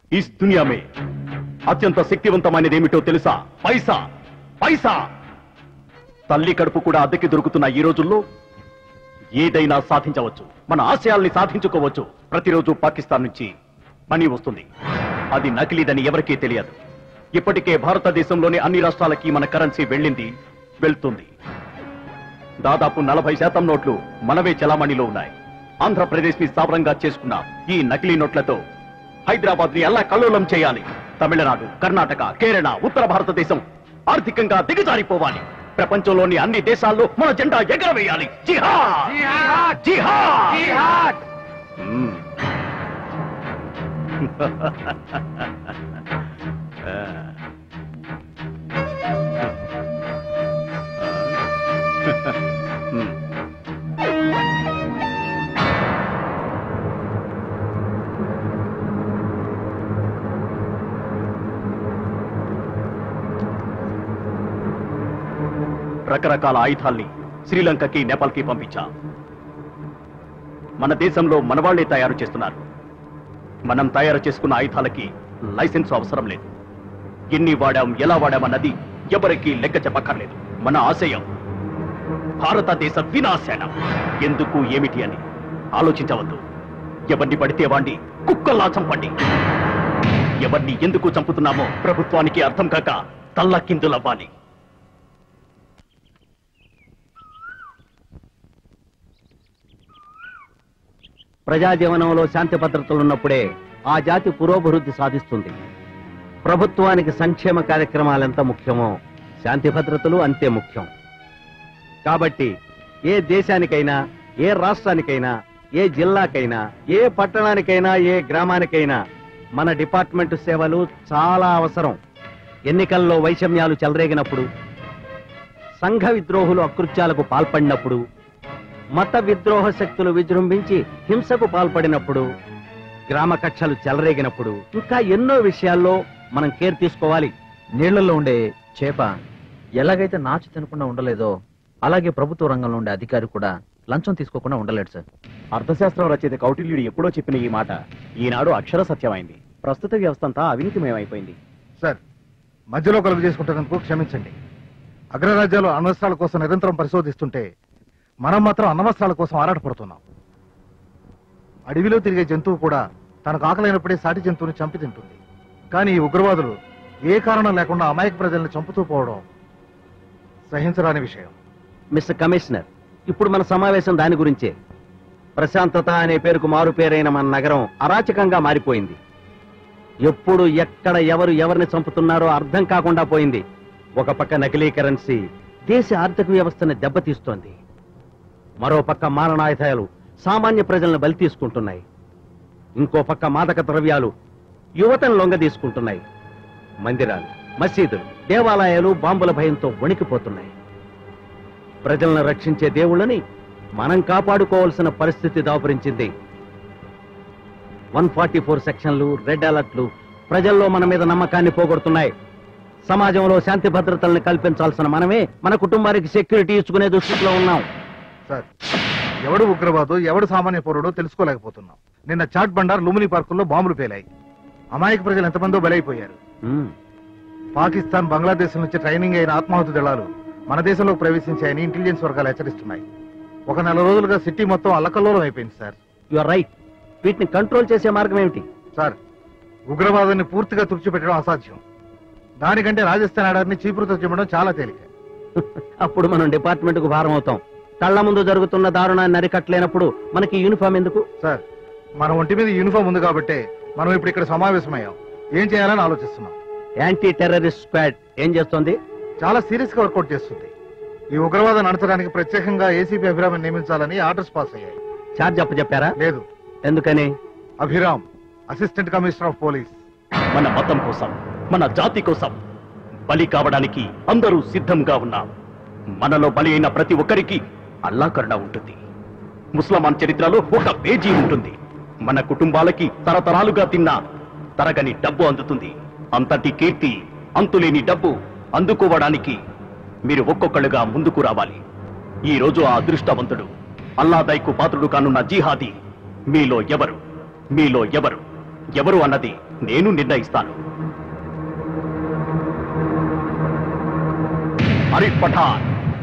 इस दुनिया में అత్యంత శక్తివంతమైనది ఏమిటో తెలుసా పైసా పైసా తల్లి కడుపు కూడా అద్దెకి దొరుకుతున్న ఈ రోజుల్లో ఏదైనా సాధించవచ్చు మన ఆశయాల్ని సాధించుకోవచ్చు ప్రతిరోజు పాకిస్తాన్ నుంచి మనీ వస్తుంది అది నకిలీదని ఎవరికీ తెలియదు ఇప్పటికే భారతదేశంలోని అన్ని రాష్ట్రాలకి మన కరెన్సీ వెళ్ళింది వెళ్తుంది దాదాపు నలభై శాతం నోట్లు మనవే చలామణిలో ఉన్నాయి ఆంధ్రప్రదేశ్ ని స్థావరంగా చేసుకున్న ఈ నకిలీ నోట్లతో హైదరాబాద్ ని అల్లా కల్లోలం చేయాలి తమిళనాడు కర్ణాటక కేరళ ఉత్తర భారతదేశం ఆర్థికంగా దిగజారిపోవాలి ప్రపంచంలోని అన్ని దేశాల్లో మన జెండా ఎగరవేయాలి జిహాద్ జిహాద్ మ్మ్. మ్మ్. రకరకాల ఆయుధాల్ని శ్రీలంకకి నేపాల్కి పంపించాం మన దేశంలో మనవాళ్లే తయారు చేస్తున్నారు మనం తయారు చేసుకున్న ఆయుధాలకి లైసెన్స్ అవసరం లేదు ఎన్ని వాడాం ఎలా వాడామన్నది ఎవరికీ లెక్క చెప్పక్కర్లేదు మన ఆశయం భారతదేశ వినాశనం ఎందుకు ఏమిటి అని ఆలోచించవద్దు ఎవరిని పడితే వాణ్ణి కుక్కల్లా చంపండి ఎవరిని ఎందుకు చంపుతున్నామో ప్రభుత్వానికి అర్థం కాక తల్లకిందులవ్వాలి ప్రజా జీవనంలో శాంతి భద్రతలున్నప్పుడే ఆ జాతి పురోభివృద్ధి సాధిస్తుంది ప్రభుత్వానికి సంక్షేమ కార్యక్రమాలు ఎంత ముఖ్యమో శాంతి భద్రతలు అంతే ముఖ్యం కాబట్టి ఏ దేశానికైనా ఏ రాష్ట్రానికైనా ఏ జిల్లాకైనా ఏ పట్టణానికైనా ఏ గ్రామానికైనా మన డిపార్ట్మెంట్ సేవలు చాలా అవసరం ఎన్నికల్లో వైషమ్యాలు చెలరేగినప్పుడు సంఘ విద్రోహులు అకృత్యాలకు పాల్పడినప్పుడు మత విద్రోహ శక్తులు విజృంభించి హింసకు పాల్పడినప్పుడు గ్రామ కక్షలు చెలరేగినప్పుడు ఇంకా ఎన్నో విషయాల్లో మనం కేర్ తీసుకోవాలి నీళ్లలో ఉండే చేప ఎలాగైతే నాచు తినకుండా ఉండలేదో అలాగే ప్రభుత్వ రంగంలో ఉండే అధికారి కూడా లంచం తీసుకోకుండా ఉండలేడు సార్ అర్థశాస్త్రం రచయిత కౌటిల్యుడు ఎప్పుడో చెప్పిన ఈ మాట ఈనాడు అక్షర సత్యమైంది ప్రస్తుత వ్యవస్థ అంతా అవినీతిమయమైపోయింది సార్ మధ్యలో కలుగు చేసుకుంటున్నందుకు క్షమించండి అగ్రరాజ్యాలు అణ్వస్త్రాల కోసం నిరంతరం పరిశోధిస్తుంటే మనం మాత్రం అణ్వస్త్రాల కోసం ఆరాటపడుతున్నాం అడవిలో తిరిగే జంతువు కూడా తనకు ఆకలైనప్పుడే సాటి జంతువుని చంపి తింటుంది కానీ ఈ ఉగ్రవాదులు ఏ కారణం లేకుండా అమాయక ప్రజల్ని చంపుతూ పోవడం సహించరాని విషయం మిస్టర్ కమిషనర్ ఇప్పుడు మన సమావేశం దాని గురించే ప్రశాంతత అనే పేరుకు మారు పేరైన మన నగరం అరాచకంగా మారిపోయింది ఎప్పుడు ఎక్కడ ఎవరు ఎవరిని చంపుతున్నారో అర్థం కాకుండా పోయింది ఒక పక్క నకిలీ కరెన్సీ దేశ ఆర్థిక వ్యవస్థను దెబ్బతీస్తోంది మరో పక్క మారణాయుధాలు సామాన్య ప్రజలను బలి తీసుకుంటున్నాయి ఇంకో పక్క మాదక ద్రవ్యాలు యువతను లొంగ తీసుకుంటున్నాయి మందిరాలు మసీదులు దేవాలయాలు బాంబుల భయంతో వణికిపోతున్నాయి ప్రజలను రక్షించే దేవుళ్ళని మనం కాపాడుకోవాల్సిన పరిస్థితి దాపురించింది వన్ ఫార్టీ ఫోర్ సెక్షన్లు రెడ్ అలర్ట్లు ప్రజల్లో మన మీద నమ్మకాన్ని పోగొడుతున్నాయి సమాజంలో శాంతి భద్రతల్ని కల్పించాల్సిన మనమే మన కుటుంబానికి సెక్యూరిటీ ఇచ్చుకునే దుస్థితిలో ఉన్నాం సార్ ఎవడు ఉగ్రవాదో ఎవడు సామాన్య పౌరుడో తెలుసుకోలేకపోతున్నాం నిన్న చాట్ బండార్ లుమిని పార్కుల్లో బాంబులు పేలాయి అమాయక ప్రజలు ఎంతమందో బలైపోయారు ఉమ్, పాకిస్తాన్ బంగ్లాదేశ్ నుంచి ట్రైనింగ్ అయిన ఆత్మాహుతి దళాలు మన దేశంలోకి ప్రవేశించాయని ఇంటెలిజెన్స్ వర్గాలు హెచ్చరిస్తున్నాయి ఒక నెల రోజులుగా సిటీ మొత్తం అల్లకల్లోలం అయిపోయింది సార్ యు ఆర్ రైట్ వీటిని కంట్రోల్ చేసే మార్గం ఏమిటి సార్ ఉగ్రవాదాన్ని పూర్తిగా తుడిచిపెట్టడం అసాధ్యం దానికంటే రాజస్థాన్ ఆడారిని చీపురుతో చెప్పడం చాలా తేలిక అప్పుడు మనం డిపార్ట్మెంట్ కు భారం అవుతాం కళ్ళ ముందు జరుగుతున్న దారుణాన్ని అరికట్టలేనప్పుడు మనకి యూనిఫామ్ ఎందుకు సార్ మన ఒంటి మీద యూనిఫామ్ ఉంది కాబట్టే మనం ఇప్పుడు ఇక్కడ సమావేశమయ్యాం ఏం చేయాలని ఆలోచిస్తున్నాం యాంటీ టెర్రరిస్ట్ స్క్వాడ్ ఏం చేస్తోంది చాలా సీరియస్ గా వర్కౌట్ చేస్తుంది ఈ ఉగ్రవాదం నడచడానికి ప్రత్యేకంగా ఏసీపీ అభిరామ్ నియమించాలని ఆర్డర్స్ పాస్ అయ్యాయి చార్జ్ చెప్పారా లేదు ఎందుకని Abhiram assistant commissioner of police మన మతం కోసం మన జాతి కోసం బలి కావడానికి అందరూ సిద్ధంగా ఉన్నాం మనలో బలి అయిన ప్రతి ఒక్కరికి అల్లా కరుణ ఉంటుంది ముస్లమాన్ చరిత్రలో ఒక పేజీ ఉంటుంది మన కుటుంబాలకి తరతరాలుగా తిన్న తరగని డబ్బు అందుతుంది అంతటి కీర్తి అంతులేని డబ్బు అందుకోవడానికి మీరు ఒక్కొక్కళ్ళుగా ముందుకు రావాలి ఈ రోజు ఆ అదృష్టవంతుడు అల్లాదైకు పాత్రుడు కానున్న జీహాది మీలో ఎవరు మీలో ఎవరు ఎవరు అన్నది నేను నిర్ణయిస్తాను అరిఫ్ పఠాన్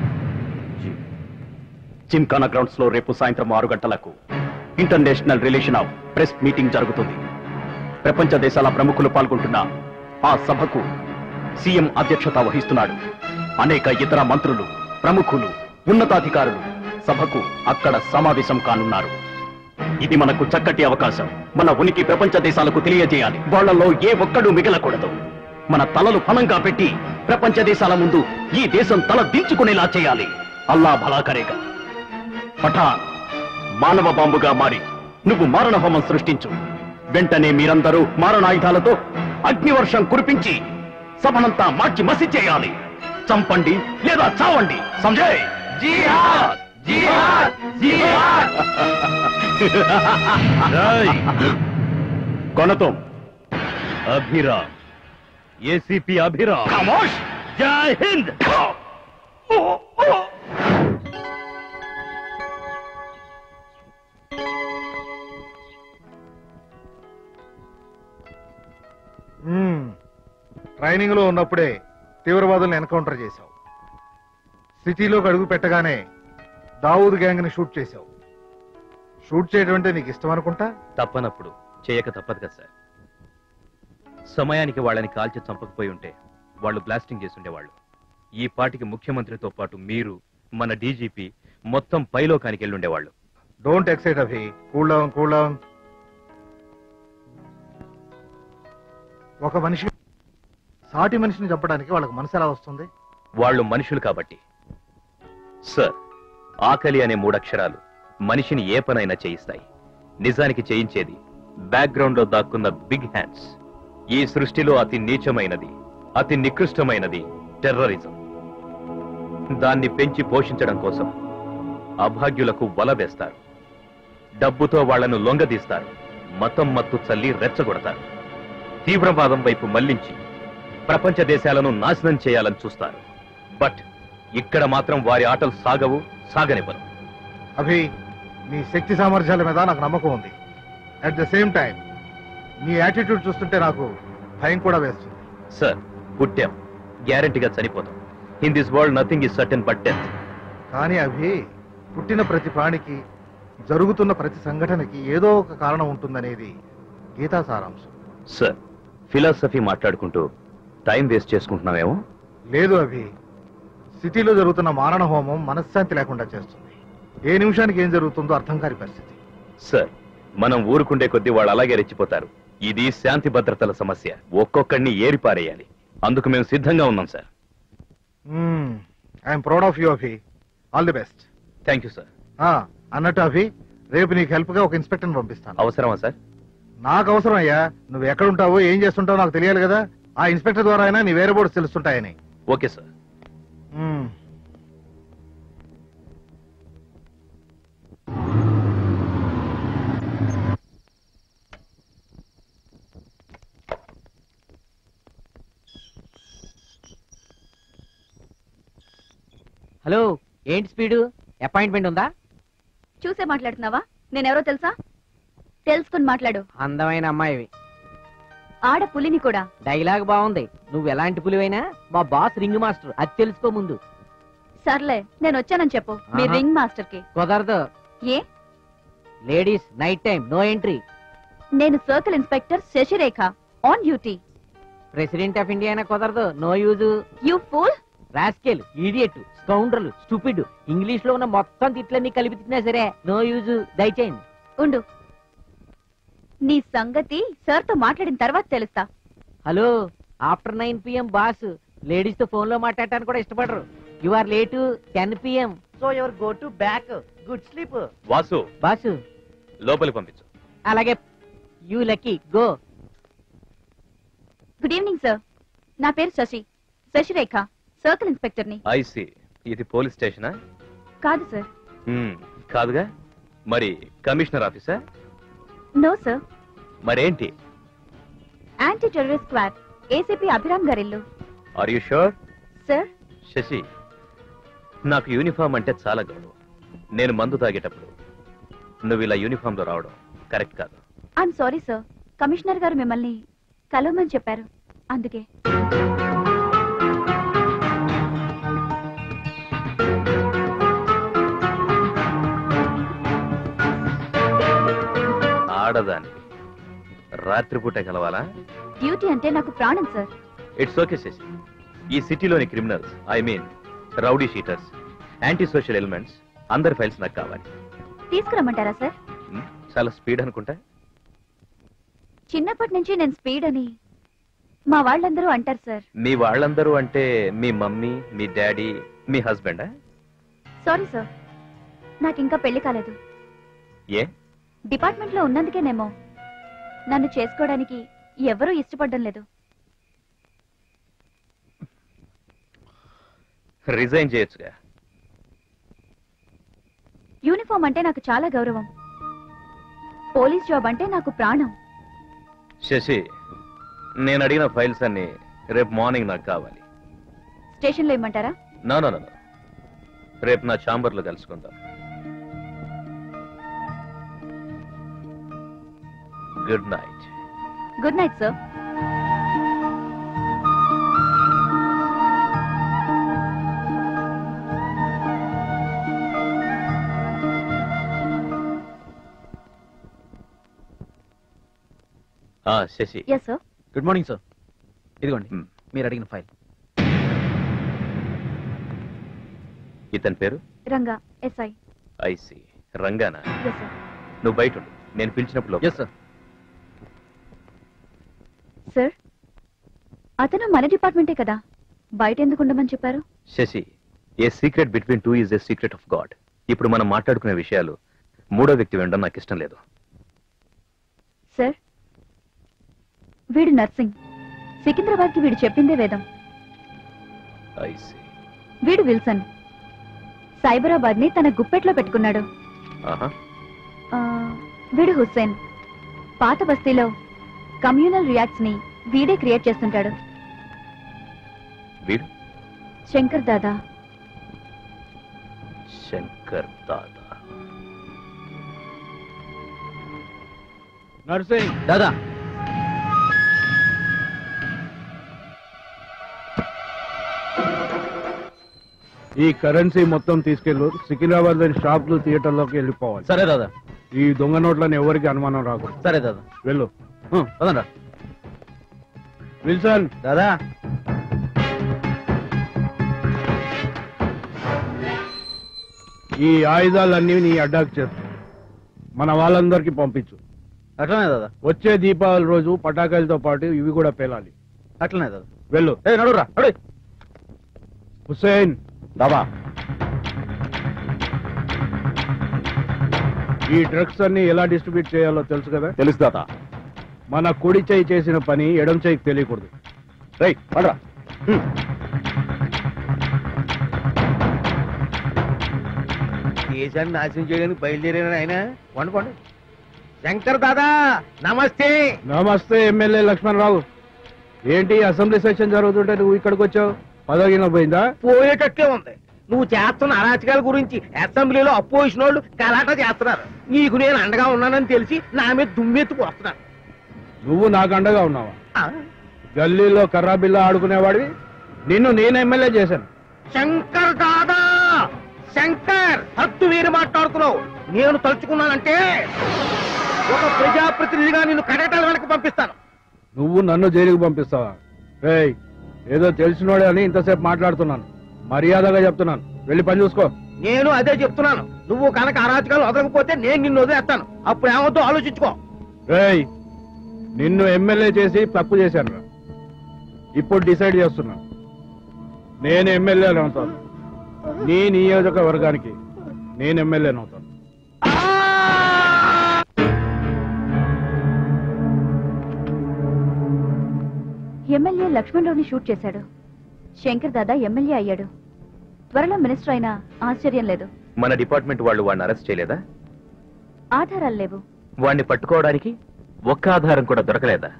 జిమ్ఖానా గ్రౌండ్స్ లో రేపు సాయంత్రం ఆరు గంటలకు international relation of press meeting జరుగుతుంది ప్రపంచ దేశాల ప్రముఖులు పాల్గొంటున్న ఆ సభకు సీఎం అధ్యక్షత వహిస్తున్నాడు అనేక ఇతర మంత్రులు ప్రముఖులు ఉన్నతాధికారులు సభకు అక్కడ సమావేశం కానున్నారు ఇది మనకు చక్కటి అవకాశం మన ఉనికి ప్రపంచ దేశాలకు తెలియజేయాలి వాళ్ళలో ఏ ఒక్కడు మిగలకూడదు మన తలలు ఫలంగా పెట్టి ప్రపంచ దేశాల ముందు ఈ దేశం తల దించుకునేలా చేయాలి అల్లా భలా కరేగా పఠాన్ మానవ బాంబుగా మారి నువ్వు మారణ హోమం సృష్టించు వెంటనే మీరందరూ మారణాయుధాలతో అగ్నివర్షం కురిపించి సభనంతా మార్చి మసి చేయాలి చంపండి లేదా చావండి సంజయ్ జిహాద్ జిహాద్ జిహాద్ కొనతం అభిరామ్ ఏసీపీ అభిరామ్ ఖమోష్ జై హింద్ ట్రైనింగ్ లో ఉన్నప్పుడే తీవ్రవాదులను ఎన్కౌంటర్ చేశావు సిటీలోకి అడుగు పెట్టగానే దావూద్ గ్యాంగ్ ని షూట్ చేశావు షూట్ చేయడం అంటే నీకు ఇష్టం అనుకుంటా తప్పనప్పుడు చేయక తప్పదు కదా సార్ సమయానికి వాళ్ళని కాల్చి చంపకపోయి ఉంటే వాళ్ళు బ్లాస్టింగ్ చేసి ఉండేవాళ్ళు ఈ పాటికి ముఖ్యమంత్రితో పాటు మీరు మన డీజీపీ మొత్తం పైలోకానికి వెళ్ళి ఉండేవాళ్ళు don't excite Abhi cool down cool down ఒక మనిషి సాటి మనిషిని చంపడానికి వాళ్ళకి మనసు ఎలా వస్తుంది వాళ్ళు మనుషులు కాబట్టి సార్ ఆకలి అనే మూడక్షరాలు మనిషిని ఏ పనైనా చేయిస్తాయి నిజానికి చేయించేది బ్యాక్గ్రౌండ్ లో దాక్కున్న బిగ్ హ్యాండ్స్ ఈ సృష్టిలో అతి నీచమైనది అతి నికృష్టమైనది టెర్రరిజం దాన్ని పెంచి పోషించడం కోసం అభాగ్యులకు వల వేస్తారు డబ్బుతో వాళ్లను లొంగదీస్తారు మతం మత్తు చల్లి రెచ్చగొడతారు తీవ్రవాదం వైపు మళ్లించి ప్రపంచ దేశాలను నాశనం చేయాలని చూస్తారు బట్ ఇక్కడ మాత్రం వారి ఆటలు సాగవు సాగనివ్వరు అభి నీ శక్తి సామర్థ్యాల మీద నాకు నమ్మకం ఉంది అట్ ద సేమ్ టైం నీ యాటిట్యూడ్ చూస్తుంటే నాకు భయం కూడా వేస్తుంది సార్ పుట్టాం గ్యారంటీగా చనిపోతాం in this world nothing is certain but death కానీ అభి పుట్టిన ప్రతి ప్రాణికి జరుగుతున్న ప్రతి సంఘటనకి ఏదో ఒక కారణం ఉంటుందనేది గీతా సారాంశం సార్ ఫిలాసఫీ మాట్లాడుకుంటూ టైం వేస్ట్ చేసుకుంటున్నామేమో లేదు అభి సిటీలో జరుగుతున్న మారణ హోమం మనశ్శాంతి లేకుండా చేస్తుంది ఏ నిమిషానికి ఏం జరుగుతుందో అర్థం కాని పరిస్థితి సార్ మనం ఊరుకుండే కొద్దీ వాళ్ళు అలాగే రెచ్చిపోతారు ఇది శాంతి భద్రతల సమస్య ఒక్కొక్కడిని ఏరిపారేయాలి అందుకు మేము సిద్ధంగా ఉన్నాం sir I'm proud of you Abhi all the best thank you sir అన్నట్టు అభి రేపు నీకు హెల్ప్ గా ఒక ఇన్స్పెక్టర్ పంపిస్తాను అవసరమా సార్ నాకు అవసరం అయ్యా నువ్వు ఎక్కడ ఉంటావో ఏం చేస్తుంటావో నాకు తెలియాలి కదా ఆ ఇన్స్పెక్టర్ ద్వారా అయినా నీ వేరే బోర్డ్స్ తెలుస్తుంటాయని ఓకే సార్ మ్మ్. హలో ఏంటి స్పీడు అపాయింట్మెంట్ ఉందా చూసే మాట్లాడుతున్నావా నేనెవరో తెలుసా తెలుసుకుని మాట్లాడు అందమైన అమ్మాయివి ఆడ పులిని కూడా డైలాగ్ బాగుంది నువ్వు ఎలాంటి పులివైనా మా బాస్ రింగ్ మాస్టర్ అది తెలుసుకో ముందు సర్లే నేను వచ్చానని చెప్పు మీ ఆహా. రింగ్ మాస్టర్ కి కుదరదు ఏ ladies night time no entry నేను circle inspector Sasirekha on duty president of India అయినా కుదరదు no use you fool rascal idiot scoundrel stupid English లో ఉన్న మొత్తం తిట్లన్నీ కలిపి తిట్టినా సరే నో యూజ్ దయచేయండి ఉండు నీ సంగతి సార్ తో మాట్లాడిన తర్వాత తెలుస్తా hello after nine PM boss ladies తో ఫోన్ లో మాట్లాడటానికి కూడా ఇష్టపడరు you are late ten PM so your go to back good sleep Vasu boss లోపలికి పంపించు అలాగే you lucky go good evening sir నా పేరు శశి శశిరేఖ సర్కిల్ ఇన్స్పెక్టర్ ని ఐసి ఇది పోలీస్ స్టేషనా కాదు సార్ హ్మ్, కాదుగా మరి కమిషనర్ ఆఫీసా నో సార్ మరేంటి anti terrorist squad ACP Abhiram గారిల్లు are you sure sir Shashi నాకు యూనిఫామ్ అంటే చాలా గౌరవం నేను మందు తాగేటప్పుడు నువ్వు ఇలా యూనిఫామ్ లో రావడం కరెక్ట్ కాదు ఐఎమ్ సారీ సార్ కమిషనర్ గారు మిమ్మల్ని కలవమని చెప్పారు అందుకే ఆడదాని రాత్రిపూట కలవాలా డ్యూటీ అంటే నాకు ప్రాణం సార్ ఇట్స్ ఓకే శశి ఈ సిటీలోని criminals I mean rowdy sheeters anti social elements అందరి ఫైల్స్ నాకు కావాలి తీసుకురమ్మంటారా సార్ హ్మ్? చాలా స్పీడ్ అనుకుంటా చిన్నప్పటి నుంచి నేను స్పీడ్ అని మా వాళ్ళందరూ అంటారు సార్ మీ వాళ్ళందరూ అంటే మీ మమ్మీ మీ డాడీ మీ హస్బెండా సారీ సార్ నాకు ఇంకా పెళ్లి కాలేదు ఏ డిపార్ట్మెంట్ లో ఉన్నందుకేనేమో నన్ను చేసుకోవడానికి ఎవరూ ఇష్టపడడం లేదు రిజైన్ చేయొచ్చుగా యూనిఫామ్ అంటే నాకు చాలా గౌరవం పోలీస్ జాబ్ అంటే నాకు ప్రాణం శశి నేను అడిగిన ఫైల్స్ అన్ని రేపు మార్నింగ్ నాకు కావాలి స్టేషన్లో ఇమ్మంటారా నో నో నో రేపు నా ఛాంబర్లో కలుసుకుందాం good night good night sir ఆ Sasi yes sir good morning sir ఇదిగోండి Hmm. మీరు అడిగిన ఫైల్ ఇతని పేరు రంగా ఎస్ఐ ఐసి రంగానా ఎస్ సార్ నువ్వు బయట ఉండు నేను పిలిచినప్పుడు లోపలికి ఎస్ సార్ సార్ అతను మన డిపార్ట్మెంటే కదా బయట ఎందుకు ఉండమని చెప్పారు Sasi a secret between two is a secret of god ఇప్పుడు మనం మాట్లాడుకునే విషయాలు మూడో వ్యక్తి వినడం నాకు ఇష్టం లేదు సార్ వీడు నర్సింగ్ సికింద్రాబాద్ కి వీడు చెప్పిందే వేదం ఐసి వీడు విల్సన్ సైబరాబాద్ ని తన గుప్పెట్లో పెట్టుకున్నాడు ఆహా ఆ, వీడు హుస్సేన్ పాత బస్తీలో కమ్యూనల్ రియాక్ట్స్ ని వీడే క్రియేట్ చేస్తుంటాడు వీడు శంకర్ దాదా శంకర్ దాదా నర్సింగ్ దాదా ఈ కరెన్సీ మొత్తం తీసుకెళ్ళు సికింద్రాబాద్ లోని షాపులు థియేటర్లోకి వెళ్ళిపోవాలి సరే దాదా ఈ దొంగ నోట్లని ఎవరికి అనుమానం రాకూడదు సరే దాదా వెళ్ళు హ్మ్, పదండ్రా విల్సన్ దాదా ఈ ఆయుధాలన్నీ నీ అడ్డాకు చేస్తా మన వాళ్ళందరికీ పంపించు అట్లనే దాదా వచ్చే దీపావళి రోజు పటాకాయలతో పాటు ఇవి కూడా పేలాలి అట్లనే దాదా వెళ్ళు ఏ నడురా నడు హుసేన్ దాదా ఈ డ్రగ్స్ అన్ని ఎలా డిస్ట్రిబ్యూట్ చేయాలో తెలుసు కదా తెలుసు దాదా మన కుడి చేయి చేసిన పని ఎడం చేయికి తెలియకూడదు రైట్ పడరా దేశాన్ని నాశనం చేయడానికి బయలుదేరాను ఆయన వండుకోండి శంకర్ దాదా నమస్తే నమస్తే ఎమ్మెల్యే లక్ష్మణరావు ఏంటి అసెంబ్లీ సెషన్ జరుగుతుంటే నువ్వు ఇక్కడికి వచ్చావు పదవిన పోయిందా పోయేటట్టే ఉంది నువ్వు చేస్తున్న అరాచకాల గురించి అసెంబ్లీలో అపోజిషన్ వాళ్ళు గలాటా చేస్తున్నారు నీకు నేను అండగా ఉన్నానని తెలిసి నా మీద దుమ్మెత్తుకు వస్తున్నారు నువ్వు నాకు అండగా ఉన్నావా ఆ, గల్లీలో కర్రా బిల్ల ఆడుకునేవాడివి నిన్ను నేను ఎమ్మెల్యే చేశాను శంకర్ దాదా శంకర్ హద్దు వీరు మాట్లాడుతున్నావు నేను తలుచుకున్నానంటే ఒక ప్రజాప్రతినిధిగా నిన్ను కడటాల వెనక్కి పంపిస్తాను నువ్వు నన్ను జైలుకి పంపిస్తావా రేయ్ ఏదో తెలిసినోడే అని ఇంతసేపు మాట్లాడుతున్నాను మర్యాదగా చెప్తున్నాను వెళ్ళి పని చూసుకో నేను అదే చెప్తున్నాను నువ్వు కనుక అరాచకాలు వదలకపోతే నేను నిన్ను వదిలేస్తాను అప్పుడు ఏమవుతుందో ఆలోచించుకో రేయ్ నిన్ను ఎమ్మెల్యే చేసి తప్పు చేశాను రా ఇప్పుడు డిసైడ్ చేస్తున్నా నేను ఎమ్మెల్యే అవుతాను నీ నియోజకవర్గానికి నేను ఎమ్మెల్యే అవుతాను ఎమ్మెల్యే లక్ష్మణరావుని షూట్ చేశాడు శంకర్ దాదా ఎమ్మెల్యే అయ్యాడు త్వరలో మినిస్టర్ అయినా ఆశ్చర్యం లేదు మన డిపార్ట్మెంట్ వాళ్ళు వాడిని అరెస్ట్ చేయలేదా ఆధారాలు లేవు వాడిని పట్టుకోవడానికి ఒక్క ఆధారం కూడా దొరకలేదా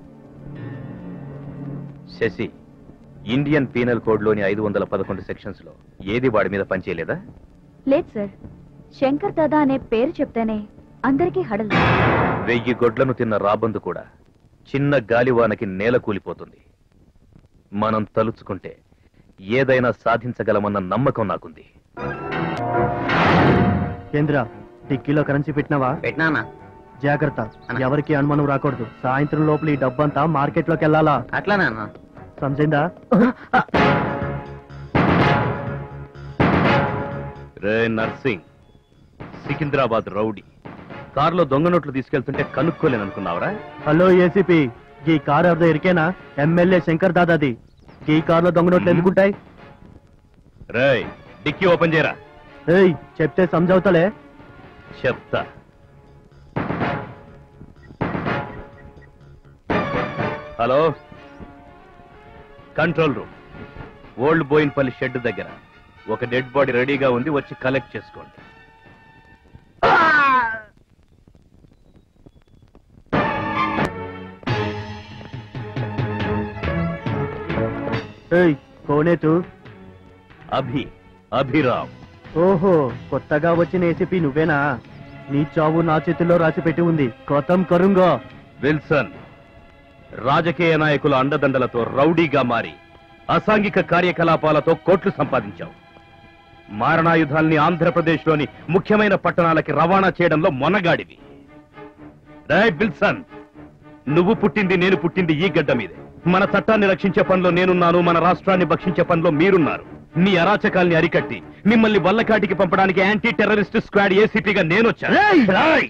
శశి ఇండియన్ పీనల్ కోడ్ లోని ఐదు వందల పదకొండు సెక్షన్స్ లో ఏది వాడి మీద పనిచేయలేదా లేదు సార్ శంకర్ దాదా అనే పేరు చెప్తేనే అందరికీ హడలు వెయ్యి గొడ్లను తిన్న రాబందు కూడా చిన్న గాలివానకి నేల కూలిపోతుంది మనం తలుచుకుంటే ఏదైనా సాధించగలమన్న నమ్మకం నాకుంది కేంద్ర డిక్కీలో కరెన్సీ పెట్టినావా పెట్టినానా జాగ్రత్త ఎవరికి అనుమానం రాకూడదు సాయంత్రం లోపల ఈ డబ్బంతా మార్కెట్ లోకి వెళ్ళాలా అట్లానే అన్న సమజైందా రే నర్సింగ్ సికింద్రాబాద్ రౌడీ కారులో దొంగ నోట్లు తీసుకెళ్తుంటే కనుక్కోలేననుకున్నావరా హలో ఏసీపీ ఈ కార్ ఎవరిదో ఇరికేనా ఎమ్మెల్యే శంకర్ దాదాది ఈ కార్ లో దొంగ నోట్లు ఎందుకుంటాయి రే డిక్కీ ఓపెన్ చేయరా ఏయ్ చెప్తే సమజవుతలే చెప్తా hello control room old Boinpally shed దగ్గర ఒక డెడ్ బాడీ రెడీగా ఉంది వచ్చి కలెక్ట్ చేసుకోండి ఏయ్ కోనే తూ అభి అభిరామ్ ఓహో కొత్తగా వచ్చిన ఏసీపీ నువ్వేనా నీ చావు నా చేతిలో రాసి పెట్టి ఉంది కొత్తం కరుంగో విల్సన్ రాజకీయ నాయకుల అండదండలతో రౌడీగా మారి అసాంఘిక కార్యకలాపాలతో కోట్లు సంపాదించావు మారణాయుధాల్ని ఆంధ్రప్రదేశ్లోని ముఖ్యమైన పట్టణాలకి రవాణా చేయడంలో మొనగాడివి రే విల్సన్ నువ్వు పుట్టింది నేను పుట్టింది ఈ గడ్డ మీదే మన చట్టాన్ని రక్షించే పనిలో నేనున్నాను మన రాష్ట్రాన్ని భక్షించే పనిలో మీరున్నారు నీ అరాచకాల్ని అరికట్టి మిమ్మల్ని వల్లకాటికి పంపడానికి యాంటీ టెర్రరిస్ట్ స్క్వాడ్ ఏసీపీగా నేను వచ్చాను రాయ్!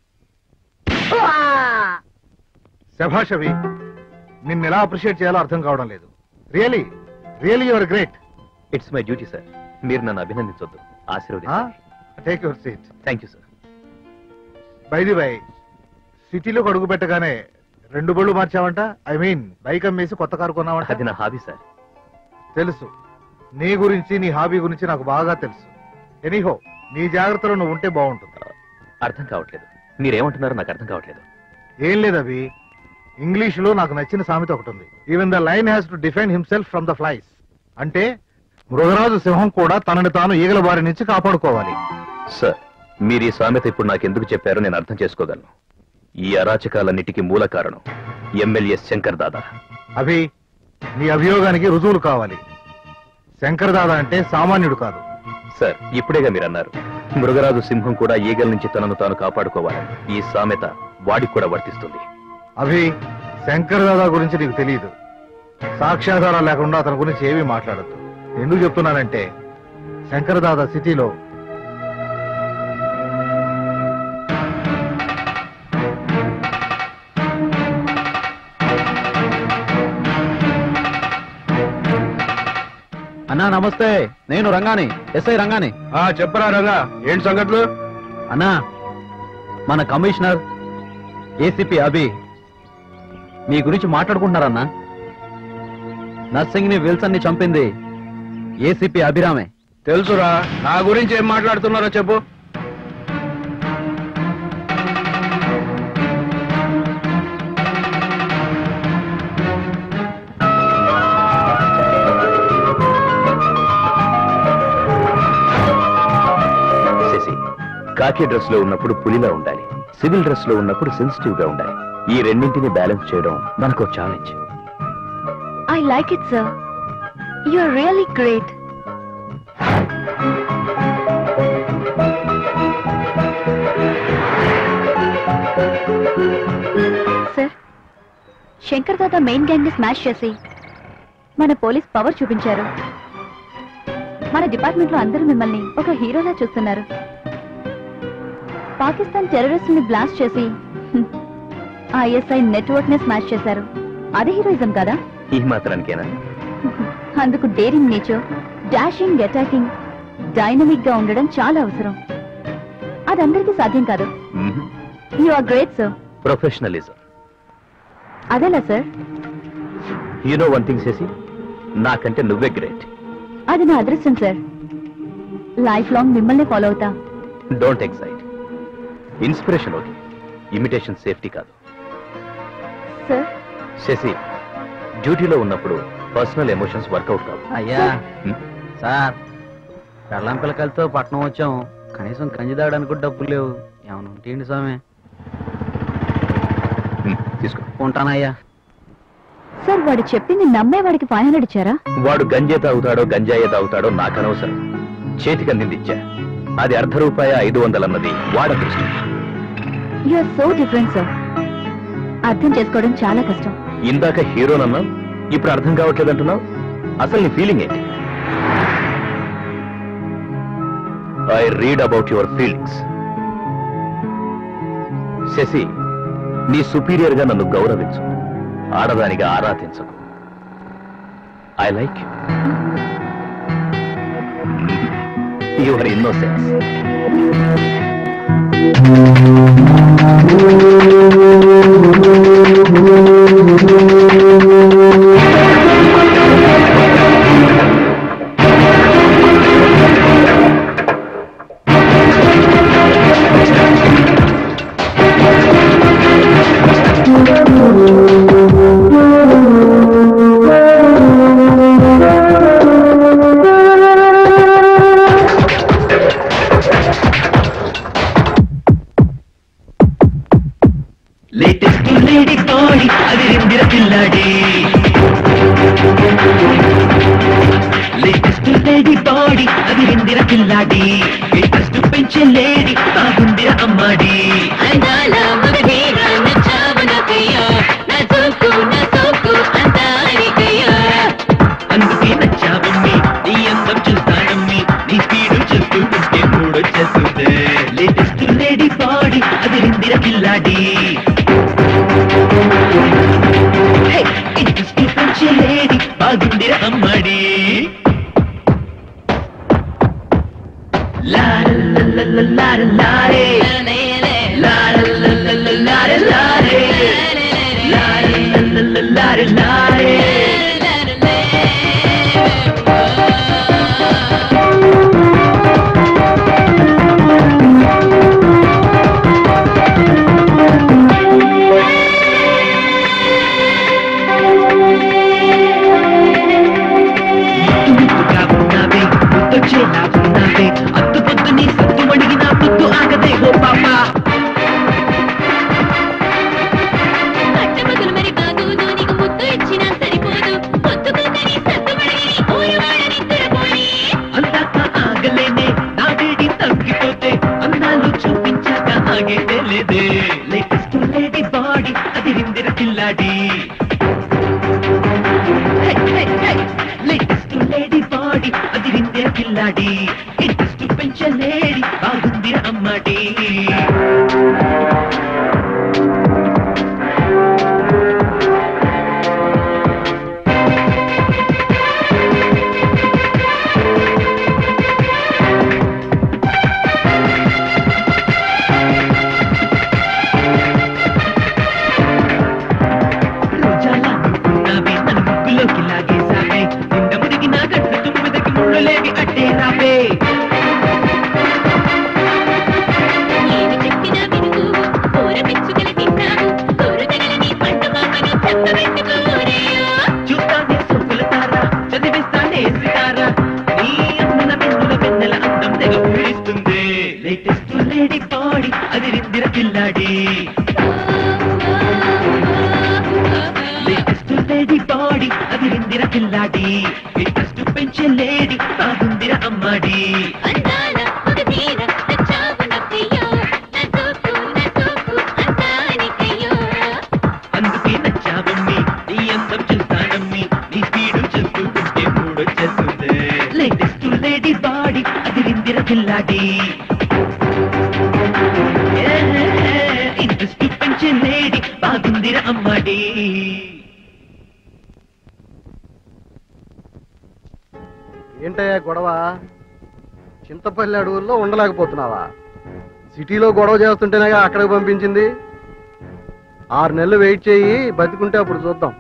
శభాష్ అవి నిన్ను ఎలా అప్రిషియేట్ చేయాలో అర్థం కావడం లేదు really really your great it's my duty sir మీరు నన్ను అభినందించొద్దు ఆశీర్వదించండి take your seat thank you sir by the by సిటీలోకి అడుగు పెట్టగానే రెండు బళ్ళు మార్చావంట ఐ మీన్ బైక్ అమ్మేసి కొత్త కారు కొన్నావంట అది నా హాబీ సార్ తెలుసు నీ గురించి నీ హాబీ గురించి నాకు బాగా తెలుసు ఎనీహో నీ జాగ్రత్తలో నువ్వు ఉంటే బాగుంటుంది అర్థం కావట్లేదు మీరేమంటున్నారో నాకు అర్థం కావట్లేదు ఏం లేదు అవి ఇంగ్లీష్ లో నాకు నచ్చిన సామెత ఒకటి ఉంది even the lion has to defend himself from the flies అంటే మృగరాజు సింహం కూడా తనని తాను ఈగల బారి నుంచి కాపాడుకోవాలి సార్ మీరు ఈ సామెత ఇప్పుడు నాకు ఎందుకు చెప్పారో నేను అర్థం చేసుకోగలను ఈ అరాచకాలన్నిటికీ మూల కారణం ఎమ్మెల్యే శంకర్ దాదా అభి నీ అభియోగానికి రుజువులు కావాలి శంకర్ దాదా అంటే సామాన్యుడు కాదు సార్ ఇప్పుడేగా మీరు అన్నారు మృగరాజు సింహం కూడా ఈగల నుంచి తనను తాను కాపాడుకోవాలని ఈ సామెత వాడికి కూడా వర్తిస్తుంది అభి శంకర్ దాదా గురించి నీకు తెలియదు సాక్ష్యాధారాలు లేకుండా అతని గురించి ఏమీ మాట్లాడద్దు ఎందుకు చెప్తున్నానంటే శంకర్ దాదా సిటీలో అన్నా నమస్తే నేను రంగాని ఎస్ఐ రంగాని ఆ చెప్పరా రంగా ఏంటి సంగతులు అన్నా మన కమిషనర్ ఏసీపీ అభి మీ గురించి మాట్లాడుకుంటున్నారన్నా నర్సింగ్ ని విల్సన్ ని చంపింది ఏసీపీ అభిరామే తెలుసురా నా గురించి ఏం మాట్లాడుతున్నారో చెప్పు శశి కాకి డ్రెస్ లో ఉన్నప్పుడు పులిలా ఉండాలి సివిల్ డ్రెస్ లో ఉన్నప్పుడు సెన్సిటివ్ గా ఉండాలి ఈ రెండింటిని బ్యాలెన్స్ చేయడం మనకు challenge I like it sir you are really great sir Shankar Dada main gang ని స్మాష్ చేసి మన పోలీస్ పవర్ చూపించారు మన డిపార్ట్మెంట్ లో అందరూ మిమ్మల్ని ఒక హీరోలా చూస్తున్నారు పాకిస్తాన్ టెర్రరిస్ట్ ని బ్లాస్ట్ చేసి ఐఎస్ఐ నెట్వర్క్ ని స్మాష్ చేశారు అది హీరోయిజం కదా ఈ మాత్రానికేనా అందుకు daring nature dashing attacking dynamic గా ఉండడం చాలా అవసరం అది అందరికీ సాధ్యం కాదు you are great sir professionalism అదేలా సార్ you know one thing Sasi నాకంటే నువ్వే గ్రేట్ అది నా అదృష్టం సార్ లైఫ్ లాంగ్ మిమ్మల్ని ఫాలో అవుతా don't excite inspiration okay imitation safety కాదు సార్ శశి డ్యూటీలో ఉన్నప్పుడు పర్సనల్ ఎమోషన్స్ వర్కౌట్ కావు అయ్యా హ్మ్? సార్ పెళ్ళం పిల్లకలతో పట్నం వచ్చాం కనీసం కంచి తాగడానికి కూడా డబ్బులు లేవు ఏమైనా ఉంటేయండి స్వామి తీసుకో ఉంటానయ్యా సార్ వాడు చెప్పింది నమ్మేవాడికి ఫైవ్ హండ్రెడ్ ఇచ్చారా వాడు గంజే తాగుతాడో గంజాయే తాగుతాడో నాకు అనవసరం చేతికి అందింది ఇచ్చా అది అర్ధ రూపాయ ఐదు వందలన్నది వాడ దృష్టి ఆర్ సో డిఫరెంట్ సార్ అర్థం చేసుకోవడం చాలా కష్టం ఇందాక హీరోనన్నావు ఇప్పుడు అర్థం కావట్లేదు అంటున్నావు అసలు నీ ఫీలింగ్ ఏంటి I read about your feelings Sasi నీ సుపీరియర్ గా నన్ను గౌరవించు ఆడదానిగా ఆరాధించకు I like your innocence latest lady తోడి అది రెండిర పిల్లాడి లేటెస్ట్ లేడీ తోడి అది రెండిర పిల్లాడి లేటెస్ట్ పెంచే లేడీ బాగుందిర అమ్మాడి అందాల మగధీర నచ్చావు నాకయ్యా నా సోకు నా సోకు అందానికయ్యా అందుకే నచ్చావమ్మి నీ అందం చూస్తానమ్మి నీ స్పీడ్ చూస్తూ ఉంటే మూడొచ్చేస్తుంది లేటెస్ట్ లేడీ బాడీ అది రెండిర పిల్లాడి ఇంట్రెస్ట్ పెంచే లేడీ బాగుందిర అమ్మాడి లారే లారే లారే లారే లారే లారే ముద్దు ముద్దుగా ఉన్నావే ముద్దొచ్చేలా ఉన్నావే అద్దు పొద్దు నీ సత్తు అడిగిన పొద్దు ఆగదే ఓ పాపా పట్టపగలు మరి బాగోదు నీకు ముద్దు ఇచ్చినా సరిపోదు పొద్దుకోకని సత్తుమడిని ఊరవాడని తెరపోయి అందాక ఆగలేనే నా వేడి తగ్గిపోతే అందాలు చూపించాక ఆగేదే లేదే లేటెస్ట్ లేడీ బాడీ అది రిందిర పిల్లాడి లేటెస్ట్ లేడీ బాడీ అది రిందిర పిల్లాడి ఇంట్రెస్ట్ పెంచలేడి బాగుందిర అమ్మాడి రోజాలా నువ్వున్నావే నన్ను ముగ్గులోకి లాగేశావే నిండ మురిగిన గట్టు తుమ్మిదకి ముళ్ళులేవి అడ్డే రావే ఏమి చెప్పినా వినుగు కూర మెచ్చుకల తిన్నావు కూర తగలని పండు మామని చక్కబెట్టుకోరేయో చూస్తానే సొక్కుల తార చదివిస్తానే సితార నీ అన్నుల వెన్నుల వెన్నెల అందం తెగ ఊరిస్తుంది లేటెస్ట్ లేడీ బాడీ అది రిందిర పిల్లాడి లేటెస్ట్ లేడీ బాడీ అది రిందిర పిల్లాడి ఇంట్రెస్ట్ పెంచే లేడీ బాగుందిర అమ్మాడి అందాల మగధీర నచ్చావు నాకయ్యో నా సోకు నా సోకు అందానికయ్యో అందుకే నచ్చావమ్మి నీ అందం చూస్తానమ్మి నీ స్పీడ్ చూస్తూ ఉంటే మూడొచ్చేస్తుంది లేటెస్ట్ లేడీ బాడీ అది రిందిర పిల్లాడి ఇంట్రెస్ట్ పెంచే లేడీ బాగుందిర అమ్మాడి ఏంటయ్యా గొడవ చింతపల్లి అడవుల్లో ఉండలేకపోతున్నావా సిటీలో గొడవ చేస్తుంటేనే అక్కడికి పంపించింది ఆరు నెలలు వెయిట్ చేయి బతికుంటే అప్పుడు చూద్దాం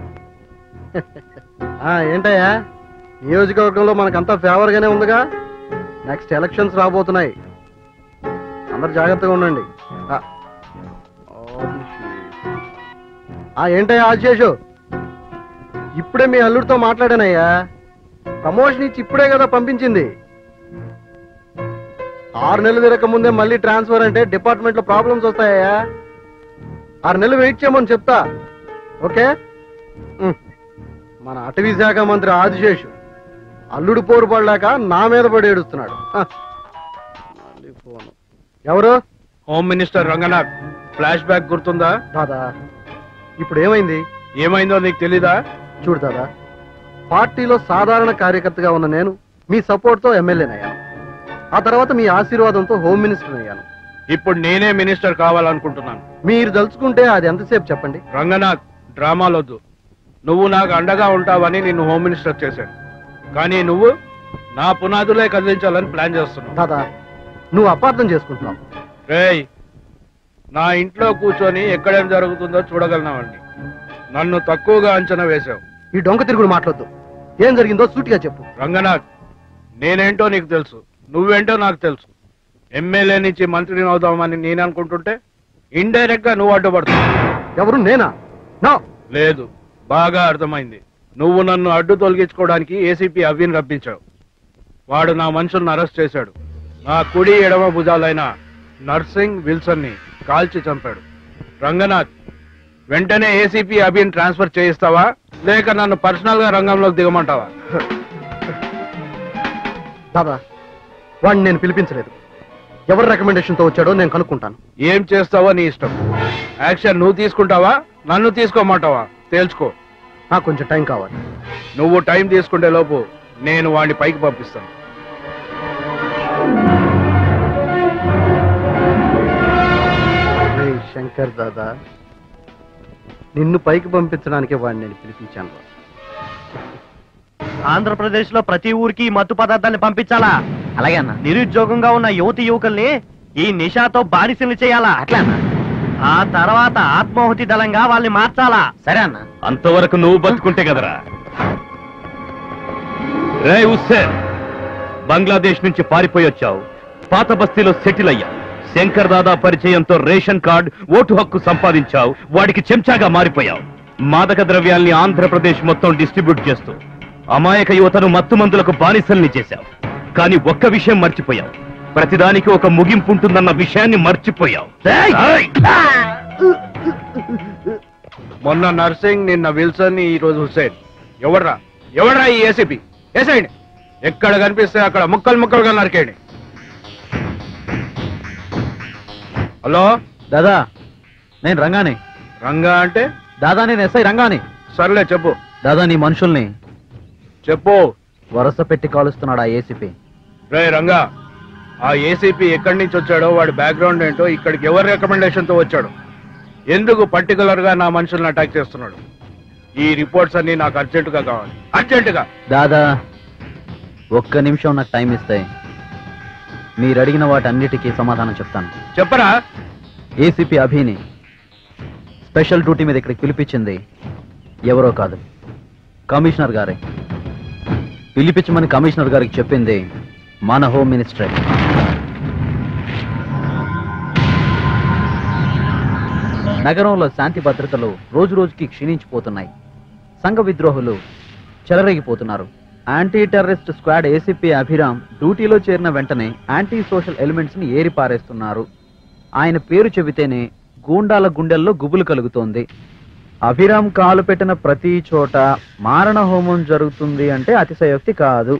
ఆ, ఏంటయ్యా నియోజకవర్గంలో మనకంతా ఫేవర్ గానే ఉందిగా నెక్స్ట్ ఎలక్షన్స్ రాబోతున్నాయి అందరు జాగ్రత్తగా ఉండండి ఆ. ఆ ఏంటయ్యా ఆశేషు ఇప్పుడే మీ అల్లుడితో మాట్లాడానయ్యా ప్రమోషన్ ఇచ్చి ఇప్పుడే కదా పంపించింది ఆరు నెలలు తిరగక ముందే మళ్ళీ ట్రాన్స్ఫర్ అంటే డిపార్ట్మెంట్ లో ప్రాబ్లమ్స్ వస్తాయా ఆరు నెలలు వెయిట్ చేయమని చెప్తా ఓకే ఉమ్. మన అటవీ శాఖ మంత్రి ఆదిశేషు అల్లుడు పోరు పడలేక నా మీద పడి ఏడుస్తున్నాడు హ. మళ్ళీ ఫోను ఎవరు home minister Ranganath flash back గుర్తుందా దాదా ఇప్పుడు ఏమైంది ఏమైందో నీకు తెలీదా చూడు దాదా పార్టీలో సాధారణ కార్యకర్తగా ఉన్న నేను మీ సపోర్ట్తో ఎమ్మెల్యేనయ్యాను ఆ తర్వాత మీ ఆశీర్వాదంతో హోమ్ మినిస్టర్ అయ్యాను ఇప్పుడు నేనే మినిస్టర్ కావాలనుకుంటున్నాను మీరు దలుచుకుంటే అది ఎంతసేపు చెప్పండి రంగనాథ్ డ్రామాలొద్దు నువ్వు నాకు అండగా ఉంటావని నిన్ను హోమ్ మినిస్టర్ చేశాను కానీ నువ్వు నా పునాదులే కదిలించాలని ప్లాన్ చేస్తున్నావు దాదా నువ్వు అపార్థం చేసుకుంటున్నావు రేయ్ నా ఇంట్లో కూర్చొని ఎక్కడేం జరుగుతుందో చూడగలనావండి నన్ను తక్కువగా అంచనా వేశావు ఈ డొంక తిరుగుడు మాట్లాడద్దు ఏం జరిగిందో సూటిగా చెప్పు రంగనాథ్ నేనేంటో నీకు తెలుసు నువ్వేంటో నాకు తెలుసు ఎమ్మెల్యే నుంచి మంత్రిని అవుదామని నేను అనుకుంటుంటే ఇండైరెక్ట్ గా నువ్వు అడ్డుపడుతున్నావు ఎవరు నేనా నో లేదు బాగా అర్థమైంది నువ్వు నన్ను అడ్డు తొలగించుకోవడానికి ఏసీపీ అవిన్ రప్పించావు వాడు నా మనుషులను అరెస్ట్ చేశాడు నా కుడి ఎడమ భుజాలైన నర్సింగ్ విల్సన్ ని కాల్చి చంపాడు రంగనాథ్ వెంటనే ఏసీపీ అభిన్ ట్రాన్స్ఫర్ చేయిస్తావా లేక నన్ను పర్సనల్ గా రంగంలోకి దిగమంటావా దాదా వాడిని నేను పిలిపించలేదు ఎవరి రికమెండేషన్ తో వచ్చాడో నేను కనుక్కుంటాను ఏం చేస్తావో నీ ఇష్టం యాక్షన్ నువ్వు తీసుకుంటావా నన్ను తీసుకోమంటావా తేల్చుకో నాకు కొంచెం టైం కావాలి నువ్వు టైం తీసుకుంటే లోపు నేను వాడిని పైకి పంపిస్తాను రేయ్ శంకర్ దాదా నిన్ను పైకి పంపించడానికి వాడిని నేను పిలిపించాను రా. ఆంధ్రప్రదేశ్ లో ప్రతి ఊరికి ఈ మత్తు పదార్థాన్ని పంపించాలా అలాగే అన్న నిరుద్యోగంగా ఉన్న యువతి యువకుల్ని ఈ నిషాతో బానిసలు చేయాలా అట్లా అన్న ఆ తర్వాత ఆత్మాహుతి దళంగా వాళ్ళని మార్చాలా సరే అన్న అంతవరకు నువ్వు బతుకుంటే కదరా రే హుస్సేన్ బంగ్లాదేశ్ నుంచి పారిపోయి వచ్చావు పాత బస్తీలో సెటిల్ అయ్యావు శంకర్ దాదా పరిచయంతో రేషన్ కార్డ్ ఓటు హక్కు సంపాదించావు వాడికి చెంచాగా మారిపోయావు మాదక ద్రవ్యాల్ని ఆంధ్రప్రదేశ్ మొత్తం డిస్ట్రిబ్యూట్ చేస్తూ అమాయక యువతను మత్తు మందులకు బానిసల్ని చేశావు కానీ ఒక్క విషయం మర్చిపోయావు ప్రతిదానికి ఒక ముగింపు ఉంటుందన్న విషయాన్ని మర్చిపోయావు ఏయ్! మొన్న నర్సింగ్ నిన్న విల్సన్ ఈ రోజు హుస్సేన్ ఎవడ్రా ఎవడ్రా ఈ ఏసీపీ వేసేయండి ఎక్కడ కనిపిస్తే అక్కడ ముక్కలు ముక్కలుగా నరికేయండి హలో దాదా నేను రంగాని రంగా అంటే దాదా నేను ఎస్ఐ రంగాని సర్లే చెప్పు దాదా నీ మనుషుల్ని చెప్పు వరుస పెట్టి కాలుస్తున్నాడు ఆ ఏసీపీ రే రంగా ఆ ఏసీపీ ఎక్కడి నుంచి వచ్చాడో వాడి బ్యాక్గ్రౌండ్ ఏంటో ఇక్కడికి ఎవరి రికమెండేషన్ తో వచ్చాడు ఎందుకు పర్టికులర్ గా నా మనుషుల్ని అటాక్ చేస్తున్నాడు ఈ రిపోర్ట్స్ అన్ని నాకు అర్జెంట్ గా కావాలి అర్జెంట్ గా దాదా ఒక్క నిమిషం నాకు టైం ఇస్తే మీరు అడిగిన వాటన్నిటికీ సమాధానం చెప్తాను చెప్పరా ఏసీపీ అభిని స్పెషల్ డ్యూటీ మీద ఇక్కడికి పిలిపించింది ఎవరో కాదు కమిషనర్ గారే పిలిపించమని కమిషనర్ గారికి చెప్పింది మన హోమ్ మినిస్టరే నగరంలో శాంతి భద్రతలు రోజు రోజుకి క్షీణించిపోతున్నాయి సంఘ విద్రోహులు చెలరేగిపోతున్నారు anti terrorist squad ACP Abhiram డ్యూటీలో చేరిన వెంటనే యాంటీ సోషల్ ఎలిమెంట్స్ ని ఏరి పారేస్తున్నారు ఆయన పేరు చెబితేనే గూండాల గుండెల్లో గుబులు కలుగుతోంది అభిరామ్ కాలు పెట్టిన ప్రతి చోట మారణ హోమం జరుగుతుంది అంటే అతిశయోక్తి కాదు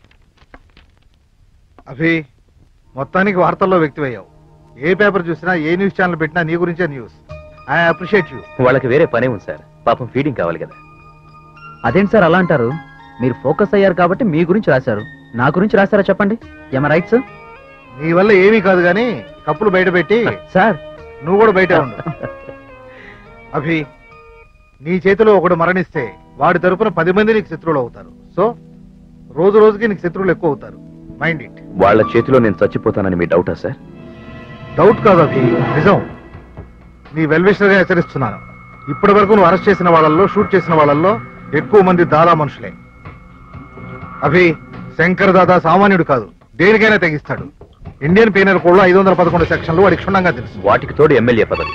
అభి మొత్తానికి వార్తల్లో వ్యక్తివయ్యావు ఏ పేపర్ చూసినా ఏ న్యూస్ ఛానల్ పెట్టినా నీ గురించే న్యూస్ ఐ అప్రిషియేట్ యూ వాళ్ళకి వేరే పనే ఉంది సార్ పాపం ఫీడింగ్ కావాలి కదా అదేంటి సార్ అలా అంటారు మీరు ఫోకస్ అయ్యారు కాబట్టి మీ గురించి రాశారు నా గురించి రాశారా చెప్పండి ఏమ రైట్ సార్ నీ వల్ల ఏమీ కాదు కానీ కప్పులు బయట పెట్టి సార్ నువ్వు కూడా బయట ఉండు అభి నీ చేతిలో ఒకడు మరణిస్తే వాడి తరపున పది మంది నీకు శత్రువులు అవుతారు సో రోజు రోజుకి నీకు శత్రువులు ఎక్కువ అవుతారు మైండ్ ఇట్ వాళ్ళ చేతిలో నేను చచ్చిపోతానని మీ డౌటా సార్ డౌట్ కాదు అభి నిజం నీ వెల్విషర్గా హెచ్చరిస్తున్నాను ఇప్పటి వరకు నువ్వు అరెస్ట్ చేసిన వాళ్ళల్లో షూట్ చేసిన వాళ్ళల్లో ఎక్కువ మంది దాదా మనుషులే అభి శంకర్ దాదా సామాన్యుడు కాదు దేనికైనా తెగిస్తాడు ఇండియన్ పీనల్ కూడా ఐదు వందల పదకొండు సెక్షన్లు వాడికి క్షుణ్ణంగా తెలుసు వాటికి తోడు ఎమ్మెల్యే పదవి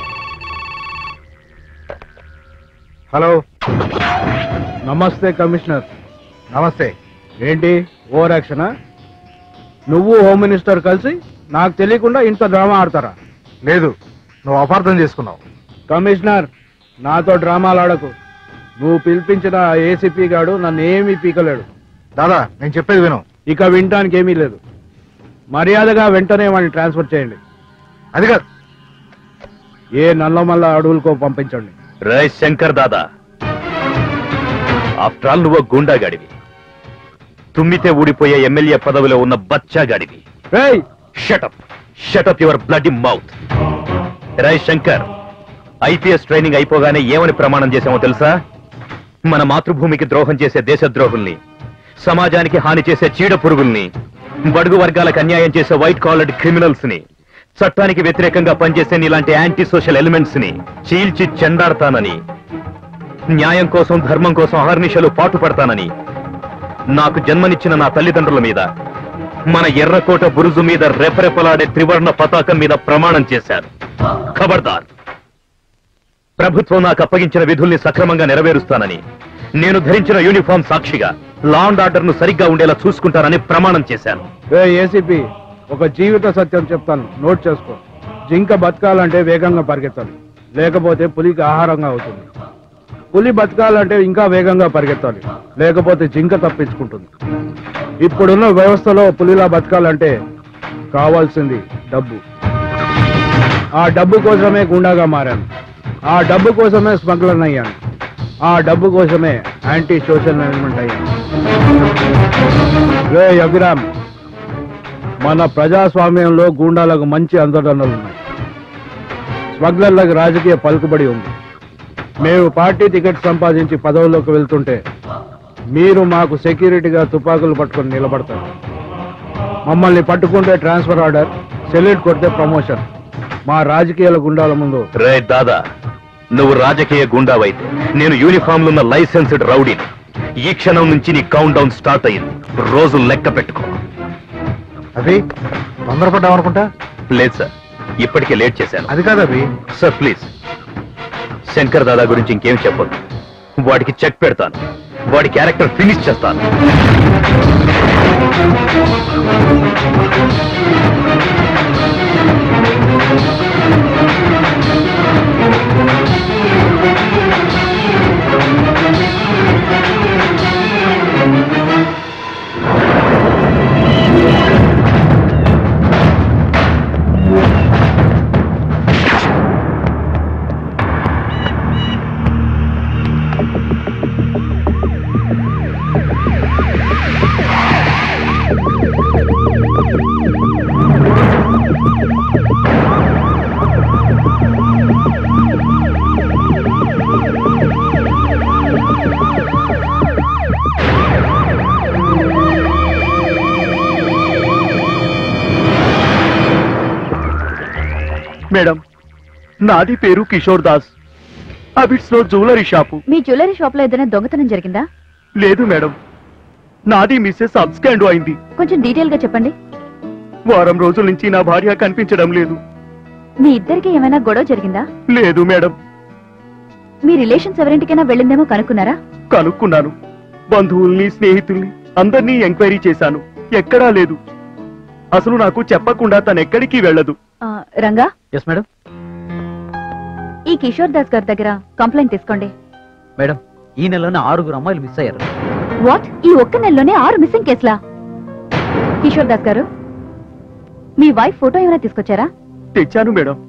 హలో నమస్తే కమిషనర్ నమస్తే ఏంటి ఓవర్ యాక్షనా నువ్వు హోమ్ మినిస్టర్ కలిసి నాకు తెలియకుండా ఇంత డ్రామా ఆడతారా లేదు నువ్వు అపార్థం చేసుకున్నావు కమిషనర్ నాతో డ్రామాలు ఆడకు నువ్వు పిలిపించిన ఏసీపీ గాడు నన్ను ఏమీ పీకలేడు దాదా నేను చెప్పేది విను ఇక వినటానికి ఏమీ లేదు మర్యాదగా వెంటనే వాడిని ట్రాన్స్ఫర్ చేయండి అది కాదు ఏ నల్లమల్ల అడవులకో పంపించండి రై శంకర్ దాదా ఆఫ్టర్ ఆల్ నువ్వు గూండాగాడివి తుమ్మితే ఊడిపోయే ఎమ్మెల్యే పదవిలో ఉన్న బచ్చాగాడివి రేయ్ shut up shut up your blood mouth Rai Shankar IPS training అయిపోగానే ఏమని ప్రమాణం చేశామో తెలుసా మన మాతృభూమికి ద్రోహం చేసే దేశద్రోహుల్ని సమాజానికి హాని చేసే చీడ పురుగుల్ని బడుగు వర్గాలకు అన్యాయం చేసే వైట్ కాలర్డ్ క్రిమినల్స్ ని చట్టానికి వ్యతిరేకంగా పనిచేసే ఇలాంటి యాంటీ సోషల్ ఎలిమెంట్స్ ని చీల్చి చెండాడతానని న్యాయం కోసం ధర్మం కోసం అహర్నిశలు పాటు పడతానని నాకు జన్మనిచ్చిన నా తల్లిదండ్రుల మీద మన ఎర్రకోట బురుజు మీద రెపరెపలాడే త్రివర్ణ పతాకం మీద ప్రమాణం చేశారు ఖబర్దార్ ప్రభుత్వం నాకు అప్పగించిన విధుల్ని సక్రమంగా నెరవేరుస్తానని నేను ధరించిన యూనిఫామ్ సాక్షిగా లా అండ్ ఆర్డర్ ను సరిగ్గా ఉండేలా చూసుకుంటానని ప్రమాణం చేశాను రే ఏసీపీ ఒక జీవిత సత్యం చెప్తాను నోట్ చేసుకో జింక బతకాలంటే వేగంగా పరిగెత్తాలి లేకపోతే పులికి ఆహారంగా అవుతుంది పులి బతకాలంటే ఇంకా వేగంగా పరిగెత్తాలి లేకపోతే జింక తప్పించుకుంటుంది ఇప్పుడున్న వ్యవస్థలో పులిలా బతకాలంటే కావాల్సింది డబ్బు ఆ డబ్బు కోసమే గుండాగా మారాను ఆ డబ్బు కోసమే స్మగ్లర్ అయ్యాను ఆ డబ్బు కోసమే యాంటీ సోషల్ మేనేజ్మెంట్ అయ్యాను రే అభిరామ్ మన ప్రజాస్వామ్యంలో గూండాలకు మంచి అందడనలు ఉన్నాయి స్మగ్లర్లకు రాజకీయ పలుకుబడి ఉంది మేము పార్టీ టికెట్ సంపాదించి పదవుల్లోకి వెళ్తుంటే మీరు మాకు సెక్యూరిటీగా తుపాకులు పట్టుకొని నిలబడతారు మమ్మల్ని పట్టుకుంటే ట్రాన్స్ఫర్ ఆర్డర్ సెల్యూట్ కొడితే ప్రమోషన్ మా రాజకీయాల గుండాల ముందు రే దాదా నువ్వు రాజకీయ గుండావైతే నేను యూనిఫామ్ లో ఉన్న లైసెన్స్డ్ రౌడీని ఈ క్షణం నుంచి నీ కౌంట్ డౌన్ స్టార్ట్ అయింది రోజు లెక్క పెట్టుకో అభి తొందరపడ్డావు అనుకుంటా లేదు సార్ ఇప్పటికే లేట్ చేశాను అది కాదు అభి సార్ ప్లీజ్ శంకర్ దాదా గురించి ఇంకేం చెప్పొద్దు వాడికి చెక్ పెడతాను వాడి క్యారెక్టర్ ఫినిష్ చేస్తాను మేడం నాది పేరు కిషోర్ దాస్ అబిట్స్ లో జ్యువెలరీ షాపు మీ జ్యువెలరీ షాప్ లో ఏదైనా దొంగతనం జరిగిందా లేదు మేడం నాది మిస్సెస్ అబ్స్కాండ్ అయింది కొంచెం డీటెయిల్ గా చెప్పండి వారం రోజుల నుంచి నా భార్య కనిపించడం లేదు మీ ఇద్దరికి ఏమైనా గొడవ జరిగిందా లేదు మేడం మీ రిలేషన్స్ ఎవరింటికైనా వెళ్ళిందేమో కనుక్కున్నారా కనుక్కున్నాను బంధువుల్ని స్నేహితుల్ని అందరినీ ఎంక్వైరీ చేశాను ఎక్కడా లేదు అసలు నాకు చెప్పకుండా తనెక్కడికి వెళ్ళదు ఆ, రంగా ఎస్ మేడం ఈ కిషోర్ దాస్ గారి దగ్గర కంప్లైంట్ తీసుకోండి మేడం ఈ నెలలోనే ఆరుగురు అమ్మాయిలు మిస్ అయ్యారు వాట్ ఈ ఒక్క నెలలోనే ఆరు మిస్సింగ్ కేసులా కిషోర్ దాస్ గారు మీ వైఫ్ ఫోటో ఏమైనా తీసుకొచ్చారా తెచ్చాను మేడం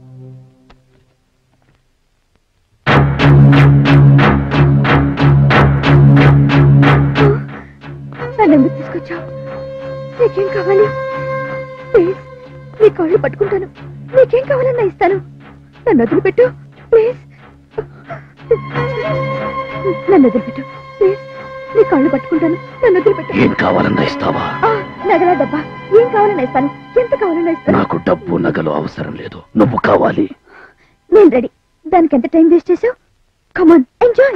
నన్ను ఎందుకు తీసుకొచ్చావు నీకేం కావాలి ప్లీజ్ నీ కాళ్ళు పట్టుకుంటాను నీకేం కావాలన్నా ఇస్తాను నన్ను వదిలిపెట్టు ప్లీజ్ నన్ను వదిలిపెట్టు ప్లీజ్ నీ కాళ్ళు పట్టుకుంటాను నన్ను వదిలిపెట్టు ఏం కావాలన్నా ఇస్తావా ఆ, నగల డబ్బా ఏం కావాలన్నా ఇస్తాను ఎంత కావాలన్నా ఇస్తాను నాకు డబ్బు నగలు అవసరం లేదు నువ్వు కావాలి నేను రెడీ దానికి ఎంత టైం వేస్ట్ చేసావు కమాన్ ఎంజాయ్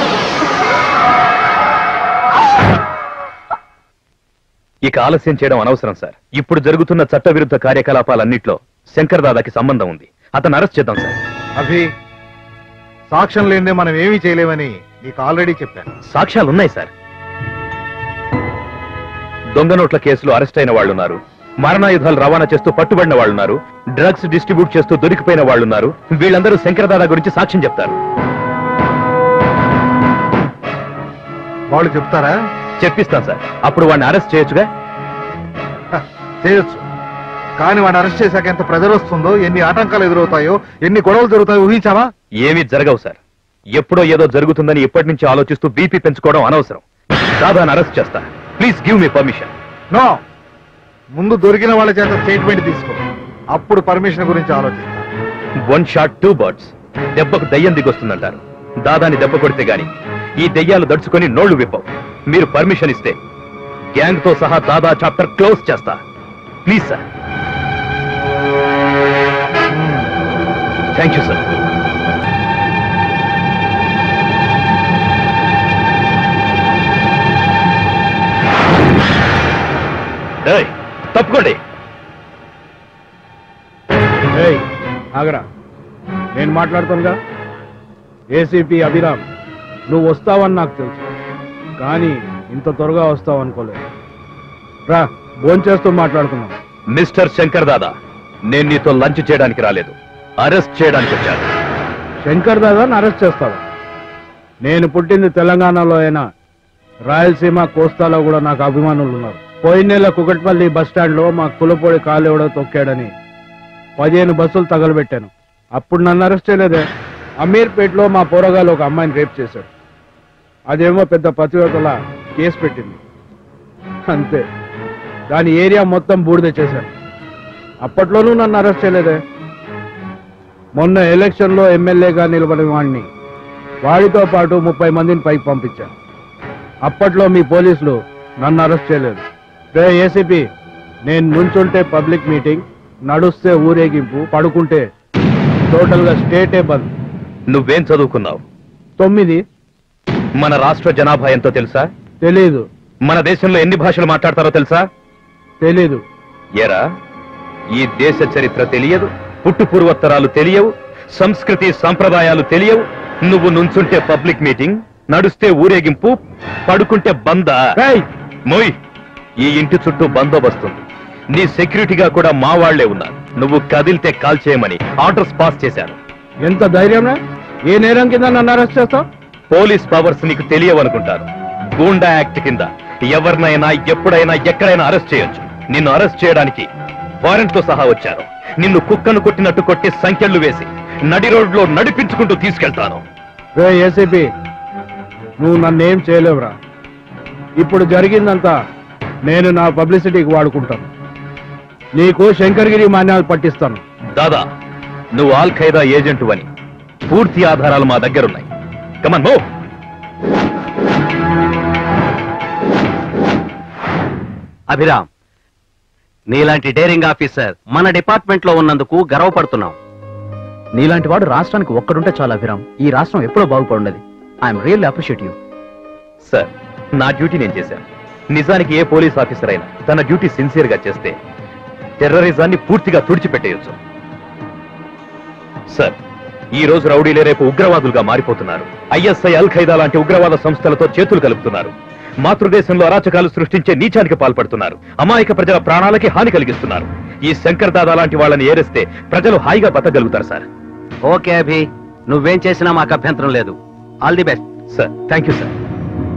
ఇక ఆలస్యం చేయడం అనవసరం సార్ ఇప్పుడు జరుగుతున్న చట్టవిరుద్ధ కార్యకలాపాలన్నింటిలో శంకర్ దాదాకి సంబంధం ఉంది అతను అరెస్ట్ చేద్దాం సార్ అభి సాక్ష్యం లేనిదే మనం ఏమీ చేయలేమని నీకు ఆల్రెడీ చెప్పాను సాక్ష్యాలు ఉన్నాయి సార్ దొంగ నోట్ల కేసులో అరెస్ట్ అయిన వాళ్ళున్నారు మరణాయుధాలు రవాణా చేస్తూ పట్టుబడిన వాళ్ళున్నారు డ్రగ్స్ డిస్ట్రిబ్యూట్ చేస్తూ దొరికిపోయిన వాళ్ళున్నారు వీళ్ళందరూ శంకరదాదా గురించి సాక్ష్యం చెప్తారు వాళ్ళు చెప్తారా చెప్పిస్తాం సార్ అప్పుడు వాడిని అరెస్ట్ చేయొచ్చుగా హ, చేయొచ్చు కానీ వాడిని అరెస్ట్ చేశాక ఎంత ప్రెజర్ వస్తుందో ఎన్ని ఆటంకాలు ఎదురవుతాయో ఎన్ని గొడవలు జరుగుతాయో ఊహించావా ఏమీ జరగవు సార్ ఎప్పుడో ఏదో జరుగుతుందని ఇప్పటి నుంచి ఆలోచిస్తూ బీపీ పెంచుకోవడం అనవసరం దాదాని అరెస్ట్ చేస్తా please give me permission no ముందు దొరికిన వాళ్ళ చేత స్టేట్మెంట్ తీసుకో అప్పుడు పర్మిషన్ గురించి ఆలోచిస్తా వన్ షాట్ టూ బర్డ్స్ దెబ్బకు దయ్యం దిగొస్తుందంటారు దాదాని దెబ్బ కొడితే గాని ఈ దెయ్యాలు దడుచుకొని నోళ్లు విప్పవు మీరు పర్మిషన్ ఇస్తే గ్యాంగ్ తో సహా దాదా చాప్టర్ క్లోజ్ చేస్తా please sir thank you sir ఏయ్, తప్పుకోండి ఏయ్ ఆగరా నేను మాట్లాడుతానుగా ఏసీపీ అభిరామ్ నువ్వు వస్తావని నాకు తెలుసు కానీ ఇంత త్వరగా వస్తావు అనుకోలేదు రా భోంచేస్తూ మాట్లాడుకుందాం మిస్టర్ శంకర్ దాదా నేను నీతో లంచ్ చేయడానికి రాలేదు అరెస్ట్ చేయడానికి వచ్చాను శంకర్ దాదాని అరెస్ట్ చేస్తావా నేను పుట్టింది తెలంగాణలో అయినా రాయలసీమ కోస్తాలో కూడా నాకు అభిమానులు ఉన్నారు పోయిన నెల కుకట్పల్లి బస్ స్టాండ్ లో మా కులపొడి కాలేవడో తొక్కాడని పదిహేను బస్సులు తగలబెట్టాను అప్పుడు నన్ను అరెస్ట్ చేయలేదే అమీర్పేటలో మా పోరగాలు ఒక అమ్మాయిని రేప్ చేశాడు అదేమో పెద్ద పతివ్రతల కేసు పెట్టింది అంతే దాని ఏరియా మొత్తం బూడిద చేశారు అప్పట్లోనూ నన్ను అరెస్ట్ చేయలేదే మొన్న ఎలక్షన్ లో ఎమ్మెల్యేగా నిలబడిన వాడిని వాడితో పాటు ముప్పై మందిని పైకి పంపించాను అప్పట్లో మీ పోలీసులు నన్ను అరెస్ట్ చేయలేదు రే ఏసీపీ నేను నుంచుంటే పబ్లిక్ మీటింగ్ నడుస్తే ఊరేగింపు పడుకుంటే టోటల్ గా స్టేటే బంద్ నువ్వేం చదువుకున్నావు తొమ్మిది మన రాష్ట్ర జనాభా ఎంతో తెలుసా తెలీదు మన దేశంలో ఎన్ని భాషలు మాట్లాడతారో తెలుసా తెలీదు ఎరా ఈ దేశ చరిత్ర తెలియదు పుట్టు పూర్వోత్తరాలు తెలియవు సంస్కృతి సంప్రదాయాలు తెలియవు నువ్వు నుంచుంటే పబ్లిక్ మీటింగ్ నడుస్తే ఊరేగింపు పడుకుంటే బందా మోయ్ ఈ ఇంటి చుట్టూ బందోబస్తుంది నీ సెక్యూరిటీగా కూడా మా వాళ్లే ఉన్నారు నువ్వు కదిలితే కాల్ చేయమని ఆర్డర్స్ పాస్ చేశాను ఎంత ధైర్యంరా ఏ నేరం కింద నన్ను అరెస్ట్ చేస్తావు పోలీస్ పవర్స్ నీకు తెలియవనుకుంటారు గూండా యాక్ట్ కింద ఎవరినైనా ఎప్పుడైనా ఎక్కడైనా అరెస్ట్ చేయొచ్చు నిన్ను అరెస్ట్ చేయడానికి వారెంట్ తో సహా వచ్చారు నిన్ను కుక్కను కొట్టినట్టు కొట్టి సంఖ్యలు వేసి నడి రోడ్లో నడిపించుకుంటూ తీసుకెళ్తాను రే ఏసీపీ నువ్వు నన్నేం చేయలేవురా ఇప్పుడు జరిగిందంతా నేను నా పబ్లిసిటీకి వాడుకుంటాను నీకు శంకర్గిరి మాన్యాలు పట్టిస్తాను దాదా నువ్వు ఆల్ ఖైదా ఏజెంటు అని పూర్తి ఆధారాలు మా దగ్గరున్నాయి కమన్ మో అభిరామ్ నీలాంటి డేరింగ్ ఆఫీసర్ మన డిపార్ట్మెంట్ లో ఉన్నందుకు గర్వపడుతున్నాం నీలాంటి వాడు రాష్ట్రానికి ఒక్కడుంటే చాలా అభిరామ్ ఈ రాష్ట్రం ఎప్పుడో బాగుపడుండదు I'm really appreciate you sir నా డ్యూటీ నేను చేశాను నిజానికి ఏ పోలీస్ ఆఫీసర్ అయినా తన డ్యూటీ సిన్సియర్ గా చేస్తే టెర్రరిజాన్ని పూర్తిగా తుడిచిపెట్టేయొచ్చు సార్ ఈ రోజు రౌడీలే రేపు ఉగ్రవాదులుగా మారిపోతున్నారు ఐఎస్ఐ అల్ ఖైదా లాంటి ఉగ్రవాద సంస్థలతో చేతులు కలుపుతున్నారు మాతృదేశంలో అరాచకాలు సృష్టించే నీచానికి పాల్పడుతున్నారు అమాయక ప్రజల ప్రాణాలకి హాని కలిగిస్తున్నారు ఈ శంకర్ దాదా లాంటి వాళ్ళని ఏరిస్తే ప్రజలు హాయిగా బతకగలుగుతారు సార్ ఓకే అభి నువ్వేం చేసినా మాకు అభ్యంతరం లేదు all the best sir thank you sir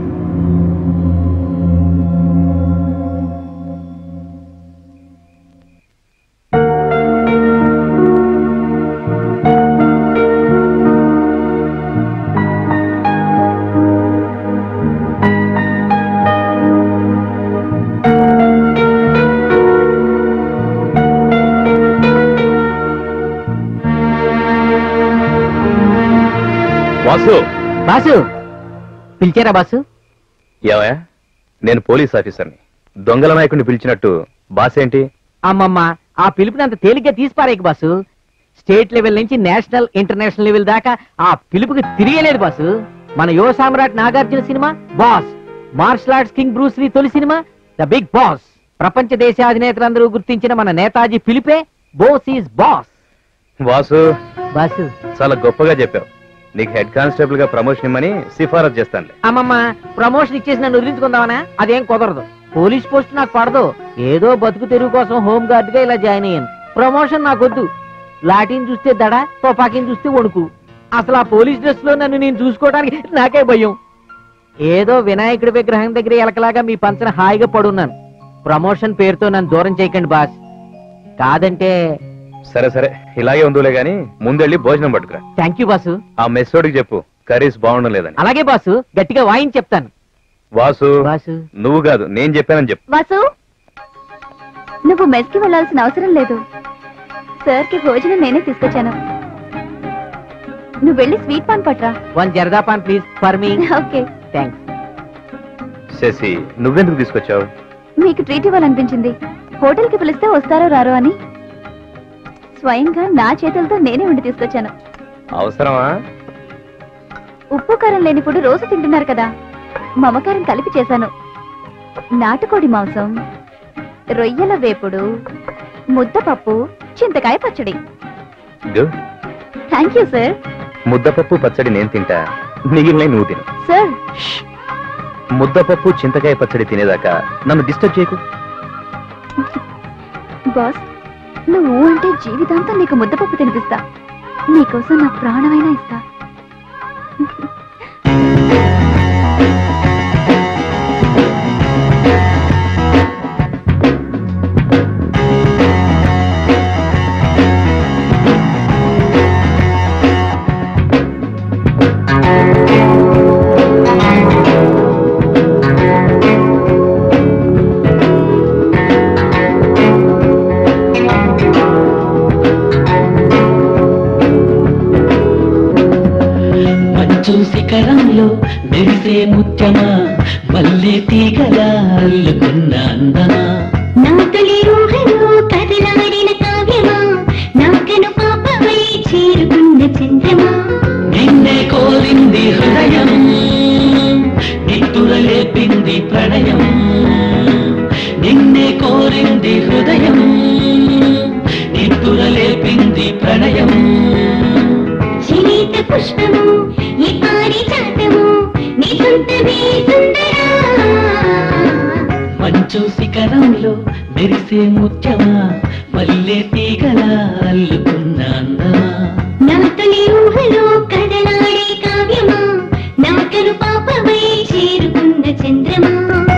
Vasu boss పిలిచారా బాసు ఏమయ్యా నేను పోలీస్ ఆఫీసర్ని దొంగల నాయకుడిని పిలిచినట్టు బాస్ ఏంటి అమ్మమ్మ ఆ పిలుపుని అంత తేలిగ్గా తీసిపారేకు బాసు స్టేట్ లెవెల్ నుంచి నేషనల్ ఇంటర్నేషనల్ లెవెల్ దాకా ఆ పిలుపుకి తిరిగేలేదు బాసు మన యువ సామ్రాట్ Nagarjuna cinema boss martial arts king Bruce Lee తొలి సినిమా ద బిగ్ బాస్ ప్రపంచ దేశాధినేతలందరూ గుర్తించిన మన నేతాజీ పిలిపే Bose is boss Vasu boss చాలా గొప్పగా చెప్పావు నీకు హెడ్ కానిస్టేబుల్ గా ప్రమోషన్ ఇమ్మని సిఫారసు చేస్తానులే అమ్మమ్మ ప్రమోషన్ ఇచ్చేసి నన్ను వదిలించుకుందామనా అదేం కుదరదు పోలీస్ పోస్ట్ నాకు పడదు ఏదో బతుకు తెరువు కోసం హోమ్ గార్డ్ గా ఇలా జాయిన్ అయ్యాను ప్రమోషన్ నాకొద్దు లాఠీని చూస్తే దడ తుపాకీని చూస్తే వణుకు అసలు ఆ పోలీస్ డ్రెస్ లో నన్ను నేను చూసుకోవడానికి నాకే భయం ఏదో వినాయకుడి విగ్రహం దగ్గర ఎలకలాగా మీ పంచన హాయిగా పడున్నాను ప్రమోషన్ పేరుతో నన్ను దూరం చేయకండి బాస్ కాదంటే సరే సరే ఇలాగే ఉందిలే గాని ముందెళ్ళి భోజనం పట్టుకురా థ్యాంక్ యూ బాసు ఆ మెస్సోడికి చెప్పు కర్రీస్ బాగుండం లేదని అలాగే బాసు గట్టిగా వాయించి చెప్తాను వాసు బాసు నువ్వు కాదు నేను చెప్పానని చెప్పు వాసు నువ్వు మెస్ కి వెళ్ళాల్సిన అవసరం లేదు సార్ కి భోజనం నేనే తీసుకొచ్చాను నువ్వు వెళ్ళి స్వీట్ పాన్ పట్రా one zarda paan please for me okay thanks Sashi నువ్వెందుకు తీసుకొచ్చావు మీకు ట్రీట్ ఇవ్వాలనిపించింది హోటల్ కి పిలిస్తే వస్తారో రారో అని స్వయంగా నా చేతులతో నేనే వండి తీసుకొచ్చాను అవసరమా ఉప్పు కారం లేని ఫుడ్ రోజు తింటున్నారు కదా మమకారం కలిపి చేశాను నాటుకోడి మాంసం రొయ్యల వేపుడు ముద్దపప్పు చింతకాయ పచ్చడి గుడ్ థ్యాంక్ యూ సార్ ముద్దపప్పు పచ్చడి నేను తింటా మిగిలిన నువ్వు తిను సార్ ముద్దపప్పు చింతకాయ పచ్చడి తినేదాకా నన్ను డిస్టర్బ్ చేయకు బాస్ నువ్వు అంటే జీవితాంతం నీకు ముద్దపప్పు తినిపిస్తా నీకోసం నా ప్రాణమైనా ఇస్తా మంచు శిఖరంలో మెరిసే ముత్యమా మల్లె తీగలా అల్లుకున్న అందమా నా తొలి ఊహలో కదలాడిన కావ్యమా నాకను పాపమై చేరుకున్న చంద్రమా నిన్నే కోరింది హృదయం నిట్టుల లేపింది ప్రణయం నిన్నే కోరింది హృదయం నిట్టుల లేపింది ప్రణయం శీత పుష్పము ఈ పారిజాతము నీ సొంతమే సుందరా మంచు శిఖరంలో మెరిసే ముత్యమా మల్లె తీగలా అల్లుకున్న అందమా నా తొలి ఊహలో కదలాడే కావ్యమా నాకను పాపమై చేరుకున్న చంద్రమా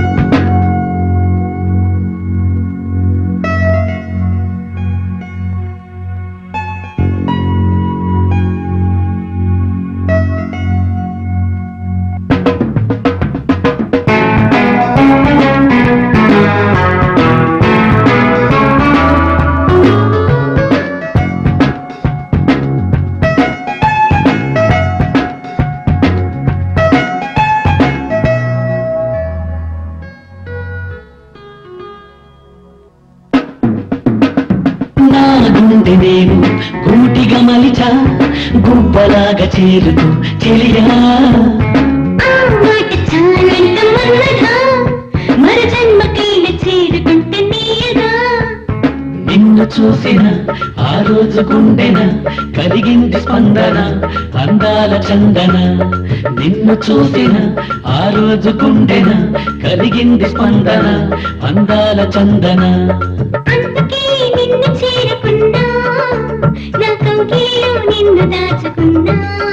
నా గుండె నేను గూటిగా మలిచా గుబ్బలాగా చేరుతూ చెలియా ఆ మాట చాలంత మన్నదా మర జన్మకైన చేరుకుంటే నీయగా నిన్ను చూసిన ఆ రోజు గుండెన కలిగింది స్పందన అందాల చందన నిన్ను చూసిన ఆ రోజు గుండెన కలిగింది స్పందన అందాల చందన అందుకే నిన్ను చేరుకున్నా నా కౌగిలిలో నిన్ను దాచుకున్నా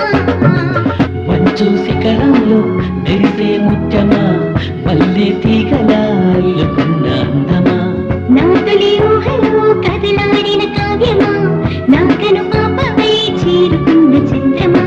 మంచు శిఖరంలో మెరిసే ముత్యమా మల్లె తీగలా అల్లుకున్న అందమా నా తొలి ఊహలో కదలాడిన కావ్యమా నాకను పాపమై చేరుకున్న చంద్రమా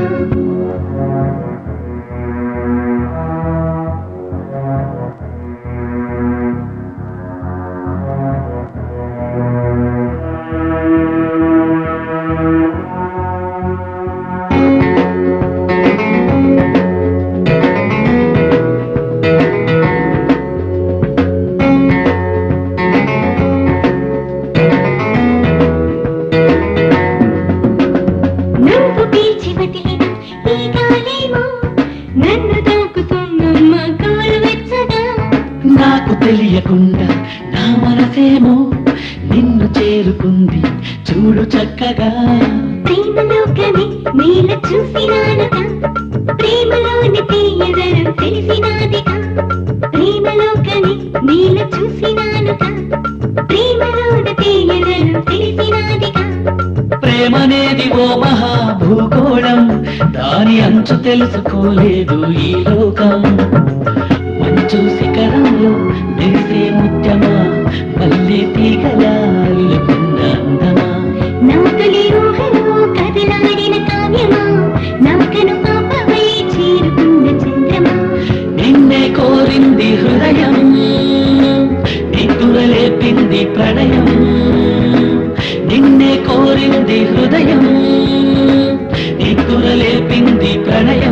నువ్వు పీల్చి వదిలిన ఈ గాలేమో నన్ను తాకుతున్నమ్మ గోరువెచ్చగా నాకు తెలియకుండా నా మనసేమో నిన్ను చేరుకుంది చూడు చక్కగా ప్రేమలోకని నేల చూసినానుగా ప్రేమలోని తీయదనం తెలిసినాదిగా ప్రేమలోకని నీలో చూసినానుగా ప్రేమలోన తీయదను తెలిసినాదిగా ప్రేమనేది ఓ మహా భూగోళం దాని అంచు తెలుసుకోలేదు ఈ లోకం మంచు శిఖరంలో మెరిసే ముత్యమా మల్లె తీగలా అల్లుకున్న అందమా నా తొలి ఊహలో కదలాడిన కావ్యమా నాకను పాపమై చేరుకున్న చంద్రమా నిన్నే కోరింది హృదయం నిద్దురలేపింది ప్రణయం నిన్నే కోరింది హృదయం నిద్దురలేపింది ప్రణయం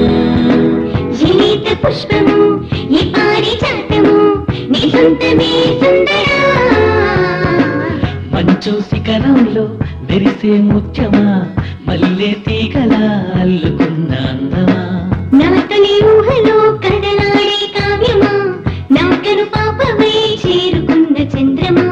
ఏత పుష్పము ఈ పారిజాతము నీ సొంతమే సుందరా మంచు శిఖరంలో మెరిసే ముత్యమా మల్లె తీగలా అల్లుకున్న అందమా నా తొలి ఊహలో కదలాడే కావ్యమా నాకను పాపమై చేరుకున్న చంద్రమా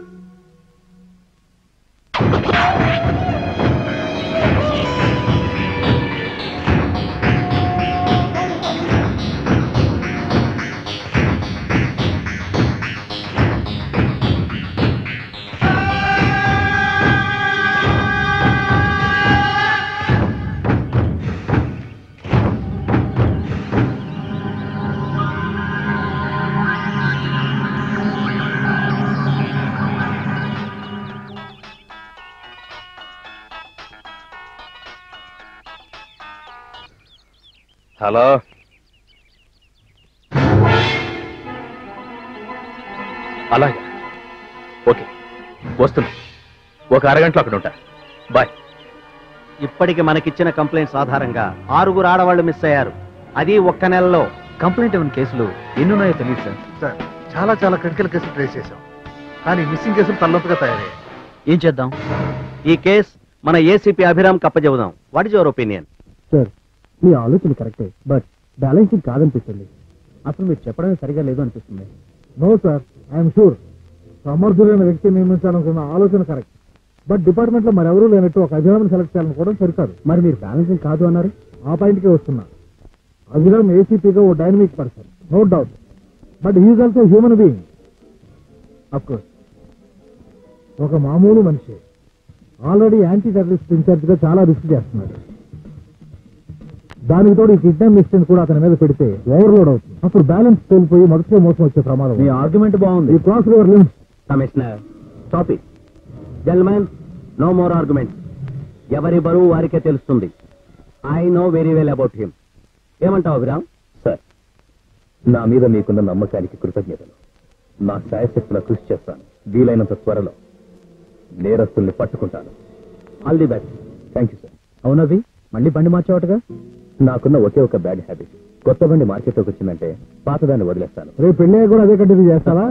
హలో అలాగా ఓకే వస్తున్నా ఒక అరగంటలో అక్కడ ఉంటా బాయ్ ఇప్పటికి మనకిచ్చిన కంప్లైంట్స్ ఆధారంగా ఆరుగురు ఆడవాళ్లు మిస్ అయ్యారు అది ఒక్క నెలలో కంప్లైంట్ ఇవ్వని కేసులు ఎన్నున్నాయో తెలియదు సార్ సార్ చాలా చాలా క్రిటికల్ కేసులు ట్రేస్ చేశాం కానీ మిస్సింగ్ కేసులు తల్లొంతగా తయారయ్యాయి ఏం చేద్దాం ఈ కేస్ మన ఏసీపీ అభిరామ్ కప్పచెబుదాం what is your opinion sir మీ ఆలోచన కరెక్టే బట్ బ్యాలెన్సింగ్ కాదనిపిస్తుంది అసలు మీరు చెప్పడమే సరిగా లేదు అనిపిస్తుంది నో సార్ ఐఎమ్ షూర్ సమర్థులైన వ్యక్తి నియమించాలనుకున్న ఆలోచన కరెక్ట్ బట్ డిపార్ట్మెంట్ లో మరెవరూ లేనట్టు ఒక అభిరామ్ సెలెక్ట్ చేయాలనుకోవడం సరికాదు మరి మీరు బ్యాలెన్సింగ్ కాదు అన్నారు ఆ పాయింట్కే వస్తున్నా అభిరామ్ ఏసీపీగా a dynamic person no doubt but he's also human being course ఒక మామూలు మనిషి ఆల్రెడీ యాంటీ టెర్రరిస్ట్ ఇన్ఛార్జ్ గా చాలా రిస్క్ చేస్తున్నాడు దానికి తోడు ఈ కిడ్నాప్ మిస్టేక్ కూడా అతని మీద పెడితే ఓవర్లోడ్ అవుతుంది అప్పుడు బ్యాలెన్స్ కోల్పోయి మొదటిగా మోసం వచ్చే ప్రమాదం మీ ఆర్గ్యుమెంట్ బాగుంది ఈ cross river limits commissioner stop it gentlemen no more argument ఎవరి బరువు వారికే తెలుస్తుంది I know very well about him ఏమంటావు అభిరామ్ సార్ నా మీద మీకున్న నమ్మకానికి కృతజ్ఞతలు నా శాయశక్తుల కృషి చేస్తాను వీలైనంత త్వరలో నేరస్తుల్ని పట్టుకుంటాను all the best thank you sir అవునవి మళ్ళీ బండి మార్చేవాటగా నాకున్న ఒకే ఒక బ్యాడ్ హ్యాబిట్ కొత్త బండి మార్కెట్లోకి వచ్చిందంటే పాతదాన్ని వదిలేస్తాను రేపు పెళ్ళి కూడా అదే కంటిన్యూ చేస్తావా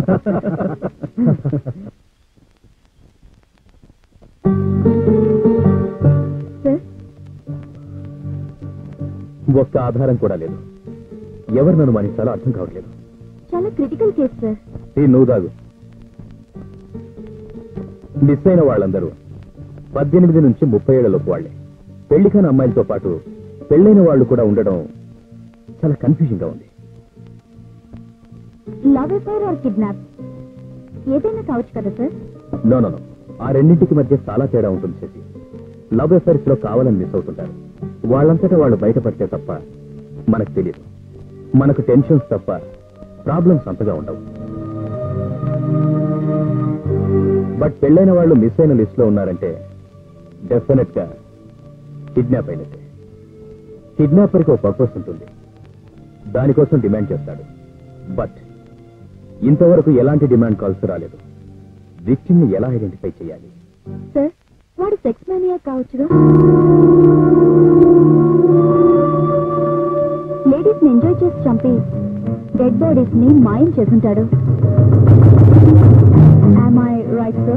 సార్ ఒక్క ఆధారం కూడా లేదు ఎవరు నన్ను మానిస్తారో అర్థం కావట్లేదు చాలా క్రిటికల్ కేసు సార్ ఈ నువ్వు దాగు మిస్ అయిన వాళ్ళందరూ పద్దెనిమిది నుంచి ముప్పై ఏళ్లలోపు వాళ్లే పెళ్లి కాని అమ్మాయిలతో పాటు పెళ్ళైన వాళ్ళు కూడా ఉండడం చాలా కన్ఫ్యూజింగ్ గా ఉంది లవ్ అఫైర్ ఆర్ కిడ్నాప్ ఏదైనా కావచ్చు కదా సార్ నో నో నో ఆ రెండింటికి మధ్య చాలా తేడా ఉంటుంది శశి లవ్ అఫైర్స్ లో కావాలని మిస్ అవుతుంటారు వాళ్ళంతటా వాళ్ళు బయటపడితే తప్ప మనకు తెలియదు మనకు టెన్షన్స్ తప్ప ప్రాబ్లమ్స్ అంతగా ఉండవు బట్ పెళ్ళైన వాళ్ళు మిస్ అయిన లిస్ట్ లో ఉన్నారంటే డెఫినెట్ గా కిడ్నాప్ అయినట్టే కిడ్నాపర్కి ఒక పర్పస్ ఉంటుంది దానికోసం డిమాండ్ చేస్తాడు బట్ ఇంతవరకు ఎలాంటి డిమాండ్ కాల్స్ రాలేదు విక్టిమ్ ని ఎలా ఐడెంటిఫై చేయాలి సార్ వాడు సెక్స్ మేనియా కావచ్చుగా లేడీస్ ని ఎంజాయ్ చేసి చంపి డెడ్ బాడీస్ ని మాయం చేసుంటాడు Am I right, sir?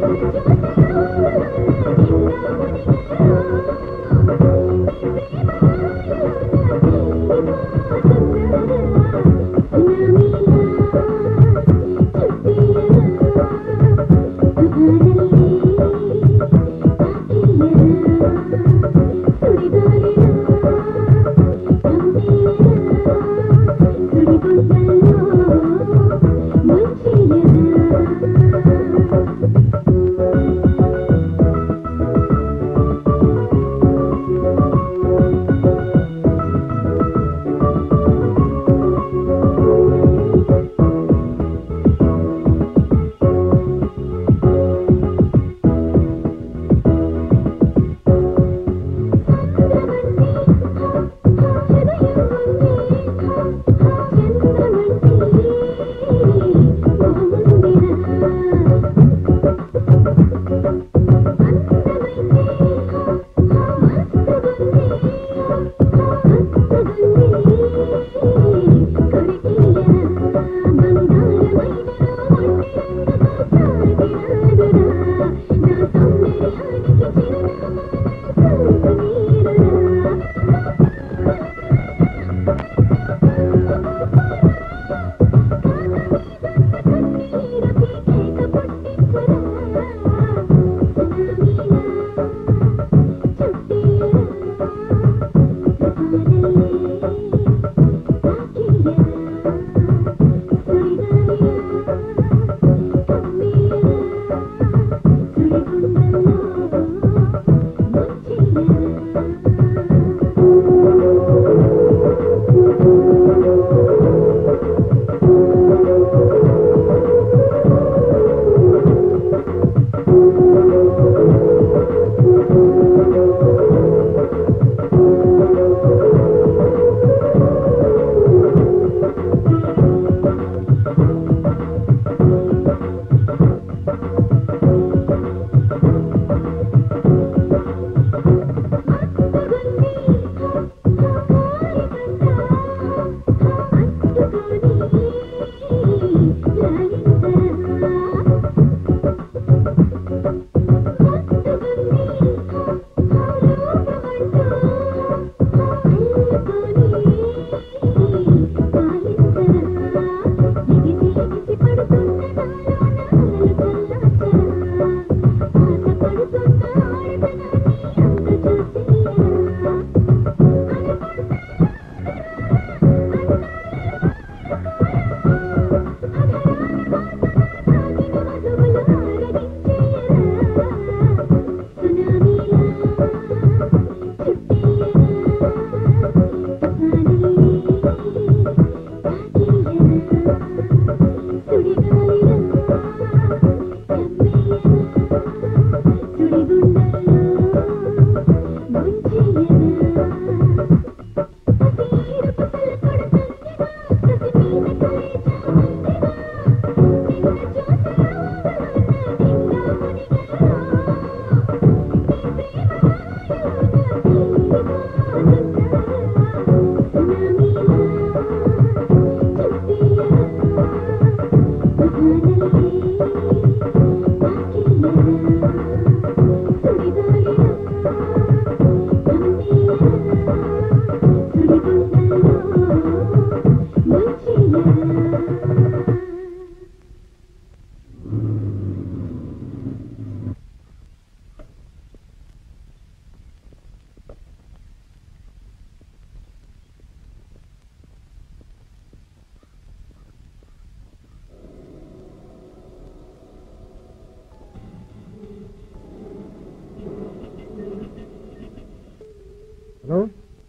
Hello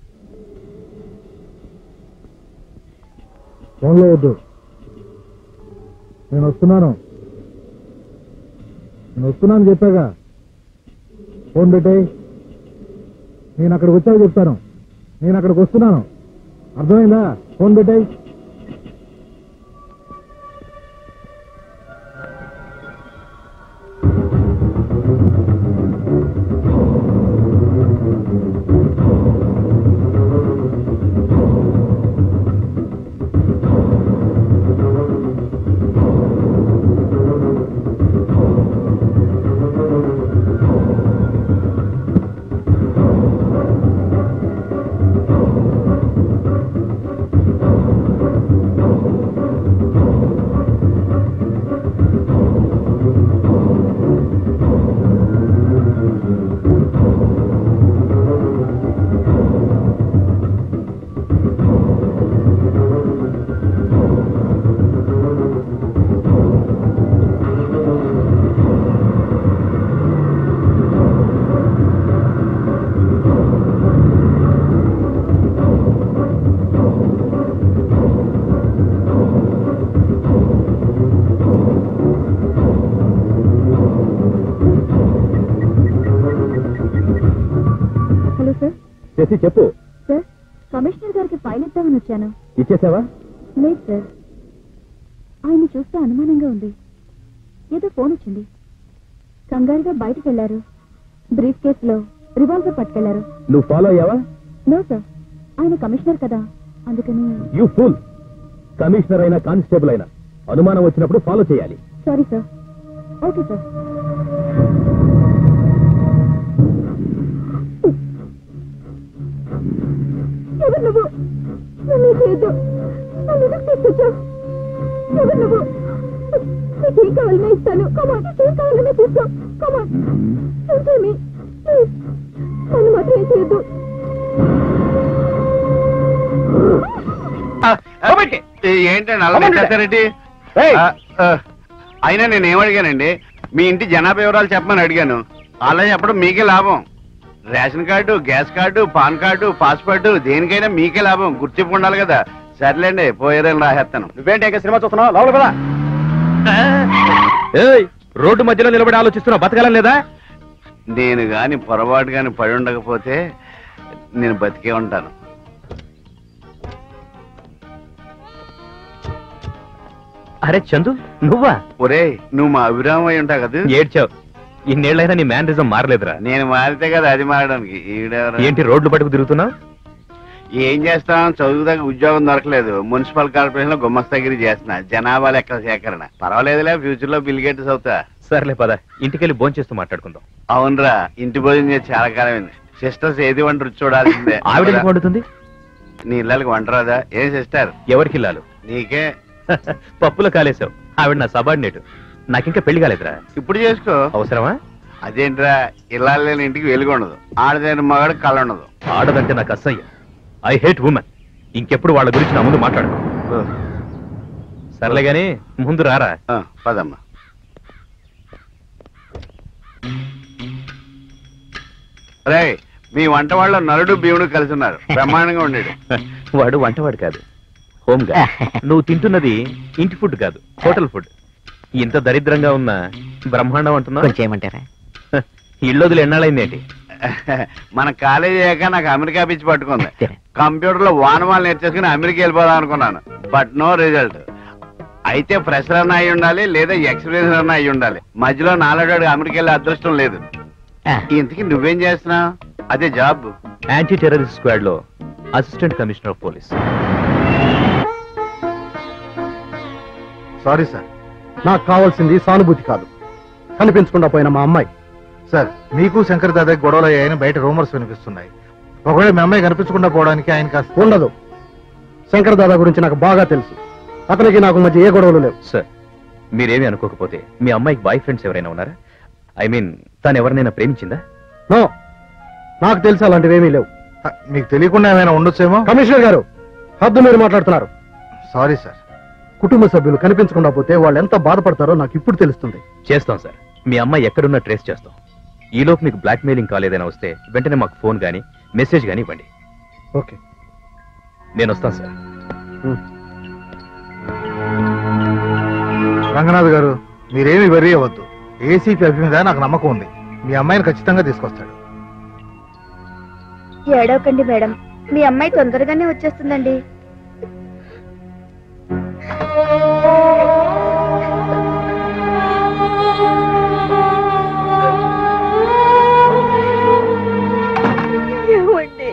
ఫోన్లో వద్దు నేను వస్తున్నాను నేను వస్తున్నాను చెప్పాగా ఫోన్ పెట్టేయ్ నేను అక్కడికి వచ్చాక చెప్తాను నేను అక్కడికి వస్తున్నాను అర్థమైందా ఫోన్ పెట్టేయ్ ఆ చేసి చెప్పు సార్ కమిషనర్ గారికి ఫైల్ ఇద్దామని వచ్చాను ఇచ్చేసావా లేదు సార్ ఆయన్ని చూస్తే అనుమానంగా ఉంది ఏదో ఫోన్ వచ్చింది కంగారుగా బయటకు వెళ్లారు బ్రీఫ్ కేసులో రివాల్వర్ పట్టుకెళ్లారు నువ్వు ఫాలో అయ్యావా నో సార్ ఆయన కమిషనర్ కదా అందుకని యూ ఫుల్ కమిషనర్ అయినా కానిస్టేబుల్ అయినా అనుమానం వచ్చినప్పుడు ఫాలో చేయాలి సారీ సార్ ఓకే సార్ ఎవరు నువ్వు నన్ను చేయొద్దు నన్ను ఎందుకు తీసుకొచ్చావు ఎవరు నువ్వు నీకేం కావాలన్నా ఇస్తాను కమాన్ ఏం కావాలన్నా తీసుకో కమాన్ చూసేమి ప్లీజ్ నన్ను మాత్రం ఏం చేయొద్దు ఏంటండి అలా చేస్తారండి అయినా నేను ఏమడిగానండి మీ ఇంటి జనాభా వివరాలు చెప్పమని అడిగాను అలా చెప్పడం మీకే లాభం ration card gas card PAN card passport దేనికైనా మీకే లాభం గుర్తింపు ఉండాలి కదా సర్లేండి పోయేరేళ్ళు రాసేస్తాను నువ్వేంటి సినిమా చూస్తున్నావు లోపల కదా ఏయ్ రోడ్డు మధ్యలో నిలబడి ఆలోచిస్తున్నావు బతకాలం లేదా నేను గాని పొరపాటు గాని పడి ఉండకపోతే నేను బతికే ఉంటాను అరే చందు నువ్వా ఒరే నువ్వు మా అభిరామం అయి ఉంటావు కదా ఏడ్చావు ఇన్నేళ్లైనా నీ మేనరిజం మారలేదురా నేను మారితే కదా అది మారడానికి ఈవిడెవరు? ఏంటి రోడ్లు పట్టుకు తిరుగుతున్నావు ఏం చేస్తాం చదువుదాకా ఉద్యోగం దొరకలేదు మున్సిపల్ కార్పొరేషన్ లో గుమ్మస్తాగిరి చేస్తున్నా జనాభా లెక్కల సేకరణ పర్వాలేదులే ఫ్యూచర్ లో బిల్ గేట్స్ అవుతా సర్లే పద ఇంటికెళ్ళి భోంచేస్తూ మాట్లాడుకుందాం అవునరా ఇంటి భోజనం చేసి చాలా కాలమైంది సిస్టర్స్ ఏది వంట రుచి చూడాల్సిందే ఆవిడ ఎందుకు వండుతుంది నీ ఇళ్ళకి వంట రాదా ఏ సిస్టర్ ఎవరికి ఇల్లాలు నీకే పప్పులో కాలేసావు ఆవిడ నా సబార్డినేట్ నాకింకా పెళ్లి కాలేదురా ఇప్పుడు చేసుకో అవసరమా అదేంట్రా ఇళ్ళ లేని ఇంటికి వెలుగు ఉండదు ఆడదైన మగాడు కళ ఉండదు ఆడదంటే నాకు అసహ్యం ఐ హేట్ ఉమెన్ ఇంకెప్పుడు వాళ్ళ గురించి నా ముందు మాట్లాడు సర్లే గాని ముందు రారా ఆ, పదమ్మా రే మీ వంట వాళ్ళ నలుడు భీముడు కలిసి ఉన్నారు బ్రహ్మాండంగా ఉండేడు వాడు వంటవాడు కాదు హోమ్ గా నువ్వు తింటున్నది ఇంటి ఫుడ్ కాదు హోటల్ ఫుడ్ ఇంత దరిద్రంగా ఉన్న బ్రహ్మాండం అంటున్నావు కొంచెం ఏమంటారా ఇళ్ళొదులు ఎన్నాళ్ళైంది ఏంటి మన కాలేజీ అయ్యాక నాకు అమెరికా పిచ్చి పట్టుకుంది కంప్యూటర్ లో వానమాలు నేర్చేసుకుని అమెరికా వెళ్ళిపోదాం అనుకున్నాను బట్ నో రిజల్ట్ అయితే ఫ్రెషర్ అన్న అయి ఉండాలి లేదా ఎక్స్పీరియన్స్ అన్న అయి ఉండాలి మధ్యలో నాలుగు అమెరికా వెళ్ళే అదృష్టం లేదు ఇంతకీ నువ్వేం చేస్తున్నావు అదే జాబ్ యాంటీ టెర్రరిస్ట్ స్క్వాడ్ లో assistant commissioner of police sorry sir నాకు కావాల్సింది సానుభూతి కాదు కనిపించకుండా పోయిన మా అమ్మాయి సార్ మీకు శంకర్ దాదాకి గొడవలు అయ్యాయని బయట రూమర్స్ వినిపిస్తున్నాయి ఒకవేళ మీ అమ్మాయి కనిపించకుండా పోవడానికి ఆయన కాస్త ఉండదు శంకర్ దాదా గురించి నాకు బాగా తెలుసు అతనికి నాకు మధ్య ఏ గొడవలు లేవు సార్ మీరేమీ అనుకోకపోతే మీ అమ్మాయికి బాయ్ ఫ్రెండ్స్ ఎవరైనా ఉన్నారా ఐ మీన్ తను ఎవరినైనా ప్రేమించిందా నో నాకు తెలిసి అలాంటివి ఏమీ లేవు మీకు తెలియకుండా ఏమైనా ఉండొచ్చేమో కమిషనర్ గారు హద్దు మీరు మాట్లాడుతున్నారు సారీ సార్ కుటుంబ సభ్యులు కనిపించకుండా పోతే వాళ్ళు ఎంత బాధపడతారో నాకు ఇప్పుడు తెలుస్తుంది చేస్తాం సార్ మీ అమ్మాయి ఎక్కడున్నా ట్రేస్ చేస్తాం ఈలోపు మీకు బ్లాక్ మెయిలింగ్ కాల్ ఏదైనా వస్తే వెంటనే మాకు ఫోన్ కానీ మెసేజ్ కానీ ఇవ్వండి ఓకే నేను వస్తాను సార్ రంగనాథ్ గారు మీరేమి వెర్రీ అవ్వద్దు ఏసీపీ అభి మీద నాకు నమ్మకం ఉంది మీ అమ్మాయిని ఖచ్చితంగా తీసుకొస్తాడు ఏడవకండి మేడం మీ అమ్మాయి తొందరగానే వచ్చేస్తుందండి ఏమండి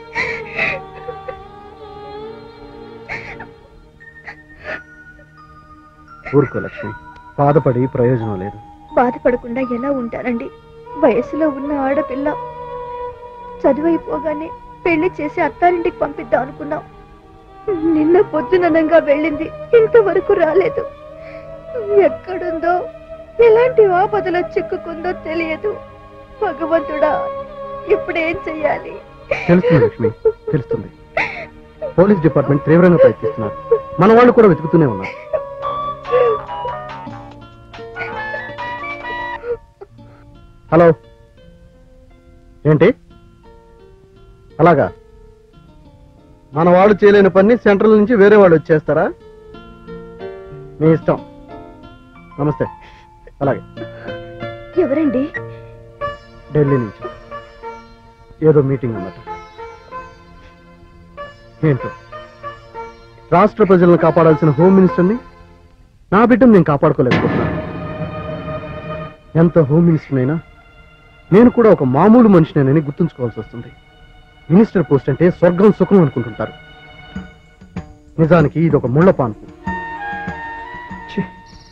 ఊరుకో లక్ష్మి బాధపడి ప్రయోజనం లేదు బాధపడకుండా ఎలా ఉంటానండి వయసులో ఉన్న ఆడపిల్ల చదువైపోగానే పెళ్లి చేసి అత్తారింటికి పంపిద్దాం అనుకున్నాం నిన్న పొద్దుననంగా వెళ్ళింది ఇంతవరకు రాలేదు ఎక్కడుందో ఎలాంటి ఆపదలో చిక్కుకుందో తెలియదు భగవంతుడా ఇప్పుడేం చెయ్యాలి తెలుస్తుంది లక్ష్మి తెలుస్తుంది పోలీస్ డిపార్ట్మెంట్ తీవ్రంగా ప్రయత్నిస్తున్నారు మన వాళ్ళు కూడా వెతుకుతూనే ఉన్నారు హలో ఏంటి అలాగా మన వాళ్ళు చేయలేని పని సెంట్రల్ నుంచి వేరే వాళ్ళు వచ్చేస్తారా మీ ఇష్టం నమస్తే అలాగే ఎవరండి ఢిల్లీ నుంచి ఏదో మీటింగ్ అన్నట్టు ఏంటో రాష్ట్ర ప్రజలను కాపాడాల్సిన హోమ్ మినిస్టర్ని నా బిడ్డను నేను కాపాడుకోలేకపోతున్నాను ఎంత హోమ్ మినిస్టర్నైనా నేను కూడా ఒక మామూలు మనిషినేనని గుర్తుంచుకోవాల్సి వస్తుంది మినిస్టర్ పోస్ట్ అంటే స్వర్గం సుఖం అనుకుంటుంటారు నిజానికి ఇది ఒక ముళ్ళ పాన్పు ఛీ.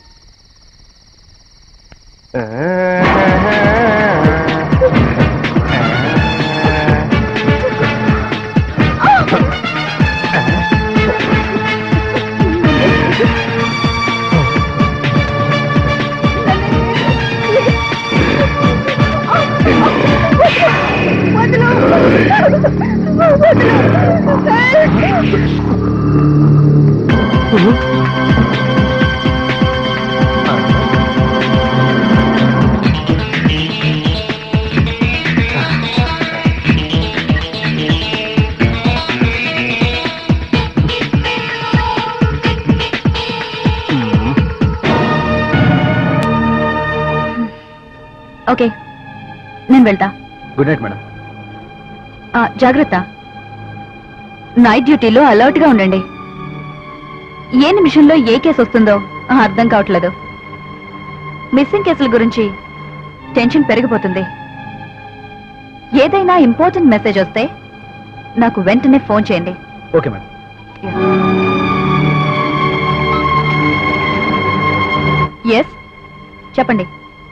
ఓకే నేను వెళ్తా గుడ్ నైట్ మేడం ఆ, జాగ్రత్త నైట్ డ్యూటీలో అలర్ట్ గా ఉండండి ఏ నిమిషంలో ఏ కేసు వస్తుందో ఆ, అర్థం కావట్లేదు మిస్సింగ్ కేసుల గురించి టెన్షన్ పెరిగిపోతుంది ఏదైనా ఇంపార్టెంట్ మెసేజ్ వస్తే నాకు వెంటనే ఫోన్ చేయండి ఓకే మేడం ఎస్ చెప్పండి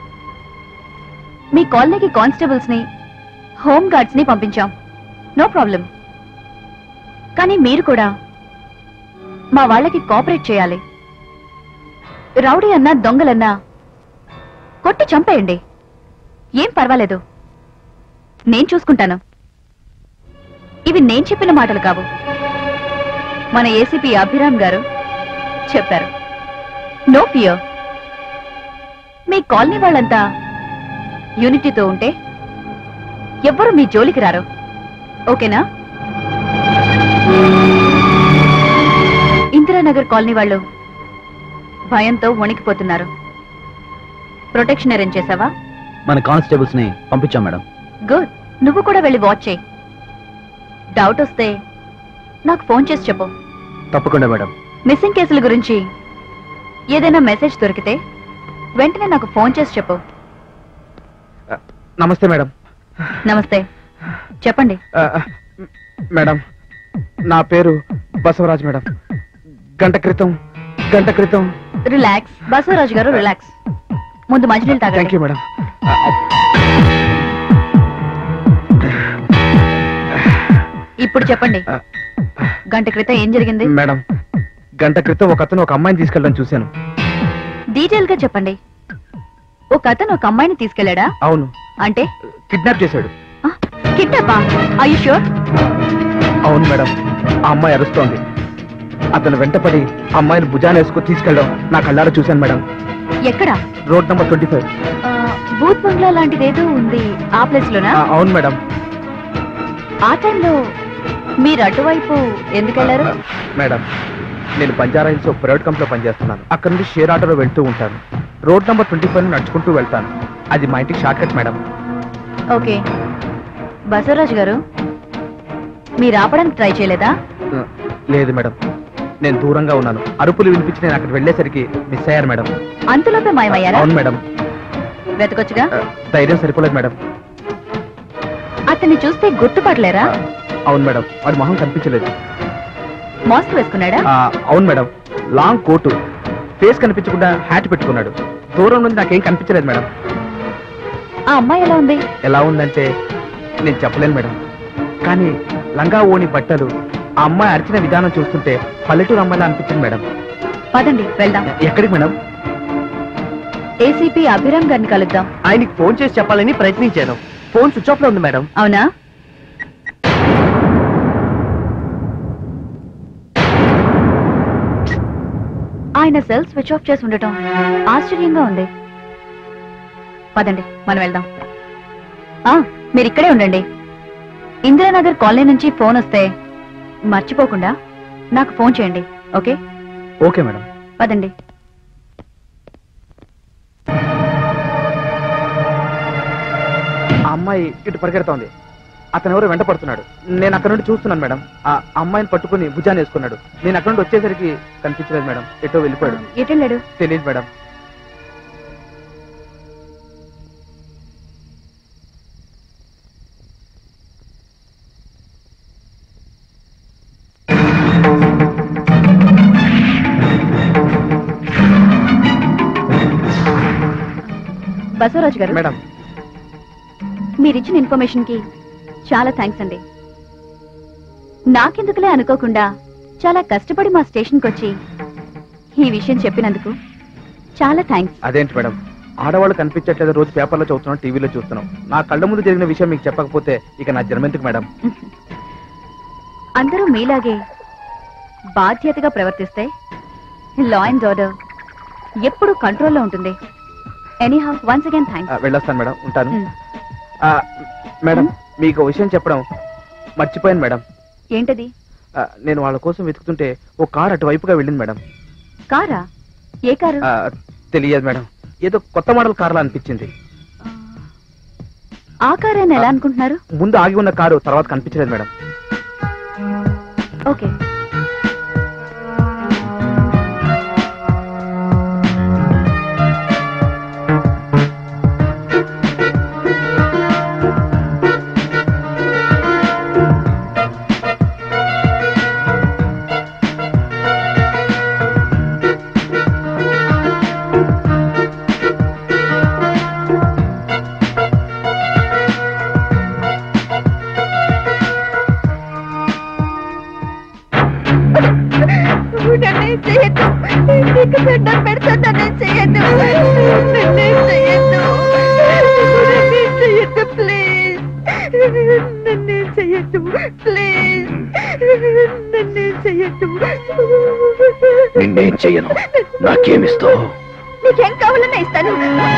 మీ కాలనీకి కానిస్టేబుల్స్ ని హోమ్ గార్డ్స్ ని పంపించాం నో ప్రాబ్లం కానీ మీరు కూడా మా వాళ్ళకి కోఆపరేట్ చేయాలి రౌడీ అన్నా దొంగలన్నా కొట్టి చంపేయండి ఏం పర్వాలేదు నేను చూసుకుంటాను ఇవి నేను చెప్పిన మాటలు కావు మన ఏసీపీ అభిరామ్ గారు చెప్పారు నో ఫియర్ మీ కాలనీ వాళ్ళంతా యూనిటీతో ఉంటే ఎవ్వరు మీ జోలికి రారు ఓకేనా ఇందిరానగర్ కాలనీ వాళ్ళు భయంతో వణికిపోతున్నారు ప్రొటెక్షన్ అరేంజ్ చేసావా మన కానిస్టేబుల్స్ ని పంపించాం మేడం గుడ్ నువ్వు కూడా వెళ్ళి వాచ్ చేయి డౌట్ వస్తే నాకు ఫోన్ చేసి చెప్పు తప్పకుండా మేడం మిస్సింగ్ కేసుల గురించి ఏదైనా మెసేజ్ దొరికితే వెంటనే నాకు ఫోన్ చేసి చెప్పు నమస్తే మేడం నమస్తే చెప్పండి ఆ, మేడం నా పేరు బసవరాజ్ మేడం గంట క్రితం గంట క్రితం రిలాక్స్ బసవరాజు గారు రిలాక్స్ ముందు మంచినీళ్ళు థ్యాంక్ తాగండి యూ మేడం ఇప్పుడు చెప్పండి గంట క్రితం ఏం జరిగింది మేడం గంట క్రితం ఒక అతను ఒక అమ్మాయిని తీసుకెళ్ళడం చూశాను డీటెయిల్ గా చెప్పండి ఒక అతను ఒక అమ్మాయిని తీసుకెళ్లాడా అవును అంటే కిడ్నాప్ చేశాడు కిడ్నాపా ఐ షూర్ అవును మేడం ఆ అమ్మాయి అరుస్తోంది అతను వెంటపడి ఆ అమ్మాయిని భుజాన్ని వేసుకుని తీసుకెళ్ళడం నా కళ్ళారా చూశాను మేడం ఎక్కడ రోడ్ నంబర్ ట్వంటీ ఫైవ్ ఆ, బూత్ బంగ్లా లాంటిది ఏదో ఉంది ఆ ప్లేస్ లోనా అవును మేడం ఆ టైంలో మీరు అటువైపు ఎందుకు వెళ్ళారు మేడం నేను బంజారా హిల్స్ ఒక ప్రైవేట్ కంపెనీలో పనిచేస్తున్నాను అక్కడ నుండి షేర్ ఆటోలో వెళ్తూ ఉంటాను రోడ్ నంబర్ ట్వంటీ ఫైవ్ నడుచుకుంటూ వెళ్తాను అది మా ఇంటికి short cut madam okay Basavaraju గారు మీరు ఆపడానికి ట్రై చేయలేదా లేదు మేడం నేను దూరంగా ఉన్నాను అరుపులు వినిపించి నేను అక్కడ వెళ్ళేసరికి మిస్ అయ్యారు మేడం అంతలోపే మాయమయ్యారా అవును మేడం వెతకొచ్చుగా ధైర్యం సరిపోలేదు మేడం అతన్ని చూస్తే గుర్తుపడలేరా అవును మేడం వాడి మొహం కనిపించలేదు మాస్క్ వేసుకున్నాడా ఆ, అవును మేడం లాంగ్ కోటు ఫేస్ కనిపించకుండా హ్యాట్ పెట్టుకున్నాడు దూరం నుండి నాకేం కనిపించలేదు మేడం ఆ అమ్మాయి ఎలా ఉంది ఎలా ఉందంటే నేను చెప్పలేను మేడం కానీ లంగా ఓని బట్టలు ఆ అమ్మాయి అరిచిన విధానం చూస్తుంటే పల్లెటూరు అమ్మాయిలా అనిపించింది మేడం పదండి వెళ్దాం ఎక్కడికి మేడం ఏసీపీ అభిరామ్ గారిని కలుద్దాం ఆయనకి ఫోన్ చేసి చెప్పాలని ప్రయత్నించాను ఫోన్ స్విచ్ ఆఫ్ లో ఉంది మేడం అవునా ఆయన సెల్ స్విచ్ ఆఫ్ చేసి ఉండటం ఆశ్చర్యంగా ఉంది పదండి మనం వెళ్దాం ఆ, మీరు ఇక్కడే ఉండండి ఇందిరానగర్ కాలనీ నుంచి ఫోన్ వస్తే మర్చిపోకుండా నాకు ఫోన్ చేయండి ఓకే ఓకే మేడం పదండి ఆ అమ్మాయి ఇటు పరిగెడుతోంది అతను ఎవరో వెంట పడుతున్నాడు నేను అక్కడ నుండి చూస్తున్నాను మేడం ఆ అమ్మాయిని పట్టుకుని భుజాన్ని వేసుకున్నాడు నేను అక్కడ నుండి వచ్చేసరికి కనిపించలేదు మేడం ఎటో వెళ్ళిపోయాడు ఎటెళ్ళాడు తెలియదు మేడం బసవరాజు గారు మేడం మీరిచ్చిన ఇన్ఫర్మేషన్ కి చాలా థ్యాంక్స్ అండి నాకెందుకులే అనుకోకుండా చాలా కష్టపడి మా స్టేషన్కి వచ్చి ఈ విషయం చెప్పినందుకు చాలా థ్యాంక్స్ అదేంటి మేడం ఆడవాళ్ళు కనిపించట్లేదు రోజు పేపర్లో చదువుతున్నాం టీవీలో చూస్తున్నాం నా కళ్ళ ముందు జరిగిన విషయం మీకు చెప్పకపోతే ఇక నా జన్మెందుకు మేడం అందరూ మీలాగే బాధ్యతగా ప్రవర్తిస్తే లా అండ్ ఆర్డర్ ఎప్పుడు కంట్రోల్లో ఉంటుంది ఎనీహౌ వన్స్ అగైన్ ఆ, థ్యాంక్స్ వెళ్ళొస్తాను మేడం ఉంటాను ఆ, మేడం మీకు ఓ విషయం చెప్పడం మర్చిపోయాను మేడం ఏంటది ఆ, నేను వాళ్ళ కోసం వెతుకుతుంటే ఓ కార్ అటువైపుగా వెళ్ళింది మేడం కారా ఏ కారు ఆ, తెలియదు మేడం ఏదో కొత్త మోడల్ కార్లా అనిపించింది ఆ కారు అని ఎలా అనుకుంటున్నారు ముందు ఆగి ఉన్న కారు తర్వాత కనిపించలేదు మేడం ఓకే నన్నేం చేయొద్దు నీకు దండం పెడతాను నన్నేం చేయొద్దు నన్నేం చేయొద్దు నన్నేం చేయొద్దు ప్లీజ్ నన్నేం చేయొద్దు ప్లీజ్ నన్నేం చేయొద్దు నిన్నేం చెయ్యను నాకేమిస్తావు నీకేం కావాలన్నా ఇస్తాను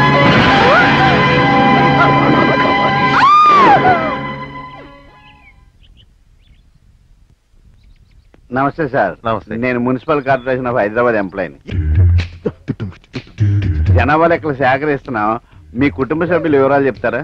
నమస్తే సార్ నమస్తే నేను మున్సిపల్ కార్పొరేషన్ ఆఫ్ హైదరాబాద్ ఎంప్లాయీని జనాభా లెక్కలు సేకరిస్తున్నాం మీ కుటుంబ సభ్యుల వివరాలు చెప్తారా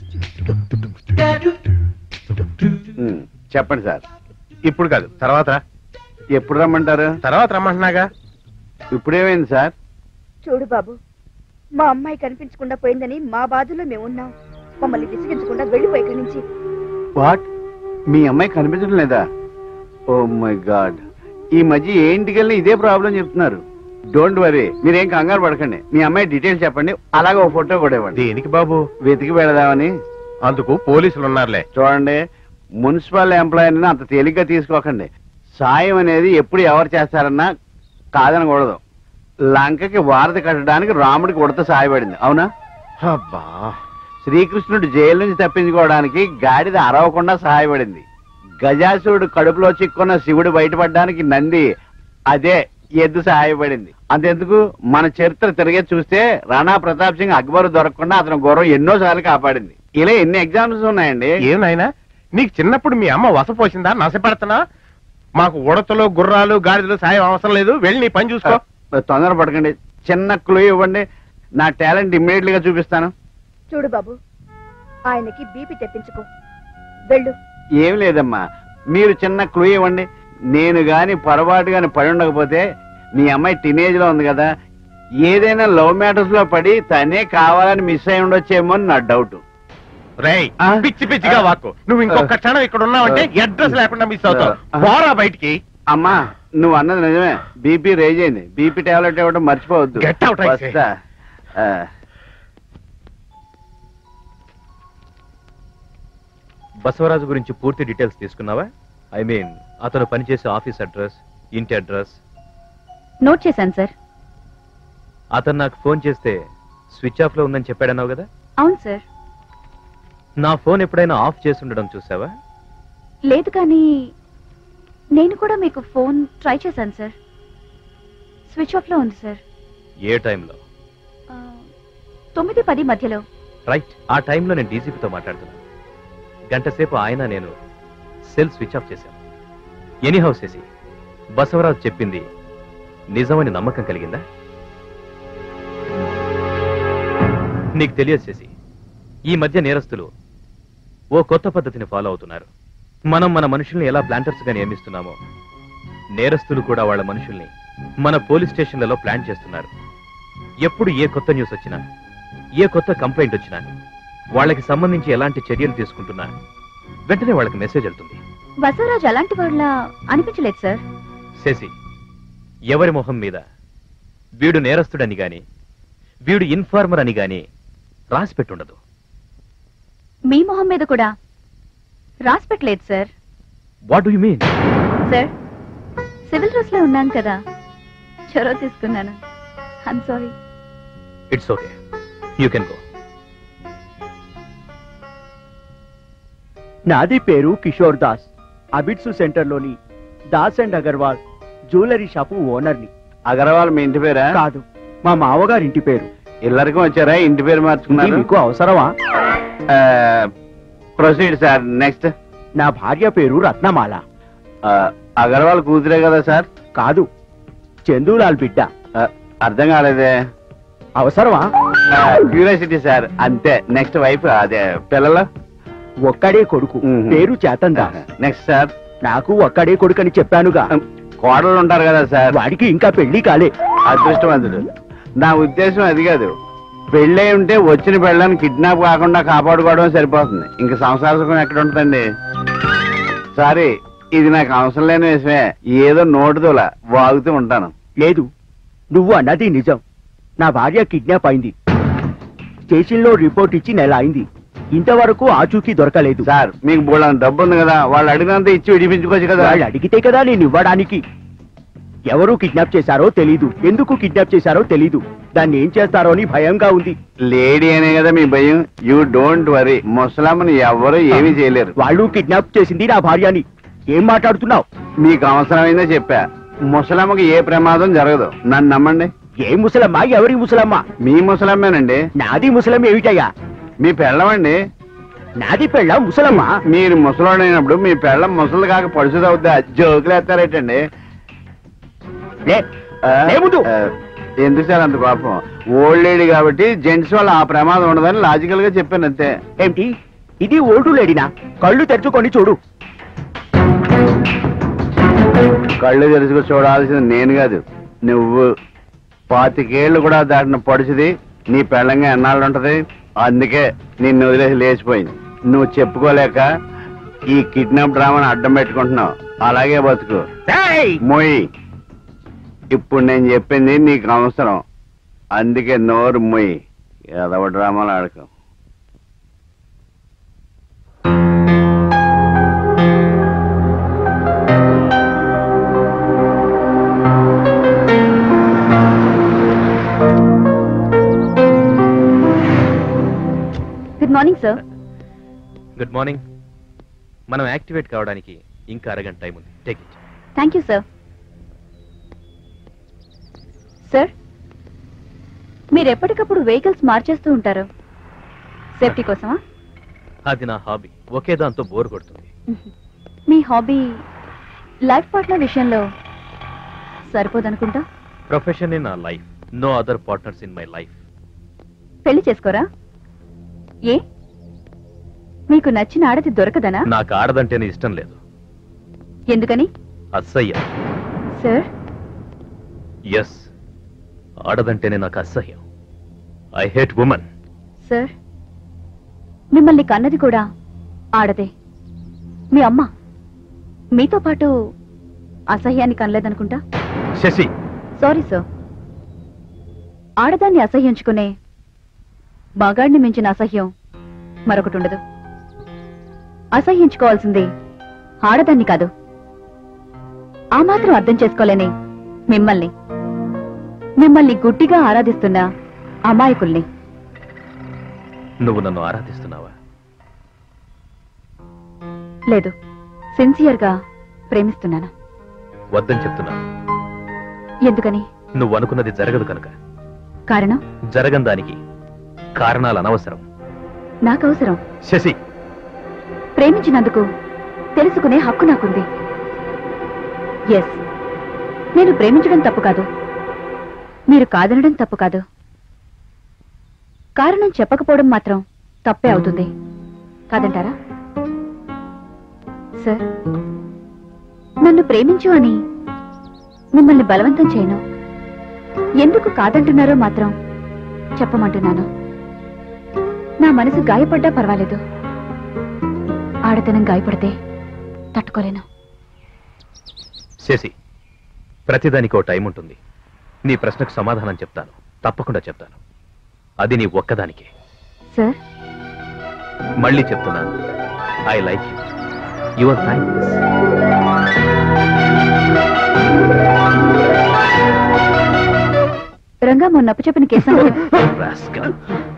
ఉమ్, చెప్పండి సార్ ఇప్పుడు కాదు తర్వాత ఎప్పుడు రమ్మంటారు తర్వాత రమ్మంటున్నాగా ఇప్పుడేమైంది సార్ చూడు బాబు మా అమ్మాయి కనిపించకుండా పోయిందని మా బాధలో మేమున్నాం మమ్మల్ని విసిగించకుండా వెళ్ళిపోయి ఇక్కడి నుంచి వాట్ మీ అమ్మాయి కనిపించడం లేదా ఓ మై గాడ్ ఈ మధ్య ఏ ఇంటికి వెళ్ళి ఇదే ప్రాబ్లం చెప్తున్నారు డోంట్ వరీ మీరేం కంగారు పడకండి మీ అమ్మాయి డీటెయిల్స్ చెప్పండి అలాగే ఓ ఫోటో కూడా ఇవ్వండి దేనికి బాబు వెతికి పెడదామని అందుకు పోలీసులు ఉన్నారులే చూడండి మున్సిపల్ ఎంప్లాయీని అంత తేలిగ్గా తీసుకోకండి సాయం అనేది ఎప్పుడు ఎవరు చేస్తారన్నా కాదనకూడదు లంకకి వారధి కట్టడానికి రాముడికి ఉడత సాయపడింది అవునా అబ్బా శ్రీకృష్ణుడు జైలు నుంచి తప్పించుకోవడానికి గాడిద అరవకుండా సహాయపడింది గజాసురుడు కడుపులో చిక్కున్న శివుడు బయటపడడానికి నంది అదే ఎద్దు సహాయపడింది అంతెందుకు మన చరిత్ర తిరిగే చూస్తే రాణా ప్రతాప్ సింగ్ అక్బర్ దొరకకుండా అతని గౌరవం ఎన్నో సార్లు కాపాడింది ఇలా ఎన్ని ఎగ్జామ్స్ ఉన్నాయండి ఏం నాయనా నీకు చిన్నప్పుడు మీ అమ్మ వసపోసిందా నశపెడుతున్నా మాకు ఉడతలు గుర్రాలు గాడిదలు సాయం అవసరం లేదు వెళ్ళి నీ పని చూసుకో తొందర పడకండి చిన్న క్లూ ఇవ్వండి నా టాలెంట్ ఇమ్మీడియట్ గా చూపిస్తాను చూడు బాబు ఆయనకి బీపీ తెప్పించుకో వెళ్ళు ఏం లేదమ్మా మీరు చిన్న క్లూ ఇవ్వండి నేను గాని పొరపాటు గాని పడి ఉండకపోతే మీ అమ్మాయి టీనేజ్ లో ఉంది కదా ఏదైనా లవ్ మ్యాటర్స్ లో పడి తనే కావాలని మిస్ అయి ఉండొచ్చేమో అని నా డౌట్ రేయ్ పిచ్చి పిచ్చిగా వాక్కు నువ్వు ఇంకొక క్షణం ఇక్కడ ఉన్నావంటే అడ్రస్ లేకుండా మిస్ అవుతావు పోరా బయటికి అమ్మా నువ్వు అన్నది నిజమే బీపీ రేజ్ అయింది బీపీ టాబ్లెట్ ఇవ్వడం మర్చిపోవద్దు Get out, I say. వస్తా. ఆ. బసవరాజు గురించి పూర్తి డీటెయిల్స్ తీసుకున్నావా ఐ మీన్ అతను పనిచేసే ఆఫీస్ అడ్రస్ ఇంటి అడ్రస్ నోట్ చేశాను సార్ అతను నాకు ఫోన్ చేస్తే స్విచ్ ఆఫ్ లో ఉందని చెప్పాడన్నావు కదా అవును సార్ నా ఫోన్ ఎప్పుడైనా ఆఫ్ చేసి ఉండడం చూసావా లేదు కానీ నేను కూడా మీకు ఫోన్ ట్రై చేశాను సార్ స్విచ్ ఆఫ్ లో ఉంది సార్ ఏ టైంలో ఆ, తొమ్మిది పది మధ్యలో రైట్ ఆ టైంలో నేను డీజీపీతో మాట్లాడుతున్నాను గంట సేపు ఆయన నేను సెల్ స్విచ్ ఆఫ్ చేశాను ఎనీ హౌస్ చేసి బసవరాజు చెప్పింది నిజమని నమ్మకం కలిగిందా నీకు తెలియదు చేసి ఈ మధ్య నేరస్తులు ఓ కొత్త పద్ధతిని ఫాలో అవుతున్నారు మనం మన మనుషుల్ని ఎలా ప్లాంటర్స్ గా నియమిస్తున్నామో నేరస్తులు కూడా వాళ్ళ మనుషుల్ని మన పోలీస్ స్టేషన్లలో ప్లాన్ చేస్తున్నారు ఎప్పుడు ఏ కొత్త న్యూస్ వచ్చినా ఏ కొత్త కంప్లైంట్ వచ్చినా వాళ్ళకి సంబంధించి ఎలాంటి చర్యలు తీసుకుంటున్నా వెంటనే వాళ్ళకి మెసేజ్ వెళ్తుంది బసవరాజు అలాంటి వాళ్ళ అనిపించలేదు సార్ శశి ఎవరి మొహం మీద వీడు నేరస్తుడని గాని వీడు ఇన్ఫార్మర్ అని గాని రాసి పెట్టుండదు మీ మొహం మీద కూడా రాసి పెట్టలేదు sir what do you mean sir civil dress లో ఉన్నాను కదా చొరవ తీసుకున్నాను I'm sorry it's okay you can go నాది పేరు కిషోర్ దాస్ అబిట్సు సెంటర్లోని Das and Agarwal jewellery shop ఓనర్ని అగర్వాల్ మీ ఇంటి పేరా కాదు మా మావగారి ఇంటి పేరు ఇల్లరికి వచ్చారా ఇంటి పేరు ఇది మార్చుకున్నారు మీకు అవసరమా ప్రొసీడ్ సార్ నెక్స్ట్ నా భార్య పేరు రత్నమాల అగర్వాల్ కూతురే కదా సార్ కాదు చందూలాల్ బిడ్డ అర్థం కాలేదే అవసరమా క్యూరియాసిటీ సార్ అంతే నెక్స్ట్ వైఫ్ అదే పిల్లలు ఒక్కడే కొడుకు పేరు చేతన్ దాస్ నెక్స్ట్ సార్ నాకు ఒక్కడే కొడుకని చెప్పానుగా కోడలు ఉంటారు కదా సార్ వాడికి ఇంకా పెళ్లి కాలే అదృష్టవంతుడు నా ఉద్దేశం అది కాదు పెళ్ళై ఉంటే వచ్చిన పెళ్ళని కిడ్నాప్ కాకుండా కాపాడుకోవడం సరిపోతుంది ఇంక సంసార సుఖం ఎక్కడ ఉంటుందండి సారీ ఇది నాకు అవసరం లేని విషయమే ఏదో నోటుదోల వాగుతూ ఉంటాను లేదు నువ్వు అన్నది నిజం నా భార్య కిడ్నాప్ అయింది స్టేషన్లో రిపోర్ట్ ఇచ్చి నెల అయింది ఇంతవరకు ఆచూకీ దొరకలేదు సార్ మీకు బోళ్ళ డబ్బు ఉంది కదా వాళ్ళు అడిగినంత ఇచ్చి విడిపించుకోవచ్చు కదా వాళ్ళు అడిగితే కదా నేను ఇవ్వడానికి ఎవరు కిడ్నాప్ చేశారో తెలీదు ఎందుకు కిడ్నాప్ చేశారో తెలీదు దాన్ని ఏం చేస్తారో అని భయంగా ఉంది లేడీ అనే కదా మీ భయం యూ డోంట్ వరీ ముసలమ్మని ఎవరు ఏమీ చేయలేరు వాళ్ళు కిడ్నాప్ చేసింది నా భార్యని ఏం మాట్లాడుతున్నావు మీకు అవసరమైందో చెప్పా ముసలమ్మకి ఏ ప్రమాదం జరగదు నన్ను నమ్మండి ఏ ముసలమ్మ ఎవరి ముసలమ్మ మీ ముసలమ్మేనండి నాది ముసలం ఏమిటయ్యా మీ పెళ్ళమండి నాది పెళ్ళ ముసలమ్మ మీరు ముసలోడైనప్పుడు మీ పెళ్ళం ముసలు కాక పడుచుదవుద్దా జోకులు ఎత్తారేటండి ఆ, ఎందుకు సార్ అంత పాపం ఓల్డ్ లేడీ కాబట్టి జెంట్స్ వల్ల ఆ ప్రమాదం ఉండదని లాజికల్ గా చెప్పాను అంతే ఏంటి ఇది ఓల్డ్ లేడీనా కళ్ళు తెరుచుకొని చూడు కళ్ళు తెరుచుకు చూడాల్సింది నేను కాదు నువ్వు పాతికేళ్లు కూడా దాటిన పడుచుది నీ పెళ్ళంగా ఎన్నాళ్ళు ఉంటది అందుకే నిన్ను వదిలేసి లేచిపోయింది నువ్వు చెప్పుకోలేక ఈ కిడ్నాప్ డ్రామాని అడ్డం పెట్టుకుంటున్నావు అలాగే బతుకు మొయ్ ఇప్పుడు నేను చెప్పింది నీకు అవసరం అందుకే నోరు మొయ్ ఏదవ డ్రామాలు ఆడకు good morning sir good morning మనం యాక్టివేట్ కావడానికి ఇంకా అరగంట టైం ఉంది take it thank you sir sir మీరు ఎప్పటికప్పుడు వెహికల్స్ మార్చేస్తూ ఉంటారు సేఫ్టీ కోసమా అది నా హాబీ ఒకే దాంతో బోర్ కొడుతుంది మీ హాబీ లైఫ్ పార్ట్నర్ విషయంలో సరిపోదనుకుంటా ప్రొఫెషన్ ఇన్ నా life no other partners in my life పెళ్లి చేసుకోరా ఏ మీకు నచ్చిన ఆడది దొరకదనా నాకు ఆడదంటేనే ఇష్టం లేదు ఎందుకని అసహ్య సార్ ఎస్ ఆడదంటేనే నాకు అసహ్యం ఐ హేట్ ఉమెన్ సార్ మిమ్మల్ని కన్నది కూడా ఆడదే మీ అమ్మ మీతో పాటు అసహ్యాన్ని కనలేదనుకుంటా శశి సారీ సార్ ఆడదాన్ని అసహ్యించుకునే మగాడిని మించిన అసహ్యం మరొకటి ఉండదు అసహ్యించుకోవాల్సింది ఆడదాన్ని కాదు ఆ మాత్రం అర్థం చేసుకోలేని మిమ్మల్ని మిమ్మల్ని గుడ్డిగా ఆరాధిస్తున్న అమాయకుల్ని నువ్వు నన్ను ఆరాధిస్తున్నావా లేదు సిన్సియర్ గా ప్రేమిస్తున్నాను వద్దని చెప్తున్నాను ఎందుకని నువ్వు అనుకున్నది జరగదు కనుక కారణం జరగని దానికి కారణాలు అనవసరం నాకు అవసరం శశి ప్రేమించినందుకు తెలుసుకునే హక్కు నాకుంది ఎస్ నేను ప్రేమించడం తప్పు కాదు మీరు కాదనడం తప్పు కాదు కారణం చెప్పకపోవడం మాత్రం తప్పే అవుతుంది కాదంటారా సార్ నన్ను ప్రేమించు అని మిమ్మల్ని బలవంతం చేయను ఎందుకు కాదంటున్నారో మాత్రం చెప్పమంటున్నాను నా మనసు గాయపడ్డా పర్వాలేదు ఆడతనం గాయపడితే తట్టుకోలేను శశి ప్రతిదానికి ఓ టైం ఉంటుంది నీ ప్రశ్నకు సమాధానం చెప్తాను తప్పకుండా చెప్తాను అది నీ ఒక్కదానికే సార్ మళ్ళీ చెప్తున్నాను I like you your thanks Ranga మొన్నప్పు చెప్పిన కేసు రాస్కల్.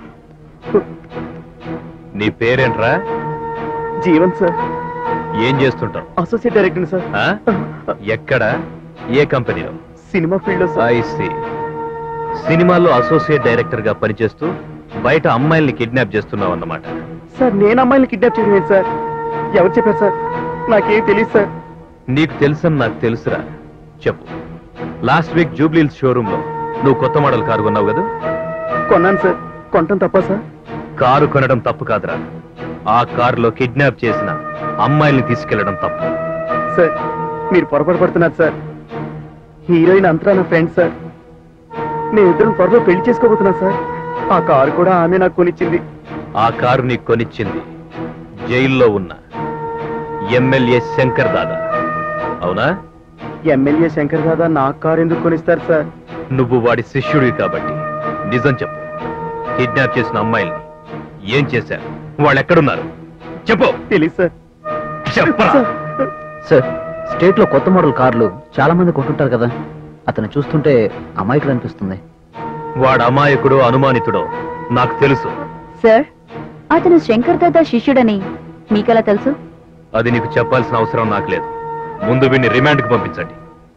నీ పేరేంట్రా జీవన్ సార్ ఏం చేస్తుంటావు అసోసియేట్ డైరెక్టర్ సార్ ఆ? ఎక్కడ ఏ కంపెనీలో సినిమా ఫీల్డ్ లో ఐ సి సినిమాల్లో అసోసియేట్ డైరెక్టర్ గా పనిచేస్తూ బయట అమ్మాయిల్ని కిడ్నాప్ చేస్తున్నావు అన్నమాట సార్ నేను అమ్మాయిని కిడ్నాప్ చేయడం ఏంటి సార్ ఎవరు చెప్పారు సార్ నాకేం తెలియదు సార్ నీకు తెలుసని నాకు తెలుసురా చెప్పు లాస్ట్ వీక్ జూబ్లీల్స్ షోరూమ్ లో నువ్వు కొత్త మోడల్ కారు కొన్నావు కదా కొన్నాను సార్ కొనటం తప్ప సార్ కారు కొనడం తప్పు కాదురా ఆ కారులో కిడ్నాప్ చేసిన అమ్మాయిల్ని తీసుకెళ్లడం తప్పు సార్ మీరు పొరపాటు పడుతున్నారు సార్ హీరోయిన్ అంతరా నా ఫ్రెండ్ సార్ నేను ఇద్దరం త్వరలో పెళ్లి చేసుకోబోతున్నాను సార్ ఆ కారు కూడా ఆమె నాకు కొనిచ్చింది ఆ కారు నీకు కొనిచ్చింది జైల్లో ఉన్న ఎమ్మెల్యే శంకర్ దాదా అవునా ఎమ్మెల్యే శంకర్ దాదా నా కారు ఎందుకు కొనిస్తారు సార్ నువ్వు వాడి శిష్యుడివి కాబట్టి నిజం చెప్పు కిడ్నాప్ చేసిన అమ్మాయిల్ని ఏం చేశారు వాళ్ళు ఎక్కడున్నారు చెప్పు తెలియదు సార్ చెప్పరా సార్ స్టేట్ లో కొత్త మోడల్ కార్లు చాలా మంది కొంటుంటారు కదా అతను చూస్తుంటే అమాయకుడు అనిపిస్తుంది వాడు అమాయకుడో అనుమానితుడో నాకు తెలుసు సార్ అతను శంకర్ దాదా శిష్యుడని మీకెలా తెలుసు అది నీకు చెప్పాల్సిన అవసరం నాకు లేదు ముందు వీడిని రిమాండ్కి పంపించండి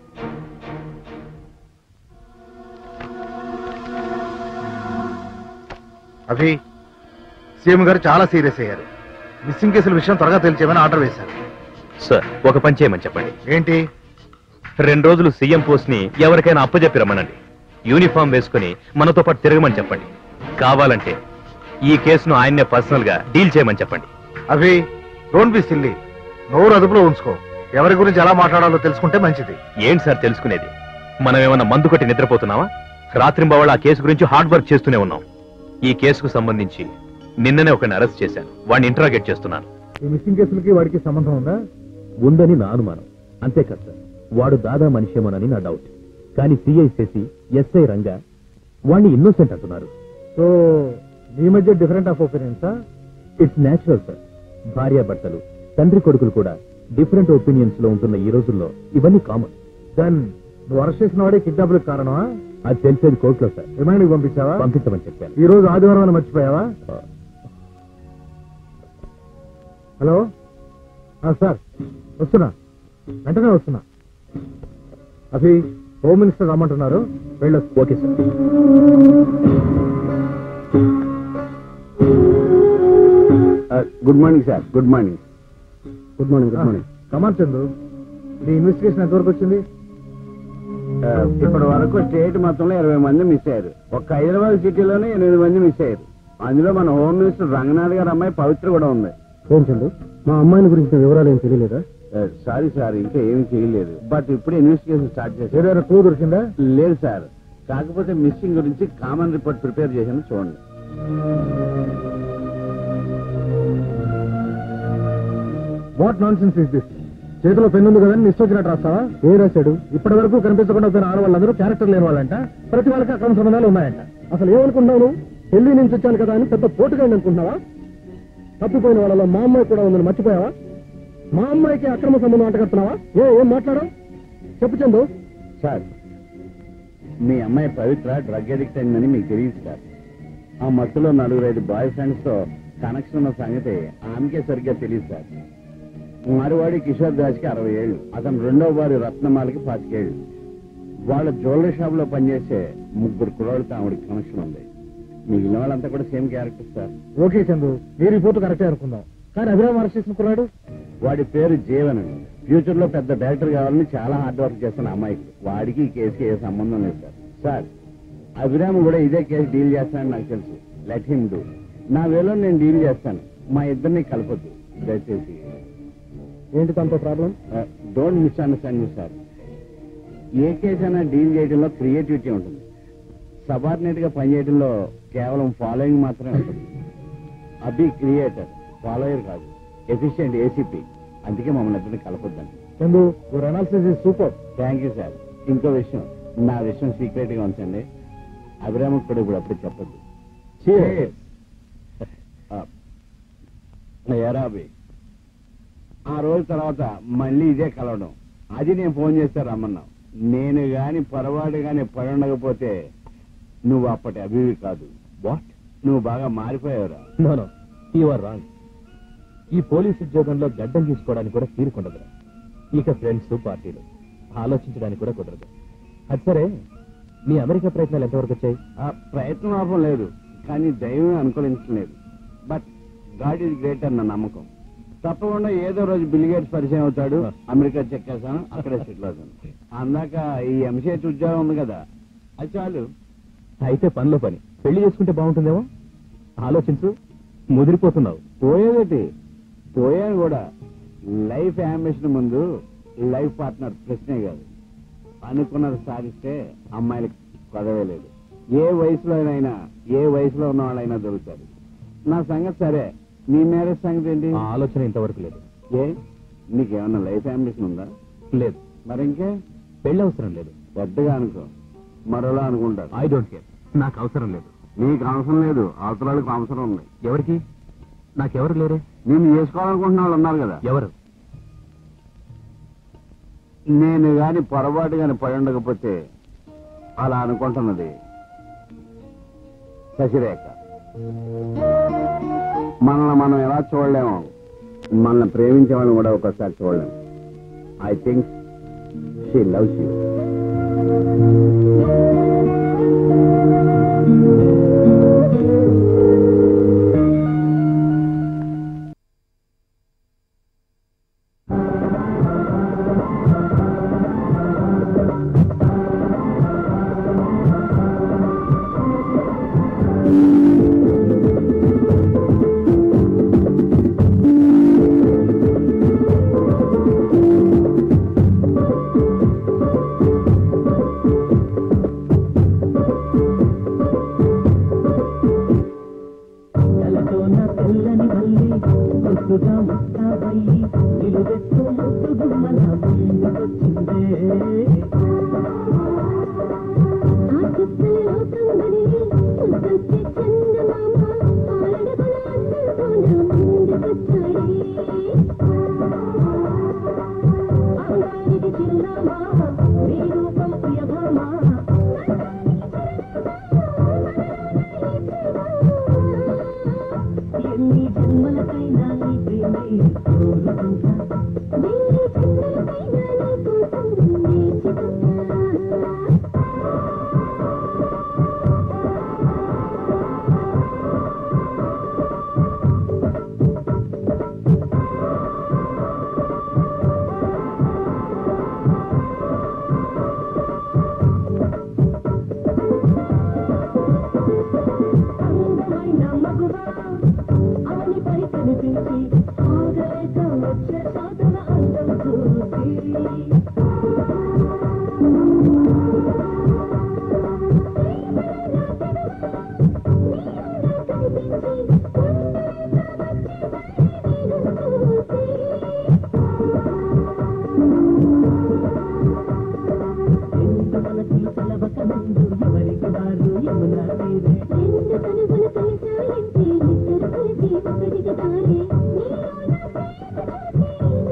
అభి సీఎం గారు చాలా సీరియస్ అయ్యారు మిస్సింగ్ కేసుల విషయం త్వరగా తెలిసేమని ఆర్డర్ వేశారు సార్ ఒక పని చేయమని చెప్పండి ఏంటి రెండు రోజులు సీఎం పోస్ట్ ని ఎవరికైనా అప్పచెప్పి రమ్మనండి యూనిఫామ్ వేసుకుని మనతో పాటు తిరగమని చెప్పండి కావాలంటే ఈ కేసును ఆయన్నే పర్సనల్ గా డీల్ చేయమని చెప్పండి అభి డోంట్ బి సిల్లీ నోరు అదుపులో ఉంచుకో ఎవరి గురించి ఎలా మాట్లాడాలో తెలుసుకుంటే మంచిది ఏంటి సార్ తెలుసుకునేది మనం ఏమన్నా మందు కొట్టి నిద్రపోతున్నావా రాత్రింబవళ ఆ కేసు గురించి హార్డ్ వర్క్ చేస్తూనే ఉన్నాం ఈ కేసుకు సంబంధించి నిన్ననే ఒకరిని అరెస్ట్ చేశాను వాడిని ఇంట్రాగేట్ చేస్తున్నాను ఈ మిస్సింగ్ కేసులకి వాడికి సంబంధం ఉందా ఉందని నా అనుమానం అంతేకాదు సార్ వాడు దాదా మనిషేమోనని నా డౌట్ కానీ సిఐ శశి ఎస్ఐ రంగా వాణ్ణి ఇన్నోసెంట్ అంటున్నారు సో మీ మధ్య డిఫరెంట్ ఆఫ్ ఒపీనియన్సా ఇట్స్ నేచురల్ సార్ భార్యాభర్తలు తండ్రి కొడుకులు కూడా డిఫరెంట్ ఒపీనియన్స్ లో ఉంటున్న ఈ రోజుల్లో ఇవన్నీ కామన్ దెన్ నువ్వు అరెస్ట్ చేసిన వాడే కిడ్నాపుల్ కారణమా అది తెలిసేది కోర్టులో సార్ రిమైండ్ పంపించావా పంపించమని చెప్పాను ఈ రోజు ఆదివారం అని మర్చిపోయావా హలో ఆ, సార్ వస్తున్నా వెంటనే వస్తున్నా అభి హోమ్ మినిస్టర్ రమ్మంటున్నారు వెళ్ళొచ్చు okay sir good morning sir good morning good morning good morning come on Chandu నీ ఇన్వెస్టిగేషన్ ఎంతవరకు వచ్చింది ఇప్పటి వరకు స్టేట్ మొత్తంలో ఇరవై మంది మిస్ అయ్యారు ఒక్క హైదరాబాద్ సిటీలోనే ఎనిమిది మంది మిస్ అయ్యారు అందులో మన హోమ్ మినిస్టర్ రంగనాథ్ గారి అమ్మాయి పవిత్ర కూడా ఉంది ఏం చందు మా అమ్మాయిని గురించి వివరాలు ఏం తెలియలేదా సారీ సార్ ఇంకా ఏమీ చేయలేదు బట్ ఇప్పుడు ఇన్వెస్టిగేషన్ స్టార్ట్ చేశారు ఏదైనా క్లూ దొరికిందా లేదు సార్ కాకపోతే మిస్సింగ్ గురించి కామన్ రిపోర్ట్ ప్రిపేర్ చేశాను చూడండి what nonsense is this చేతిలో పెన్ ఉంది కదని నిష్ట వచ్చినట్టు రాస్తావా ఏ రాశాడు ఇప్పటి వరకు కనిపించకుండా పోయిన ఆడవాళ్ళందరూ క్యారెక్టర్ లేని వాళ్ళంట ప్రతి వాళ్ళకి అక్రమ సంబంధాలు ఉన్నాయంట అసలు ఏమనుకుంటున్నావు నువ్వు? ఢిల్లీ నుంచి వచ్చాను కదా అని పెద్ద పోటుగా అనుకుంటున్నావా తప్పిపోయిన వాళ్ళలో మా అమ్మాయి కూడా ఉందని మర్చిపోయావా మా అమ్మాయికి అక్రమ సంబంధం అంటగడుతున్నావా ఏ ఏం మాట్లాడావు చెప్పు చందు సార్ మీ అమ్మాయి పవిత్ర డ్రగ్ అడిక్ట్ అయిందని మీకు తెలియదు సార్ ఆ మత్తులో నలుగురు ఐదు బాయ్ ఫ్రెండ్స్ తో కనెక్షన్ ఉన్న సంగతి ఆమెకే సరిగ్గా తెలియదు సార్ మారువాడి కిషోర్ దాస్ కి అరవై ఏళ్ళు అతను రెండవ వారి రత్నమాలకి పాతికేళ్ళు వాళ్ళ జ్యువెలరీ షాప్ లో పనిచేసే ముగ్గురు కుర్రాళ్ళతో ఆవిడకి కనెక్షన్ ఉంది మిగిలిన వాళ్ళంతా కూడా same character sir okay Chandu నీ రిపోర్ట్ కరెక్టే అనుకుందాం కానీ అభిరామ్ అరెస్ట్ చేసిన కుర్రాడు వాడి పేరు జీవన్ అండి ఫ్యూచర్ లో పెద్ద డైరెక్టర్ కావాలని చాలా హార్డ్ వర్క్ చేస్తున్న అమ్మాయికి వాడికి ఈ కేసుకి ఏ సంబంధం లేదు సార్ సార్ అభిరామ్ కూడా ఇదే కేసు డీల్ చేస్తానని నాకు తెలుసు లెట్ హిమ్ డూ నా వేలో నేను డీల్ చేస్తాను మా ఇద్దరిని కలపొద్దు దయచేసి ఏంటి దాంతో problem don't misunderstand me sir ఏ కేసు అయినా డీల్ చేయడంలో క్రియేటివిటీ ఉంటుంది సబార్డినేట్ గా పనిచేయడంలో కేవలం ఫాలోయింగ్ మాత్రమే ఉంటుంది అభి క్రియేటర్ ఫాలోయర్ కాదు ఎఫిషియెంట్ ఏసీపీ అందుకే మమ్మల్ని ఇద్దరిని కలపొద్దండి Chandu your analysis is super thank you sir ఇంకో విషయం నా విషయం సీక్రెట్ గా ఉంచండి అభిరామకు కూడా ఇప్పుడు అప్పుడు చెప్పొద్దు Cheers. ఎరా అభి ఆ రోజు తర్వాత మళ్ళీ ఇదే కలవడం అది నేను ఫోన్ చేస్తే రమ్మన్నావు నేను గాని పొరపాటు గాని పడి ఉండకపోతే నువ్వు అప్పటి అభివి కాదు వాట్ నువ్వు బాగా మారిపోయావురా no no you are wrong ఈ పోలీస్ ఉద్యోగంలో గడ్డం తీసుకోవడానికి కూడా తీరుకుండదు ఇక ఫ్రెండ్స్ పార్టీలు ఆలోచించడానికి కూడా కుదరదు అది సరే మీ అమెరికా ప్రయత్నాలు ఎంతవరకు వచ్చాయి ఆ ప్రయత్నం లాభం లేదు కానీ దైవం అనుకూలించలేదు బట్ గాడ్ ఈజ్ గ్రేట్ అన్న నమ్మకం తప్పకుండా ఏదో రోజు బిలిగేట్స్ పరిచయం అవుతాడు అమెరికా చెక్కేసాను అక్కడే సెటిల్ అవుతాను అందాక ఈ ఎంసీహెచ్ ఉద్యోగం ఉంది కదా అది చాలు అయితే పనిలో పని పెళ్లి చేసుకుంటే బాగుంటుందేమో ఆలోచించు ముదిరిపోతున్నావు పోయేదటి పోయాను కూడా లైఫ్ అంబిషన్ ముందు లైఫ్ పార్ట్నర్ ప్రశ్నే కాదు అనుకున్నది సాధిస్తే అమ్మాయిలకి కొదవే లేదు ఏ వయసులోనైనా ఏ వయసులో ఉన్న వాళ్ళైనా దొరుకుతారు నా సంగతి సరే నీ మ్యారేజ్ సంగతి ఏంటి ఆ ఆలోచన ఇంతవరకు లేదు ఏ నీకేమన్నా లైఫ్ అంబిషన్ ఉందా లేదు మరి ఇంకే పెళ్లి అవసరం లేదు పెద్దగా అనుకో మరోలా అనుకుంటారు ఐ డోంట్ కేర్ నాకు అవసరం లేదు నీకు అవసరం లేదు అవసరాలకు అవసరం ఉంది ఎవరికి నాకెవరు లేరే నేను చేసుకోవాలనుకుంటున్న వాళ్ళు ఉన్నారు కదా ఎవరు నేను గాని పొరపాటు గాని పడి ఉండకపోతే అలా అనుకుంటున్నది శశిరేఖ మనల్ని మనం ఎలా చూడలేము మనల్ని ప్రేమించే వాళ్ళని కూడా ఒకసారి చూడలేము I think she loves you కలతోన తెల్లని వల్లి ముద్దుగా ముస్తాబయ్యి నిలువెత్తు ముద్దు గుమ్మల ముందుకొచ్చిందే ఆ చుక్కల లోకం వదిలి ముద్దొచ్చే చందమామ ఆరడుగుల అందంతోన ముందుకొచ్చాడే అంగానికి చిరునామా నీ రూపం ప్రియభామ ఎన్ని జన్మలకైనా నీ ప్రేమే కోరుకుంటా వెయ్యి జన్మలకైనా నీ కోసం వేచి అందమైన మగువా అవనిపై కనిపించి ఆగలేక వచ్చే సాధన అందం చూసి రెండు మనసులు కలవక ముందు ఎవరికి వారు యమునా తీరే రెండు కనుగొలు కలిసాయంటే ఇద్దరు కలిసి ఒకటిగా తారే నీలో నా ప్రేమ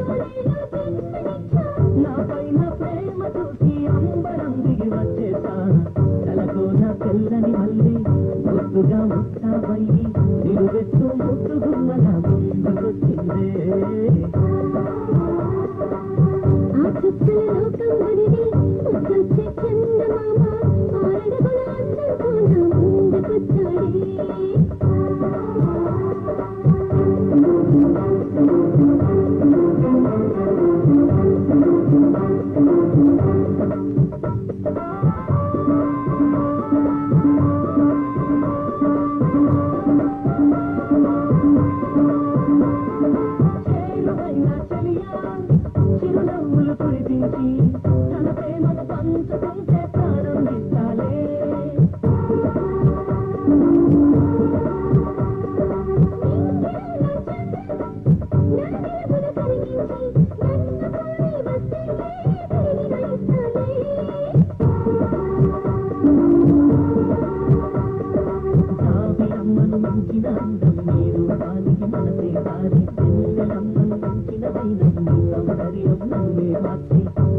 మనసే వారి వెన్నెలమ్మను పెంచినదైన నీ సౌందర్యం నన్నే మార్చి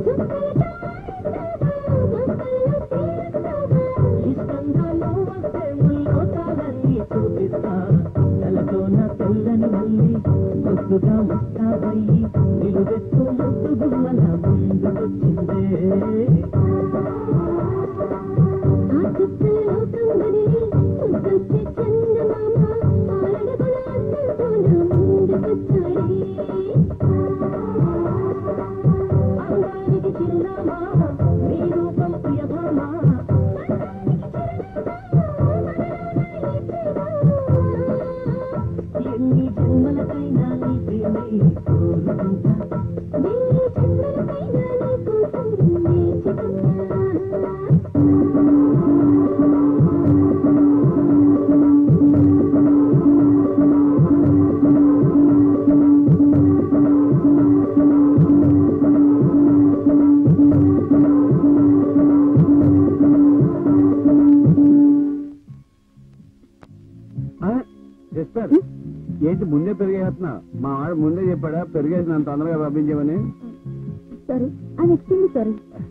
ఇష్టంగా నువ్వు వస్తే ముల్లోకాలన్నీ చూపిస్తా తలతోన తెల్లని మళ్ళీ ముద్దుగా ముస్తాబయ్యి నిలువెత్తు ముద్దు గుమ్మల ముందుకొచ్చిందే ఎన్ని జన్మలకైనా నీ ప్రేమే కోరుకుంటా సిస్టర్ ఏంటి ముందే పెరిగేస్తున్నా మా వాడు ముందే చెప్పాడా పెరిగేసి నన్ను తొందరగా పంపించమని సారీ ఐఎమ్ ఎక్స్ట్రీమ్లీ సారీ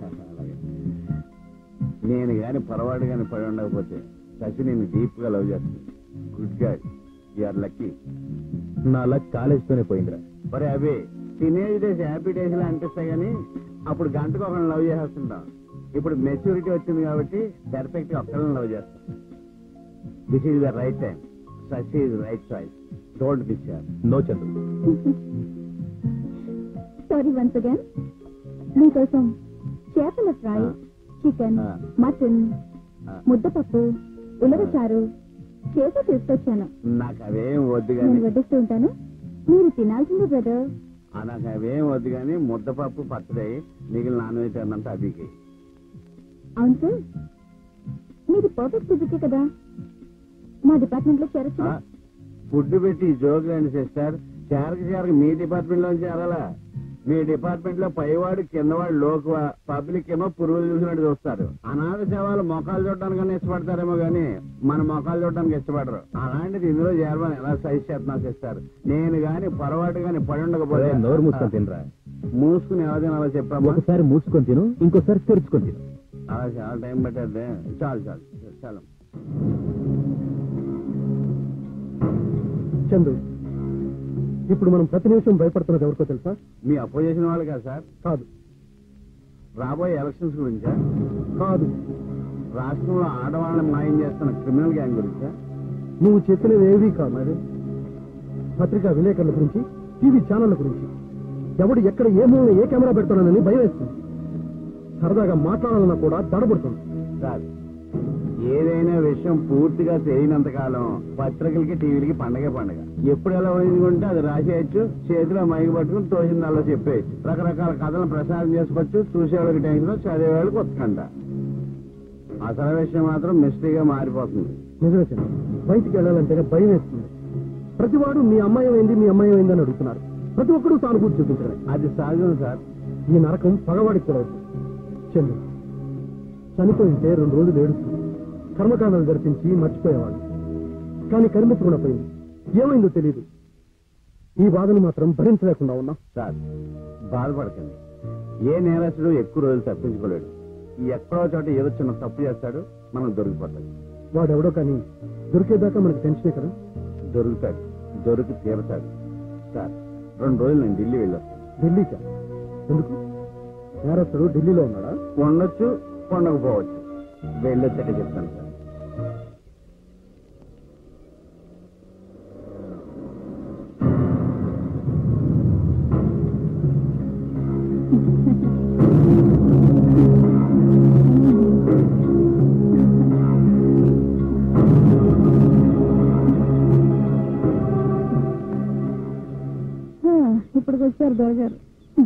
నేను గాని పొరపాటు గాని పడి ఉండకపోతే శశి నేను డీప్ గా లవ్ చేస్తుంది గుడ్ గాడ్ యూఆర్ లక్కీ నా లక్ కాలేజ్తోనే పోయిందిరా మరి అవి టీనేజ్ డేస్ హ్యాపీ డేస్ లా అనిపిస్తాయి కానీ అప్పుడు గంటకు ఒకరిని లవ్ చేస్తుంటాం ఇప్పుడు మెచ్యూరిటీ వచ్చింది కాబట్టి పర్ఫెక్ట్ గా ఒక్కరిని లవ్ చేస్తాం this is the right time such is right choice don't miss no Chandu sorry once again మీకోసం చేపల ఫ్రై చికెన్ మటన్ ముద్దపప్పు ఉలవచారు చేసి తీసుకొచ్చాను నాకు అవేం వద్దు నేను కానీ వడ్డిస్తూ ఉంటాను మీరు తినాల్సిందే బ్రదర్ నాకు అవేం వద్దు కానీ ముద్దపప్పు పచ్చడి మిగిలిన నాన్ వెజ్ అన్నంత అభికి అవును సార్ మీది పర్ఫెక్ట్ ఫిజికే కదా మా డిపార్ట్మెంట్ లో చేరొచ్చు ఫుడ్ పెట్టి జోకులండి సిస్టర్ చేరక చేరక మీ డిపార్ట్మెంట్ లో చేరాలా మీ డిపార్ట్మెంట్ లో పైవాడు కిందవాడు లోకువ పబ్లిక్ ఏమో పురుగులు చూసినట్టు చూస్తారు అనాథ శవాలు మొఖాలు చూడడానికి ఇష్టపడతారేమో గానీ మన మొఖాలు చూడడానికి ఇష్టపడరు అలాంటిది ఇందులో చేరమని ఎలా సైజ్ చేస్తున్నా సిస్టర్ నేను గాని పొరపాటు గాని పడి ఉండకపోతే ఒరేయ్, నోరు మూసుకొని తినరా. మూసుకుని ఎవరైనా అలా చెప్పామా ఒకసారి మూసుకొని తిను ఇంకోసారి తెరుచుకొని తిను అలా చాలా టైం పట్టేది చాలు చాలు చాలు చందు ఇప్పుడు మనం ప్రతి నిమిషం భయపడుతున్నది ఎవరికో తెలుసా మీ అపోజిషన్ వాళ్ళు కదా సార్ కాదు రాబోయే ఎలక్షన్స్ గురించా కాదు రాష్ట్రంలో ఆడవాళ్ళని మాయం చేస్తున్న క్రిమినల్ గ్యాంగ్ గురించా నువ్వు చెప్పినవి ఏవీ కాదు మరి పత్రికా విలేకరుల గురించి టీవీ ఛానళ్ల గురించి ఎవడు ఎక్కడ ఏ మూల ఏ కెమెరా పెడతానని భయం వేస్తుంది సరదాగా మాట్లాడాలన్నా కూడా తడబడుతుంది సార్ ఏదైనా విషయం పూర్తిగా తెలియనంత కాలం పత్రికలకి టీవీలకి పండగే పండగ ఎప్పుడు ఎలా ఊహించుకుంటే అది రాసేయచ్చు చేతిలో మైకి పట్టుకుని తోచిందల్లా చెప్పేయచ్చు రకరకాల కథలను ప్రసారం చేసుకోవచ్చు చూసేవాళ్ళకి టెన్షన్ చదివేవాళ్ళకి ఉత్కంఠ అసలు విషయం మాత్రం మిస్టరీగా మారిపోతుంది నిజమే చంద్ర బయటికి వెళ్ళాలంటేనే భయం వేస్తుంది ప్రతివాడు మీ అమ్మాయి అయింది మీ అమ్మాయి అయింది అని అడుగుతున్నారు ప్రతి ఒక్కరూ సానుభూతి చూపించడం అది సహజం సార్ ఈ నరకం పగవాడికి కూడా అవుతుంది చంద్రు చనిపోయింటే రెండు రోజులు ఏడుస్తుంది కర్మకాండాలు జరిపించి మర్చిపోయేవాడు కానీ కరిమించకుండా పోయింది ఏమైందో తెలియదు ఈ బాధను మాత్రం భరించలేకుండా ఉన్నా సార్ బాధపడకండి ఏ నేరస్తుడు ఎక్కువ రోజులు తప్పించుకోలేడు ఈ ఎక్కడో చోట ఏదో చిన్న తప్పు చేస్తాడు మనం దొరికిపోతాడు వాడెవడో కానీ దొరికేదాకా మనకి టెన్షనే కదా దొరుకుతాడు దొరికి తీరతాడు సార్ రెండు రోజులు నేను ఢిల్లీ వెళ్ళొస్తాను ఢిల్లీకా ఎందుకు నేరస్తుడు ఢిల్లీలో ఉన్నాడా ఉండొచ్చు ఉండకపోవచ్చు వెళ్ళొచ్చాక చెప్తాను సార్ హా, ఇప్పుడు వచ్చారు దొరగారు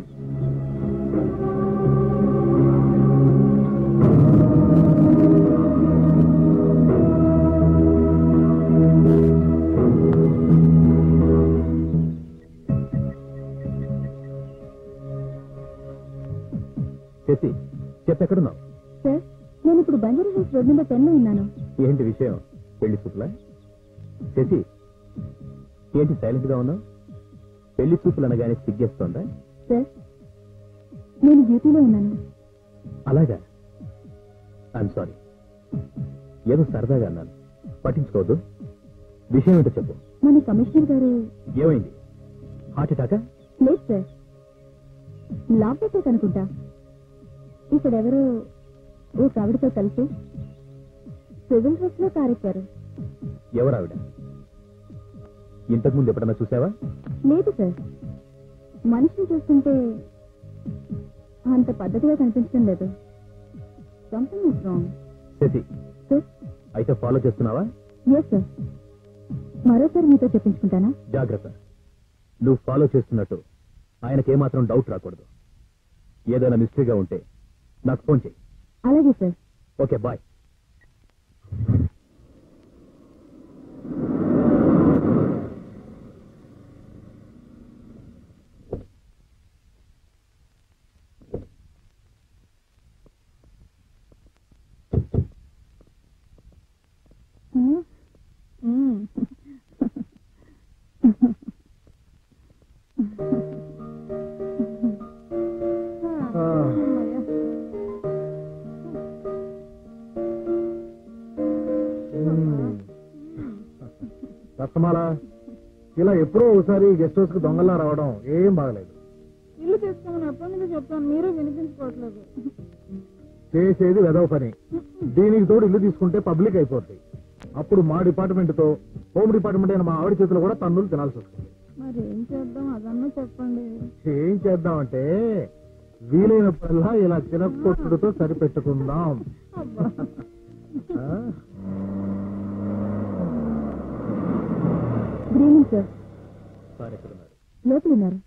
శశి చెప్పెక్కడున్నావు సార్ నేను ఇప్పుడు Banjara Hills road number ten లో ఉన్నాను ఏంటి విషయం పెళ్లి చూపులా శశి ఏంటి సైలెంట్ గా ఉన్నావు పెళ్లి చూపులు అనగానే సిగ్గేస్తోందా సార్ నేను డ్యూటీలో ఉన్నాను అలాగా ఐఎమ్ సారీ ఏదో సరదాగా అన్నాను పట్టించుకోవద్దు విషయం ఏంటో చెప్పు మన కమిషనర్ గారు ఏమైంది హార్ట్ అటాకా లేదు సార్ లాక్ అటాక్ అనుకుంటా ఇక్కడ ఎవరో ఓ ఆవిడతో కలిసి సివిల్ డ్రెస్ లో కారెక్కారు ఎవరు ఆవిడ ఇంతకుముందు ఎప్పుడన్నా చూసావా లేదు సార్ మనిషిని చూస్తుంటే అంత పద్ధతిగా కనిపించడం లేదు something is wrong Sashi sir అయితే ఫాలో చేస్తున్నావా ఎస్ సార్ మరోసారి మీతో చెప్పించుకుంటానా జాగ్రత్త నువ్వు ఫాలో చేస్తున్నట్టు ఆయనకి ఏమాత్రం డౌట్ రాకూడదు ఏదైనా మిస్టరీగా ఉంటే నాకు ఫోన్ చేయి అలాగే సార్ ఓకే బాయ్ రస్తమాల ఇలా ఎప్పుడో ఒకసారి గెస్ట్ హౌస్ కు దొంగలా రావడం ఏం బాగలేదు ఇల్లు చేసుకోమని ఎప్పటి నుంచి చెప్తాను మీరే వినిపించుకోవట్లేదు చేసేది వెదవ పని దీనికి తోడు ఇల్లు తీసుకుంటే పబ్లిక్ అయిపోతాయి అప్పుడు మా డిపార్ట్మెంట్ తో హోమ్ డిపార్ట్మెంట్ అయిన మా ఆవిడ చేతులు కూడా తన్నులు తినాల్సి వస్తుంది మరి ఏం చేద్దాం అదన్నా చెప్పండి ఏం చేద్దామంటే వీలైనప్పుడల్లా ఇలా చినక్కొట్టుడితో సరిపెట్టుకుందాం ఆ? గుడ్ ఈవినింగ్ సార్ సార్ ఎక్కడున్నారు లోపల ఉన్నారు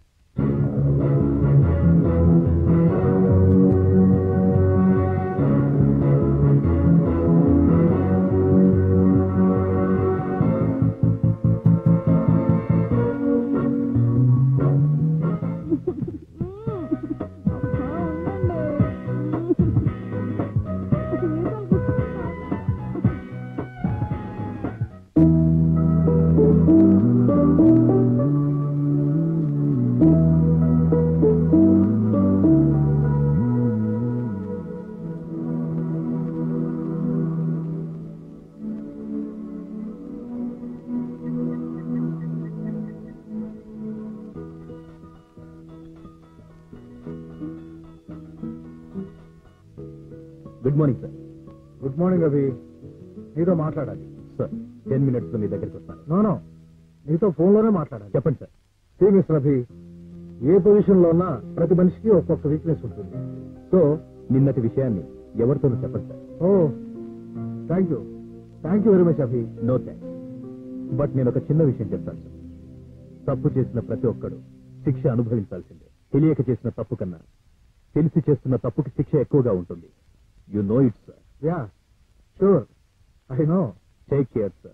good morning sir good morning Abhi నీతో మాట్లాడాలి సార్ టెన్ మినిట్స్ లో మీ దగ్గరికి వస్తాను నో నో నీతో ఫోన్ లోనే మాట్లాడాలి చెప్పండి సార్ సీ మిస్టర్ అభి ఏ పొజిషన్ లో ఉన్నా ప్రతి మనిషికి ఒక్కొక్క వీక్నెస్ ఉంటుంది సో నిన్నటి విషయాన్ని ఎవరితోనూ చెప్పండి sir oh thank you thank you very much Abhi no thanks but నేను ఒక చిన్న విషయం చెప్తాను సార్ తప్పు చేసిన ప్రతి ఒక్కడు శిక్ష అనుభవించాల్సిందే తెలియక చేసిన తప్పు కన్నా తెలిసి చేస్తున్న తప్పుకి శిక్ష ఎక్కువగా ఉంటుంది you know it sir ya sure I know take care sir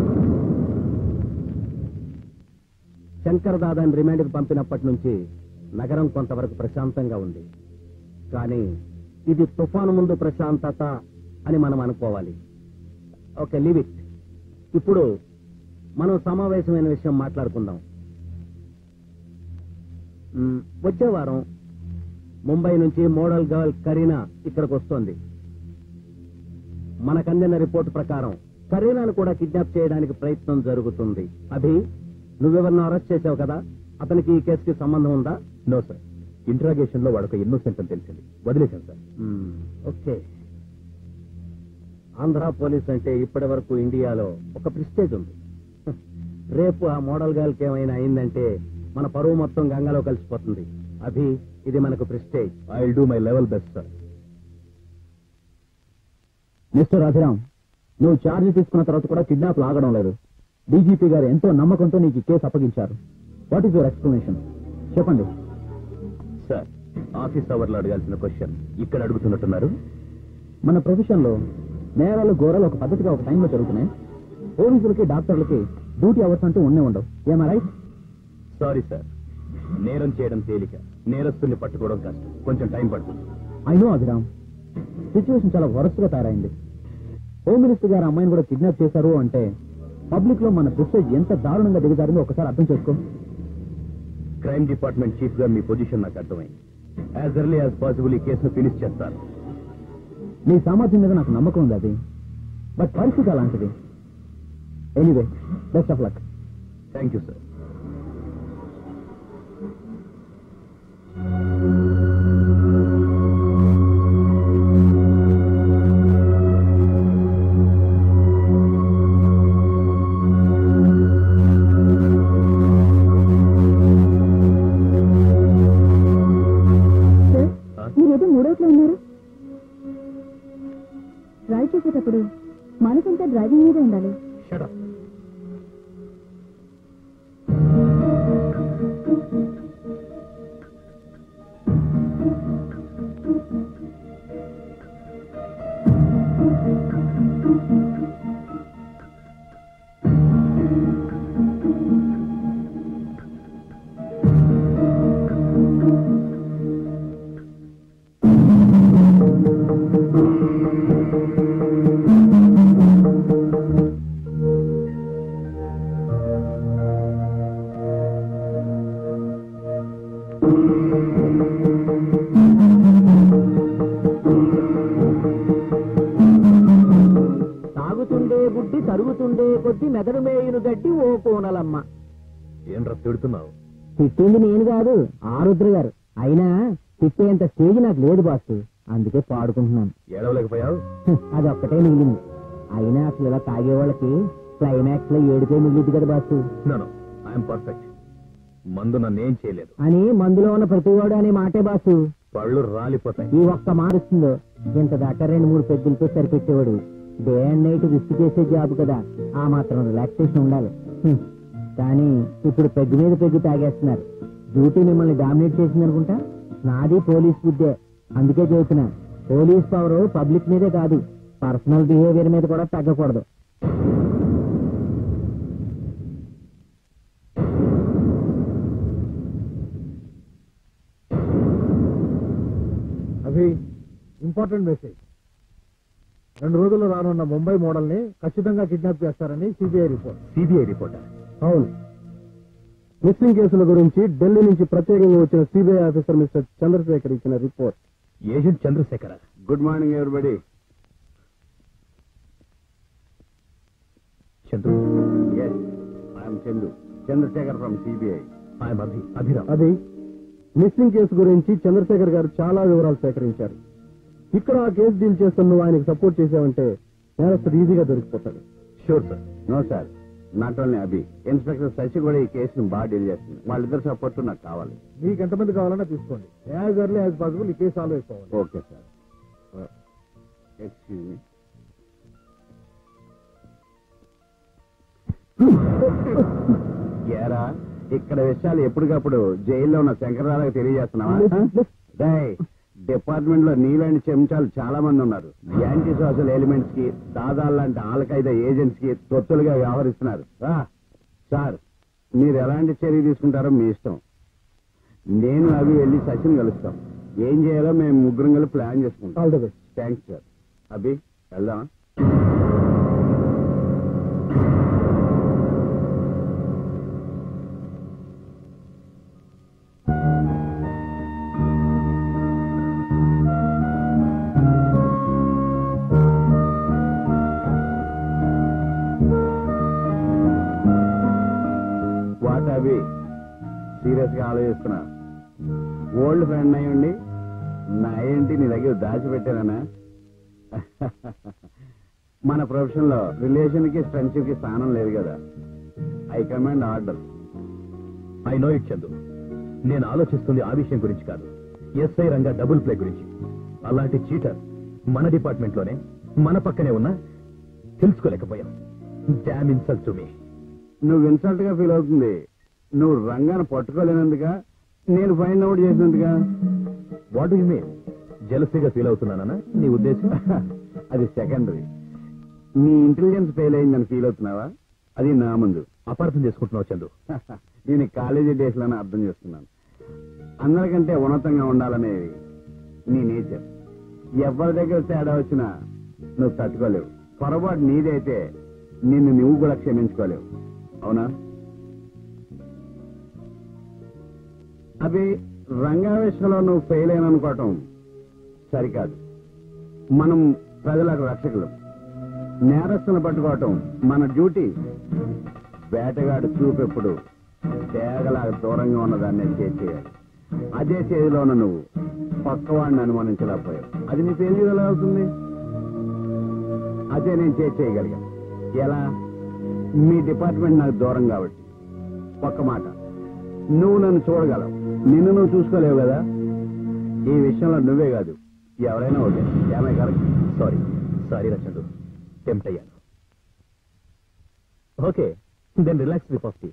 Shankar దాదాని రిమాండ్కి పంపినప్పటి నుంచి నగరం కొంతవరకు ప్రశాంతంగా ఉంది కానీ ఇది తుఫాను ముందు ప్రశాంతత అని మనం అనుకోవాలి ఓకే లీవ్ ఇట్ ఇప్పుడు మనం సమావేశమైన విషయం మాట్లాడుకుందాం మ్, వచ్చే వారం ముంబై నుంచి మోడల్ గర్ల్ కరీనా ఇక్కడికి వస్తోంది మనకందిన రిపోర్ట్ ప్రకారం కరీనాను కూడా కిడ్నాప్ చేయడానికి ప్రయత్నం జరుగుతుంది అభి నువ్వెవరిని అరెస్ట్ చేసావు కదా అతనికి ఈ కేసుకి సంబంధం ఉందా నో సార్ ఇంట్రాగేషన్ లో వాడొక ఇన్నోసెంట్ అని తెలిసింది వదిలేశాను sir hmm, okay Andhra police అంటే ఇప్పటి వరకు ఇండియాలో ఒక ప్రిస్టేజ్ ఉంది హ్, రేపు ఆ మోడల్ గర్ల్కి ఏమైనా అయిందంటే మన పరువు మొత్తం గంగలో కలిసిపోతుంది అభి ఇది మనకు prestige I will do my level best sir mister Abhiram నువ్వు ఛార్జ్ తీసుకున్న తర్వాత కూడా కిడ్నాప్ ఆగడం లేదు డీజీపీ గారు ఎంతో నమ్మకంతో నీకు ఈ కేసు అప్పగించారు వాట్ ఈస్ యువర్ ఎక్స్ప్లెనేషన్ చెప్పండి సార్ ఆఫీస్ అవర్లో అడగాల్సిన క్వశ్చన్ ఇక్కడ అడుగుతున్నట్టున్నారు మన ప్రొఫెషన్ లో నేరాలు ఘోరాలు ఒక పద్ధతిగా ఒక టైంలో జరుగుతున్నాయి పోలీసులకి డాక్టర్లకి డ్యూటీ అవర్స్ అంటూ ఉండే ఉండవు ఏమా రైట్ సారీ సార్ నేరం చేయడం తేలిక నేరస్తుల్ని పట్టుకోవడం కష్టం కొంచెం టైం పడుతుంది ఐ నో అభిరామ్ సిచ్యువేషన్ చాలా వరస్ట్గా తయారైంది హోమ్ మినిస్టర్ గారు అమ్మాయిని కూడా కిడ్నాప్ చేశారు అంటే పబ్లిక్ లో మన ప్రెస్టేజ్ ఎంత దారుణంగా దిగజారిందో ఒకసారి అర్థం చేసుకో క్రైమ్ డిపార్ట్మెంట్ చీఫ్ గా మీ పొజిషన్ నాకు అర్థమైంది యాజ్ ఎర్లీ యాజ్ పాసిబుల్ ఈ కేసును ఫినిష్ చేస్తాను నీ సామర్థ్యం మీద నాకు నమ్మకం ఉంది అది బట్ పరిస్థితి అలాంటిది anyway best of luck thank you sir sir మీరేదో మూడోట్లో ఉన్నారు డ్రైవ్ చేసేటప్పుడు మనసంతా డ్రైవింగ్ మీదే ఉండాలి తాగుతుండే గుడ్డి తరుగుతుండే కొద్ది మెదడు మేయును గడ్డి ఓ కోనలమ్మ ఏంట్రా తిడుతున్నావు తిట్టింది నేను కాదు ఆరుద్ర గారు అయినా తిట్టేంత స్టేజ్ నాకు లేదు బాస్ అందుకే పాడుకుంటున్నాను ఏడవలేకపోయావు అదొక్కటే మిగిలింది అయినా అసలు ఇలా తాగే వాళ్ళకి క్లైమాక్స్ లో ఏడిపే మిగిలింది కదా బాస్ నో ఐఎమ్ పర్ఫెక్ట్ మందు నన్నేం చేయలేదు అని మందులో ఉన్న ప్రతివాడు అనే మాటే బాసు పళ్ళు రాలిపోతాయి ఈ ఒక్క మారుస్తుందో ఇంత దాకా రెండు మూడు పెద్దలతో సరిపెట్టేవాడు డే అండ్ నైట్ రిస్క్ చేసే జాబ్ కదా ఆ మాత్రం రిలాక్సేషన్ ఉండాలి హ్మ్. కానీ ఇప్పుడు పెగ్గు మీద పెగ్గు తాగేస్తున్నారు డ్యూటీ మిమ్మల్ని డామినేట్ చేసింది అనుకుంటా నాది పోలీస్ బుద్ధే అందుకే చెబుతున్నా పోలీస్ పవర్ పబ్లిక్ మీదే కాదు పర్సనల్ బిహేవియర్ మీద కూడా తగ్గకూడదు అవి ఇంపార్టెంట్ మెసేజ్ రెండు రోజుల్లో రానున్న ముంబై మోడల్ ని ఖచ్చితంగా కిడ్నాప్ చేస్తారని సిబిఐ రిపోర్ట్ సిబిఐ రిపోర్టర్ అవును మిస్సింగ్ కేసుల గురించి ఢిల్లీ నుంచి ప్రత్యేకంగా వచ్చిన సిబిఐ ఆఫీసర్ మిస్టర్ చంద్రశేఖర్ ఇచ్చిన report agent Chandrasekhar good morning everybody Chandru yes I'm Chandu Chandrasekhar from CBI I'm Abhi Abhiram అది మిస్సింగ్ కేసు గురించి చంద్రశేఖర్ గారు చాలా వివరాలు సేకరించారు ఇక్కడ ఆ కేసు డీల్ చేస్తున్న నువ్వు ఆయనకు సపోర్ట్ చేసావంటే నేరస్తుడు ఈజీగా దొరికిపోతాడు sure sir no sir not only Abhi inspector Sashi కూడా ఈ కేసును బాగా డీల్ చేస్తుంది వాళ్ళిద్దరు సపోర్ట్ నాకు కావాలి మీకు ఎంతమంది కావాలన్నా తీసుకోండి యాజ్ ఎర్లీ యాజ్ పాసిబుల్ ఈ కేసు సాల్వ్ అయిపోవాలి ఓకే సార్ ఎక్స్క్యూజ్ మీ ఏరా ఇక్కడ విషయాలు ఎప్పటికప్పుడు జైల్లో ఉన్న శంకరరావుకి తెలియజేస్తున్నావా డేయ్, డిపార్ట్మెంట్ లో నీలాంటి చెంచాలు చాలా మంది ఉన్నారు యాంటీ సోషల్ ఎలిమెంట్స్ కి దాదాలు లాంటి ఆల్ఖైదా ఏజెంట్స్ కి తొత్తులుగా వ్యవహరిస్తున్నారు రా, సార్ మీరు ఎలాంటి చర్య తీసుకుంటారో మీ ఇష్టం నేను అవి వెళ్ళి సచిన్ కలుస్తాం ఏం చేయాలో మేము ముగ్గురం కలిసి ప్లాన్ చేసుకుంటాం all the best thanks sir Abhi వెళ్దామా వాట్ అభి సీరియస్ గా ఆలోచిస్తున్నా ఓల్డ్ ఫ్రెండ్ అయ్యండి నా ఏంటి నీ దగ్గర దాచిపెట్టానా మన ప్రొఫెషన్ లో రిలేషన్ కి ఫ్రెండ్షిప్ కి స్థానం లేదు కదా I command order I know it Chandu నేను ఆలోచిస్తుంది ఆ విషయం గురించి కాదు ఎస్ఐ రంగా డబుల్ ప్లే గురించి అలాంటి చీటర్ మన డిపార్ట్మెంట్ లోనే మన పక్కనే ఉన్నా తెలుసుకోలేకపోయాం డామ్ ఇన్సల్ట్ టు మీ నువ్వు ఇన్సల్ట్ గా ఫీల్ అవుతుంది నువ్వు రంగాన్ని పట్టుకోలేనందుగా నేను ఫైండ్ అవుట్ చేసినందుగా వాట్ యు మీన్ జలసీగా ఫీల్ అవుతున్నానా నీ ఉద్దేశం అది సెకండరీ నీ ఇంటెలిజెన్స్ ఫెయిల్ అయిందని ఫీల్ అవుతున్నావా అది నా ముందు అపార్థం చేసుకుంటున్నావు చందు నేను కాలేజీ డేస్ లోనే అర్థం చేస్తున్నాను అందరికంటే ఉన్నతంగా ఉండాలనేది నీ నేచర్ ఎవరి దగ్గర తేడా వచ్చినా నువ్వు తట్టుకోలేవు పొరపాటు నీదైతే నిన్ను నువ్వు కూడా క్షమించుకోలేవు అవునా అవి రంగావేశంలో నువ్వు ఫెయిల్ అయిన అనుకోవటం సరికాదు మనం ప్రజలకు రక్షకులు నేరస్తులను పట్టుకోవటం మన డ్యూటీ వేటగాడు చూపెప్పుడు తేగలాగా దూరంగా ఉన్నదాన్ని చేసేయాలి అదే చేతిలో ఉన్న నువ్వు పక్కవాడిని అనుమానించలేకపోయావు అది నీ ఫెయిల్యూర్ ఎలా అవుతుంది అదే నేను చేసి చేయగలిగాను ఎలా మీ డిపార్ట్మెంట్ నాకు దూరం కాబట్టి ఒక్క మాట నువ్వు నన్ను చూడగలవు నిన్ను నువ్వు చూసుకోలేవు కదా ఈ విషయంలో నువ్వే కాదు ఎవరైనా ఓకే ఏమై కరెక్ట్ సారీ సారీ రచండు టెంప్ట్ అయ్యాను okay then relax with of tea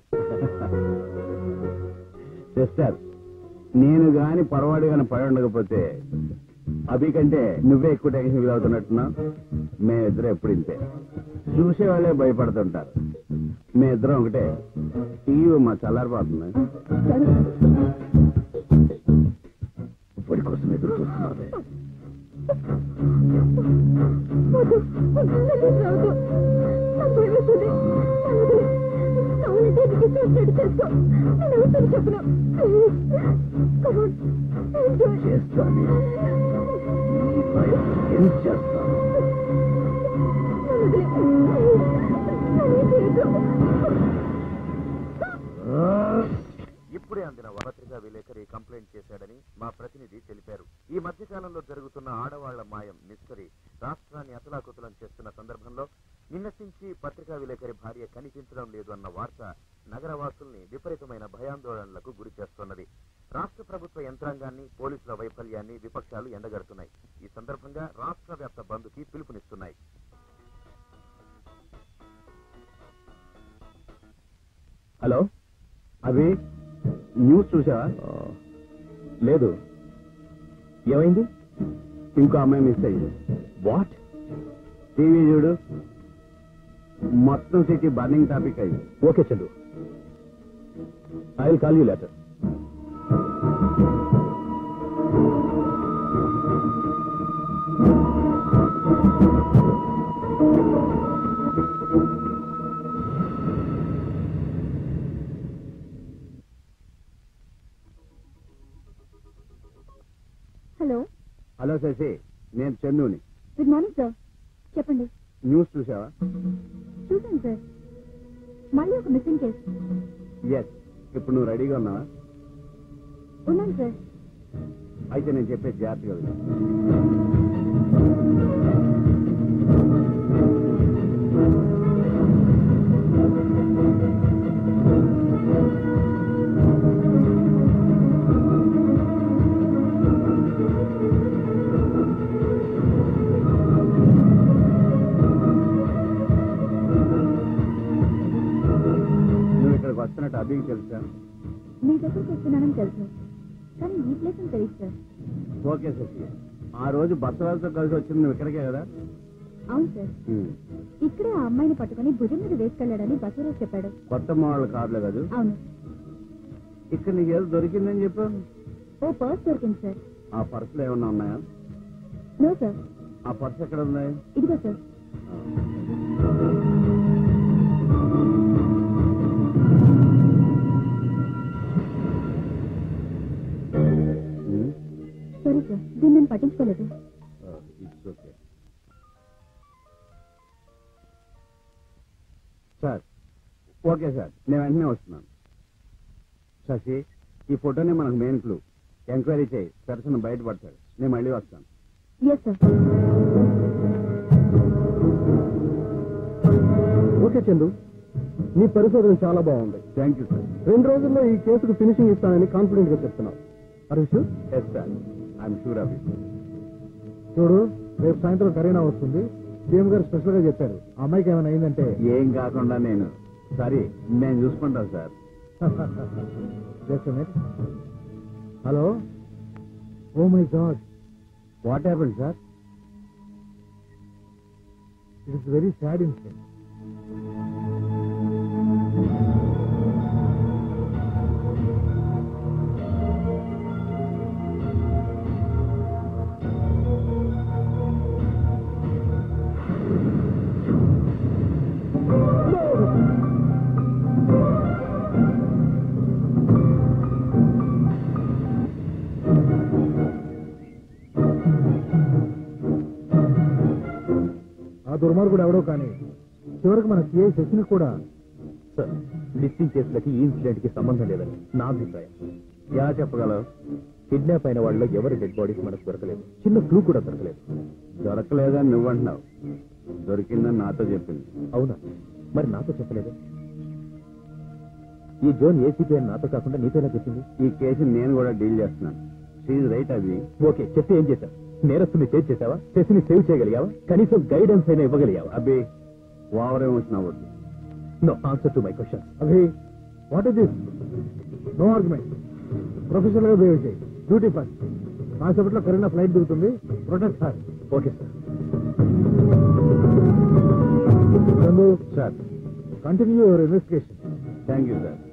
sister నేను గాని పొరపాటు గాని పడి ఉండకపోతే అభి కంటే నువ్వే ఎక్కువ టెన్షన్ ఫీల్ అవుతున్నట్టున్నా మేమిద్దరం ఎప్పుడు ఇంతే చూసేవాళ్ళే భయపడుతుంటారు మేమిద్దరం ఒకటే టీవీ మా చల్లారిపోతుంది ఇప్పటి కోసం ఎదురు చూస్తున్నారే చేస్తాను నీ భయం ఏం చేస్తాను ఇప్పుడే అందిన పత్రికా విలేకరి కంప్లైంట్ చేశాడని మా ప్రతినిధి తెలిపారు ఈ మధ్యకాలంలో జరుగుతున్న ఆడవాళ్ల మాయం మిస్టరీ రాష్ట్రాన్ని అతలాకుతలం చేస్తున్న సందర్భంలో నిన్నటి నుంచి పత్రికా విలేకరి భార్య కనిపించడం లేదు అన్న వార్త నగరవాసుల్ని విపరీతమైన భయాందోళనలకు గురి చేస్తున్నది రాష్ట్ర ప్రభుత్వ యంత్రాంగాన్ని పోలీసుల వైఫల్యాన్ని విపక్షాలు ఎండగడుతున్నాయి ఈ సందర్భంగా రాష్ట్ర వ్యాప్త బంద్కి పిలుపునిస్తున్నాయి హలో అవి న్యూస్ చూసావా లేదు ఏమైంది ఇంకో అమ్మాయి మిస్ అయ్యింది వాట్ టీవీ చూడు మొత్తం సిటీ బర్నింగ్ టాపిక్ అయింది okay Chandu I will call you later hello hello Shashi నేను చందుని గుడ్ మార్నింగ్ సార్ చెప్పండి న్యూస్ చూసావా చూసాను సార్ మళ్ళీ ఒక మిస్సింగ్ కేసు ఎస్ ఇప్పుడు నువ్వు రెడీగా ఉన్నావా ఉన్నాను సార్ అయితే నేను చెప్పే జాగ్రత్తగా విను. నువ్వు ఇక్కడికి వస్తున్నట్టు అభికి తెలుసా మీ దగ్గరికి వస్తున్నానని తెలుసు కానీ ఈ ప్లేస్ అని తెలియదు సార్ ఓకే శశి ఆ రోజు బస్సులతో కలిసి వచ్చింది నువ్వు ఇక్కడికే కదా అవును సార్ ఉమ్. ఇక్కడే ఆ అమ్మాయిని పట్టుకుని భుజం మీద వేసుకెళ్ళాడని బసవరాజ్ చెప్పాడు కొత్త మోడల్ కార్లే కదా అవును ఇక్కడ నీకు ఏదో దొరికిందని చెప్పు ఓ పర్స్ దొరికింది సార్ ఆ పర్సులు ఏమన్నా ఉన్నాయా నో సార్ ఆ పర్స్ ఎక్కడ ఉన్నాయి ఇదిగో సార్ ఉమ్. సరే సార్ దీన్ని నేను పట్టించుకోలేదు it's okay sir okay sir నేను వెంటనే వస్తున్నాను శశి ఈ ఫోటోనే మనకు మెయిన్ క్లూ ఎంక్వైరీ చేయి సరసన బయటపడతాడు నేను మళ్ళీ వస్తాను ఎస్ సార్ ఓకే చందు నీ పరిశోధన చాలా బాగుంది థ్యాంక్ యూ సార్ రెండు రోజుల్లో ఈ కేసుకు ఫినిషింగ్ ఇస్తానని కాన్ఫిడెంట్ గా చెప్తున్నావు Harish yes sir I'm sure of it చూడు రేపు సాయంత్రం కరీనా వస్తుంది సీఎం గారు స్పెషల్ గా చెప్పారు ఆ అమ్మాయికి ఏమైనా అయిందంటే ఏం కాకుండా నేను సరే నేను చూసుకుంటాను sir hello oh my god what happen sir it is very sad incident ఆ దుర్మార్గుడు ఎవడో కానీ చివరికి మన సిఐ శశిని కూడా సార్ మిస్సింగ్ కేసులకి ఈ ఇన్సిడెంట్ కి సంబంధం లేదని నా అభిప్రాయం ఎలా చెప్పగలవు కిడ్నాప్ అయిన వాళ్ళలో ఎవరి డెడ్ బాడీస్ మనకు దొరకలేదు చిన్న క్లూ కూడా దొరకలేదు దొరకలేదని నువ్వంటున్నావు దొరికిందని నాతో చెప్పింది అవునా మరి నాతో చెప్పలేదు ఈ జోన్ ఏసీపీ అని నాతో కాకుండా నీతో ఎలా చెప్పింది ఈ కేసు నేను కూడా డీల్ చేస్తున్నాను షీజ్ రైట్ అది ఓకే చెప్తే ఏం చేశావు నేరస్తుని సేవ్ చేసావా చేసిని సేవ్ చేయగలిగావా కనీసం గైడెన్స్ అయినా ఇవ్వగలిగావా అబ్బే ఓవర్ ఎమోషన్ అవ్వద్దు no answer to my question Abhi what is this no argument professional గా బిహేవ్ చేయి డ్యూటీ ఫస్ట్ కాసేపట్లో కరీనా ఫ్లైట్ దిగుతుంది protect sir okay sir Chandu sir continue your investigation thank you sir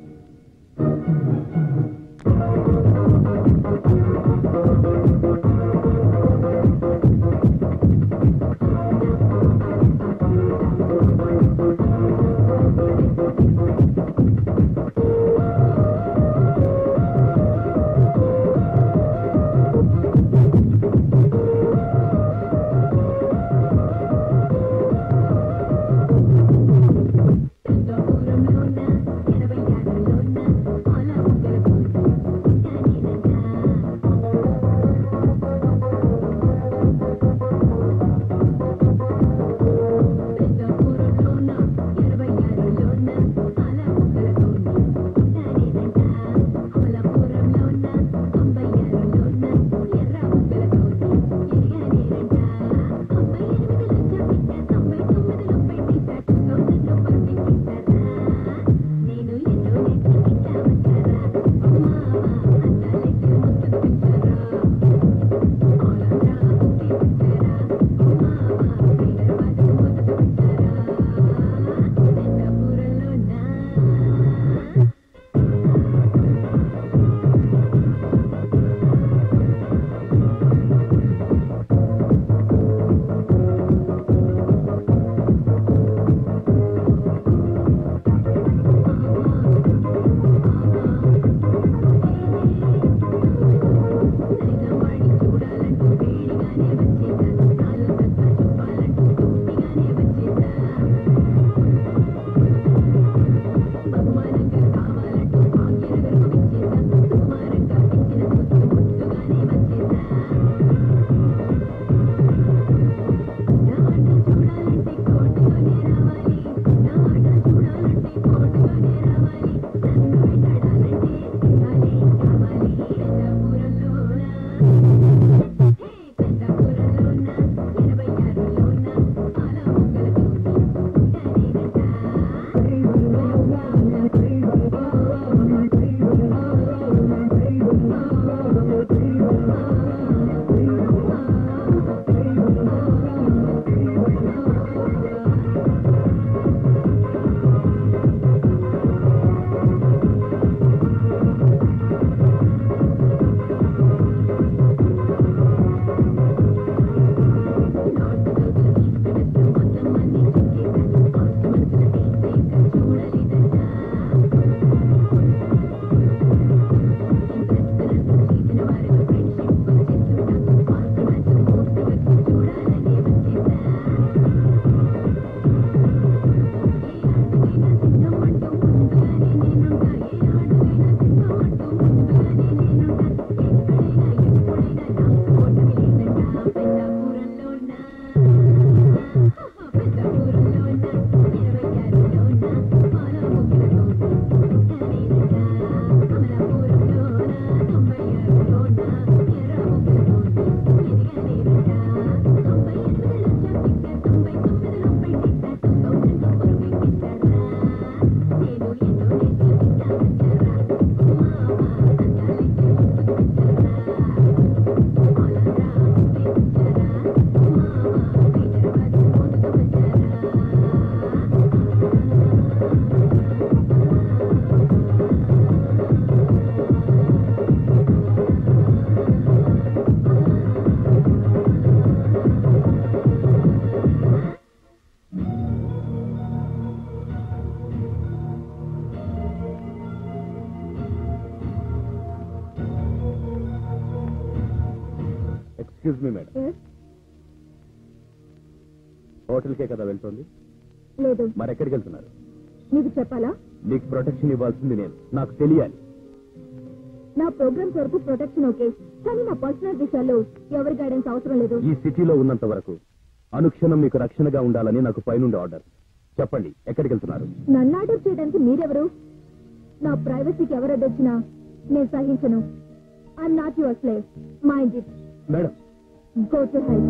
excuse me madam హోటల్కే కదా వెళ్తోంది లేదు మరి ఎక్కడికి వెళ్తున్నారు నీకు చెప్పాలా నీకు ప్రొటెక్షన్ ఇవ్వాల్సింది నేను నాకు తెలియాలి నా ప్రోగ్రామ్స్ వరకు ప్రొటెక్షన్ ఓకే కానీ నా పర్సనల్ విషయాల్లో ఎవరి గైడెన్స్ అవసరం లేదు ఈ సిటీలో ఉన్నంత వరకు అనుక్షణం మీకు రక్షణగా ఉండాలని నాకు పైనుండి ఆర్డర్ చెప్పండి ఎక్కడికి వెళ్తున్నారు నన్ను ఆర్డర్ చేయడానికి మీరెవరు నా ప్రైవసీకి ఎవరు అడ్డొచ్చినా నేను సహించను I'm not your slave mind it madam go to help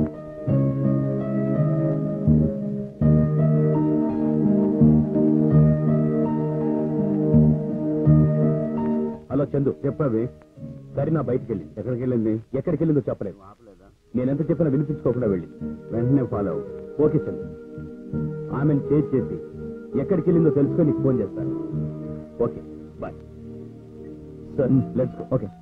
hello Chandu చెప్పవి కరీనా బయటికి వెళ్ళింది ఎక్కడికి వెళ్ళింది ఎక్కడికి వెళ్ళిందో చెప్పలేదు నేను ఎంత చెప్పినా వినిపించుకోకుండా వెళ్ళింది వెంటనే ఫాలో అవ్వు ఓకే చందు ఆమెను చేసి చేసి ఎక్కడికి వెళ్ళిందో తెలుసుకొని నీకు ఫోన్ చేస్తాను okay bye sir let's go okay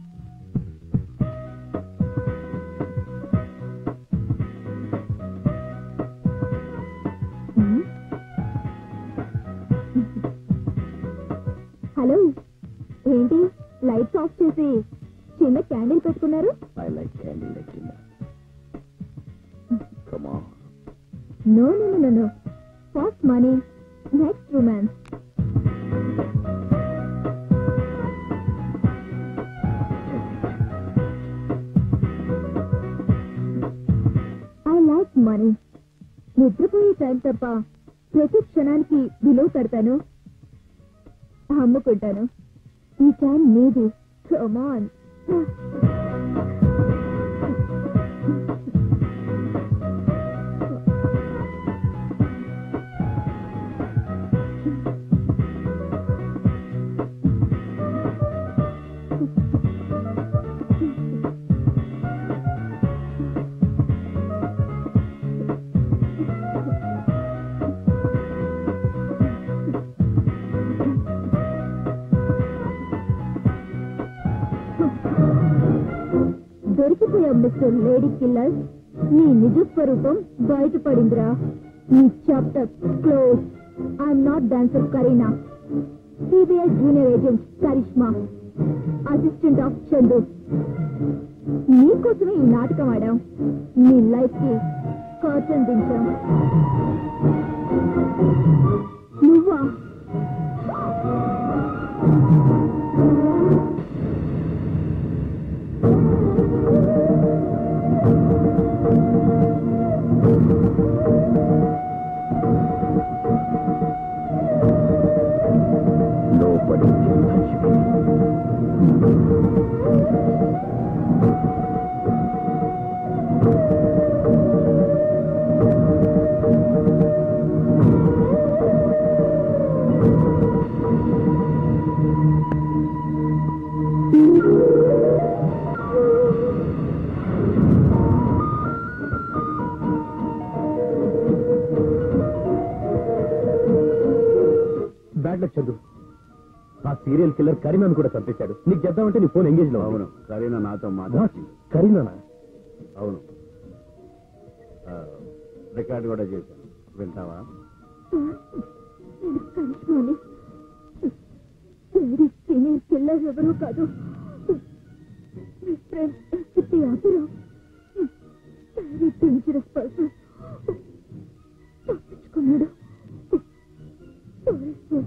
hello ఏంటి లైట్స్ ఆఫ్ చేసి చిన్న క్యాండిల్ పెట్టుకున్నారు I like candle liking come on no no no no first money next romance I like money నిద్రపోయే టైం తప్ప ప్రతి క్షణానికి విలువ కడతాను అమ్ముకుంటాను ఈ టైం నీది కమాన్ దొరికిపోయావు మిస్టర్ లేడీ కిల్లర్ నీ నిజ స్వరూపం బయటపడిందిరా నీ chapter close I'm not dancer Kareena CBI junior agent Karishma assistant of Chandu నీకోసమే ఈ నాటకం ఆడాం నీ లైఫ్ కి కర్టన్ దించాం నువ్వా Nobody can touch me. Bad luck Chandu ఆ సీరియల్ కిల్లర్ కరీనాను కూడా చంపేశాడు నీకు చేద్దామంటే నీ ఫోన్ ఎంగేజ్ లో అవును కరీనా నాతో మాట్లాడి కరీనానా అవును రికార్డ్ కూడా చేశాను వింటావా నేను కరిష్మాని లేడీ సీనియర్ కిల్లర్ ఎవరూ కాదు మీ friend SP Abhiram very dangerous person తప్పించుకున్నాడు సారీ సార్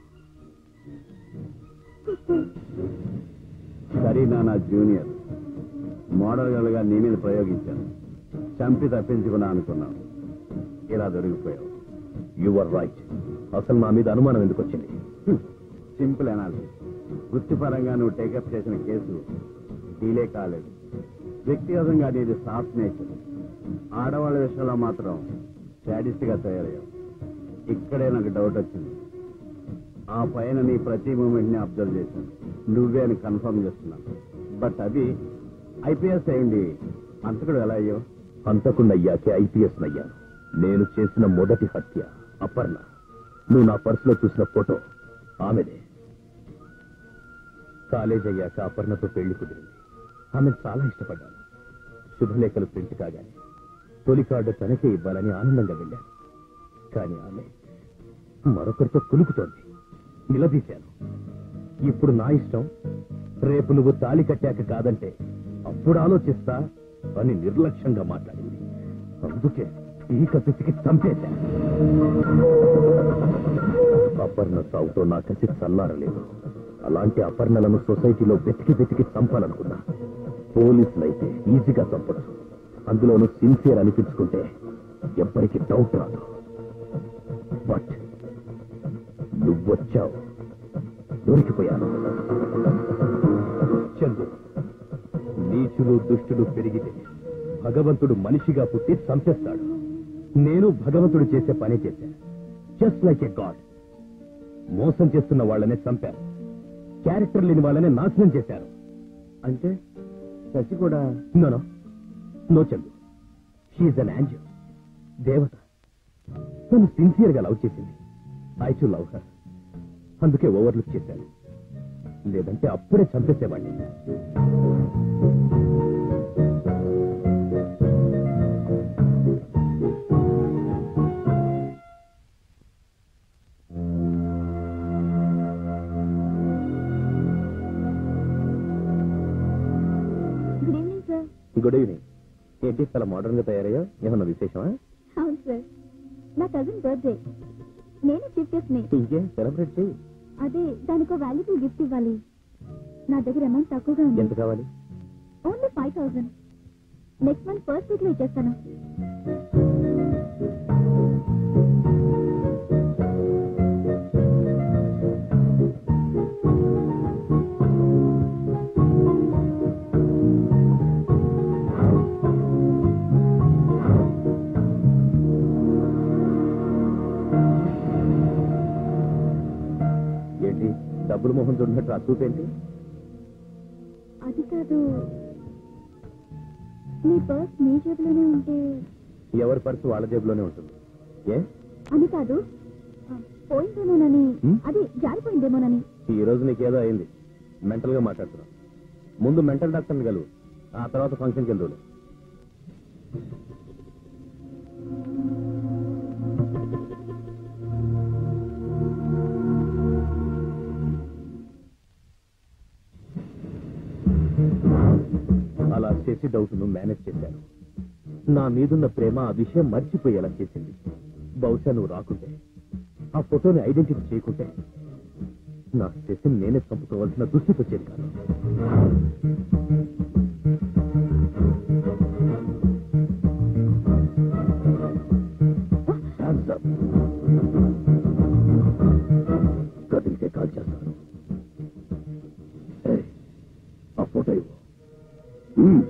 కరీనా నా జూనియర్ మోడల్ గర్ల్ గా నీ మీద ప్రయోగించాను చంపి తప్పించుకున్నా అనుకున్నావు ఇలా దొరికిపోయావు యు ఆర్ రైట్ అసలు నా మీద అనుమానం ఎందుకు వచ్చింది సింపుల్ అనాలిసిస్ వృత్తిపరంగా నువ్వు టేకప్ చేసిన కేసు డీలే కాలేదు వ్యక్తిగతంగా నీది సాఫ్ట్ నేచర్ ఆడవాళ్ళ విషయంలో మాత్రం సాడిస్ట్ గా తయారయ్యావు ఇక్కడే నాకు డౌట్ వచ్చింది ఆ పైన నీ ప్రతి మూమెంట్ ని అబ్జర్వ్ చేశాను నువ్వే అని కన్ఫర్మ్ చేస్తున్నాను బట్ అది ఐపీఎస్ అయ్యండి అంతకుడు ఎలా అయ్యావు అంతకుండా అయ్యాకే ఐపీఎస్ నయ్యాను నేను చేసిన మొదటి హత్య అపర్ణ నువ్వు నా పర్సులో చూసిన ఫోటో ఆమెదే కాలేజ్ అయ్యాక అపర్ణతో పెళ్లి కుదిరింది ఆమెను చాలా ఇష్టపడ్డాను శుభలేఖలు ప్రింట్ కాగానే తొలి కార్డు తనకే ఇవ్వాలని ఆనందంగా వెళ్ళాను కానీ ఆమె మరొకరితో కులుకుతోంది నిలదీశాను ఇప్పుడు నా ఇష్టం రేపు నువ్వు తాళి కట్టాక కాదంటే అప్పుడు ఆలోచిస్తా అని నిర్లక్ష్యంగా మాట్లాడింది అందుకే పీక పిసికి చంపేశా అపర్ణ సాగుతో నా కసి చల్లారలేదు అలాంటి అపర్ణలను సొసైటీలో వెతికి వెతికి చంపాలనుకున్నా పోలీసులైతే ఈజీగా చంపచ్చు అందులోనూ సిన్సియర్ అనిపించుకుంటే ఎవ్వరికి డౌట్ రాదు బట్ నువ్వొచ్చావు దొరికిపోయాను చందు నీచులు దుష్టులు పెరిగితే భగవంతుడు మనిషిగా పుట్టి చంపేస్తాడు నేను భగవంతుడు చేసే పని చేశా జస్ట్ లైక్ ఎ గాడ్ మోసం చేస్తున్న వాళ్ళనే చంపారు క్యారెక్టర్ లేని వాళ్ళనే నాశనం చేశారు అంటే శశి కూడా no no Chandu she an angel దేవత తను సిన్సియర్ గా లవ్ చేసింది ఐ టు లవ్ హర్ అందుకే ఓవర్లుక్ చేశాను లేదంటే అప్పుడే చంపేసేవాడిని good evening sir good evening ఏంటి చాలా మోడర్న్ గా తయారయ్యా ఏమన్నా విశేషమా అవును సార్ నా కజిన్ బర్త్డే నేను చీఫ్ గెస్ట్ ని ఇంకేం సెలబ్రేట్ చేయి అదే దానికో వాల్యుబుల్ గిఫ్ట్ ఇవ్వాలి నా దగ్గర అమౌంట్ తక్కువగా ఉంది ఎంత కావాలి only five thousand next month first week లో ఇచ్చేస్తాను ఏంటి డబ్బులు మొహం చూడనట్టు ఆ చూపేంటి అది కాదు మీ పర్స్ మీ జేబులోనే ఉంటే ఎవరి పర్సు వాళ్ళ జేబులోనే ఉంటుంది ఏ అని కాదు ఆ, పోయిందేమోనని హ్మ్? అది జారిపోయిందేమోనని ఈ రోజు నీకేదో అయింది మెంటల్ గా మాట్లాడుతున్నావు ముందు మెంటల్ డాక్టర్ని కలువు ఆ తర్వాత ఫంక్షన్కి వెళ్దు అలా చేసి డౌట్ ను మేనేజ్ చేశాను నా మీదున్న ప్రేమ ఆ విషయం మర్చిపోయేలా చేసింది బహుశా నువ్వు రాకుంటే ఆ ఫోటోని ఐడెంటిఫై చేయకుంటే నా శశిని నేనే చంపుకోవాల్సిన దుస్థితి వచ్చేది కాదు Hands up. కదిలితే కాల్ చేస్తాను ఏయ్, ఆ ఫోటో ఇవ్వు మ్మ్.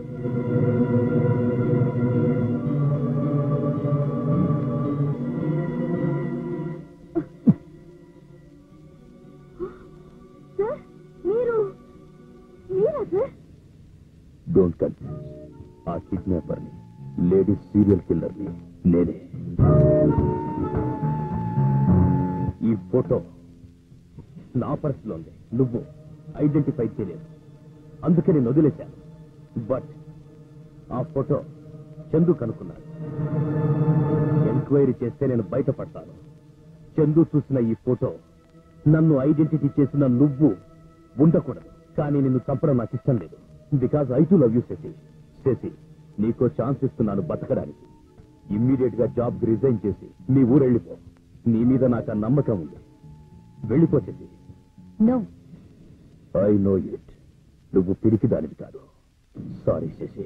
సార్ మీరు మీరా సార్ డోంట్ కన్ఫ్యూజ్ ఆ కిడ్నాపర్ ని లేడీస్ సీరియల్ కిల్లర్ ని నేనే ఈ ఫోటో నా పర్సులో ఉంది నువ్వు ఐడెంటిఫై చేయలేదు అందుకే నేను వదిలేశాను బట్ ఆ ఫోటో చందు కనుక్కున్నాడు ఎంక్వైరీ చేస్తే నేను బయటపడతాను చందు చూసిన ఈ ఫోటో నన్ను ఐడెంటిటీ చేసిన నువ్వు ఉండకూడదు కానీ నిన్ను చంపడం నాకు ఇష్టం లేదు because I too love you Shashi Shashi నీకో ఛాన్స్ ఇస్తున్నాను బతకడానికి ఇమ్మీడియట్ గా జాబ్ రిజైన్ చేసి నీ ఊరు వెళ్ళిపో నీ మీద నాకు ఆ నమ్మకం ఉంది వెళ్ళిపో Shashi no I know it నువ్వు పిరికి దానివి కాదు సారీ శశి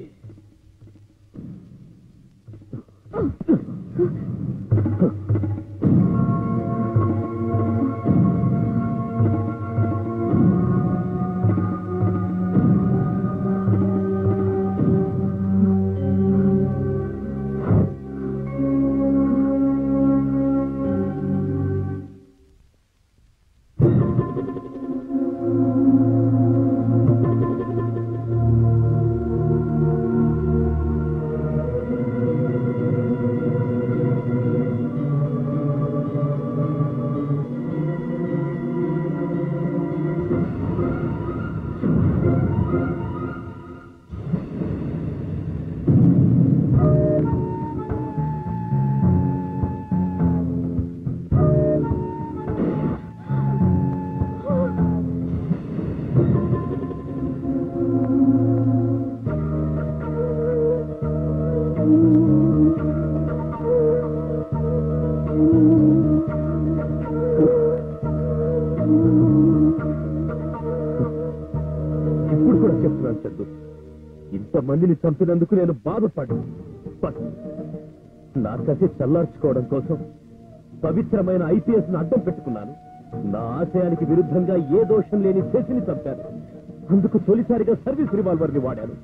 అనుకుంటున్నాను చందు ఇంతమందిని చంపినందుకు నేను బాధపడ్డా బట్ నా కసి చల్లార్చుకోవడం కోసం పవిత్రమైన ఐపీఎస్ ను అడ్డం పెట్టుకున్నాను నా ఆశయానికి విరుద్ధంగా ఏ దోషం లేని శశిని చంపాను అందుకు తొలిసారిగా సర్వీస్ రివాల్వర్ ని వాడాను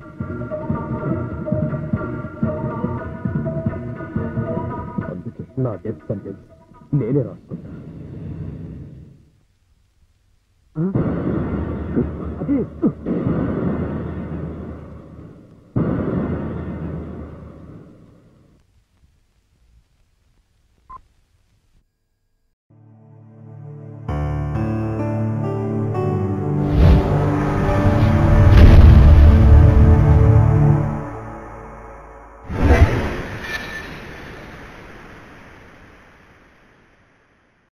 అందుకే నా డెత్ సెంటెన్స్ నేనే రాసుకుంటా అది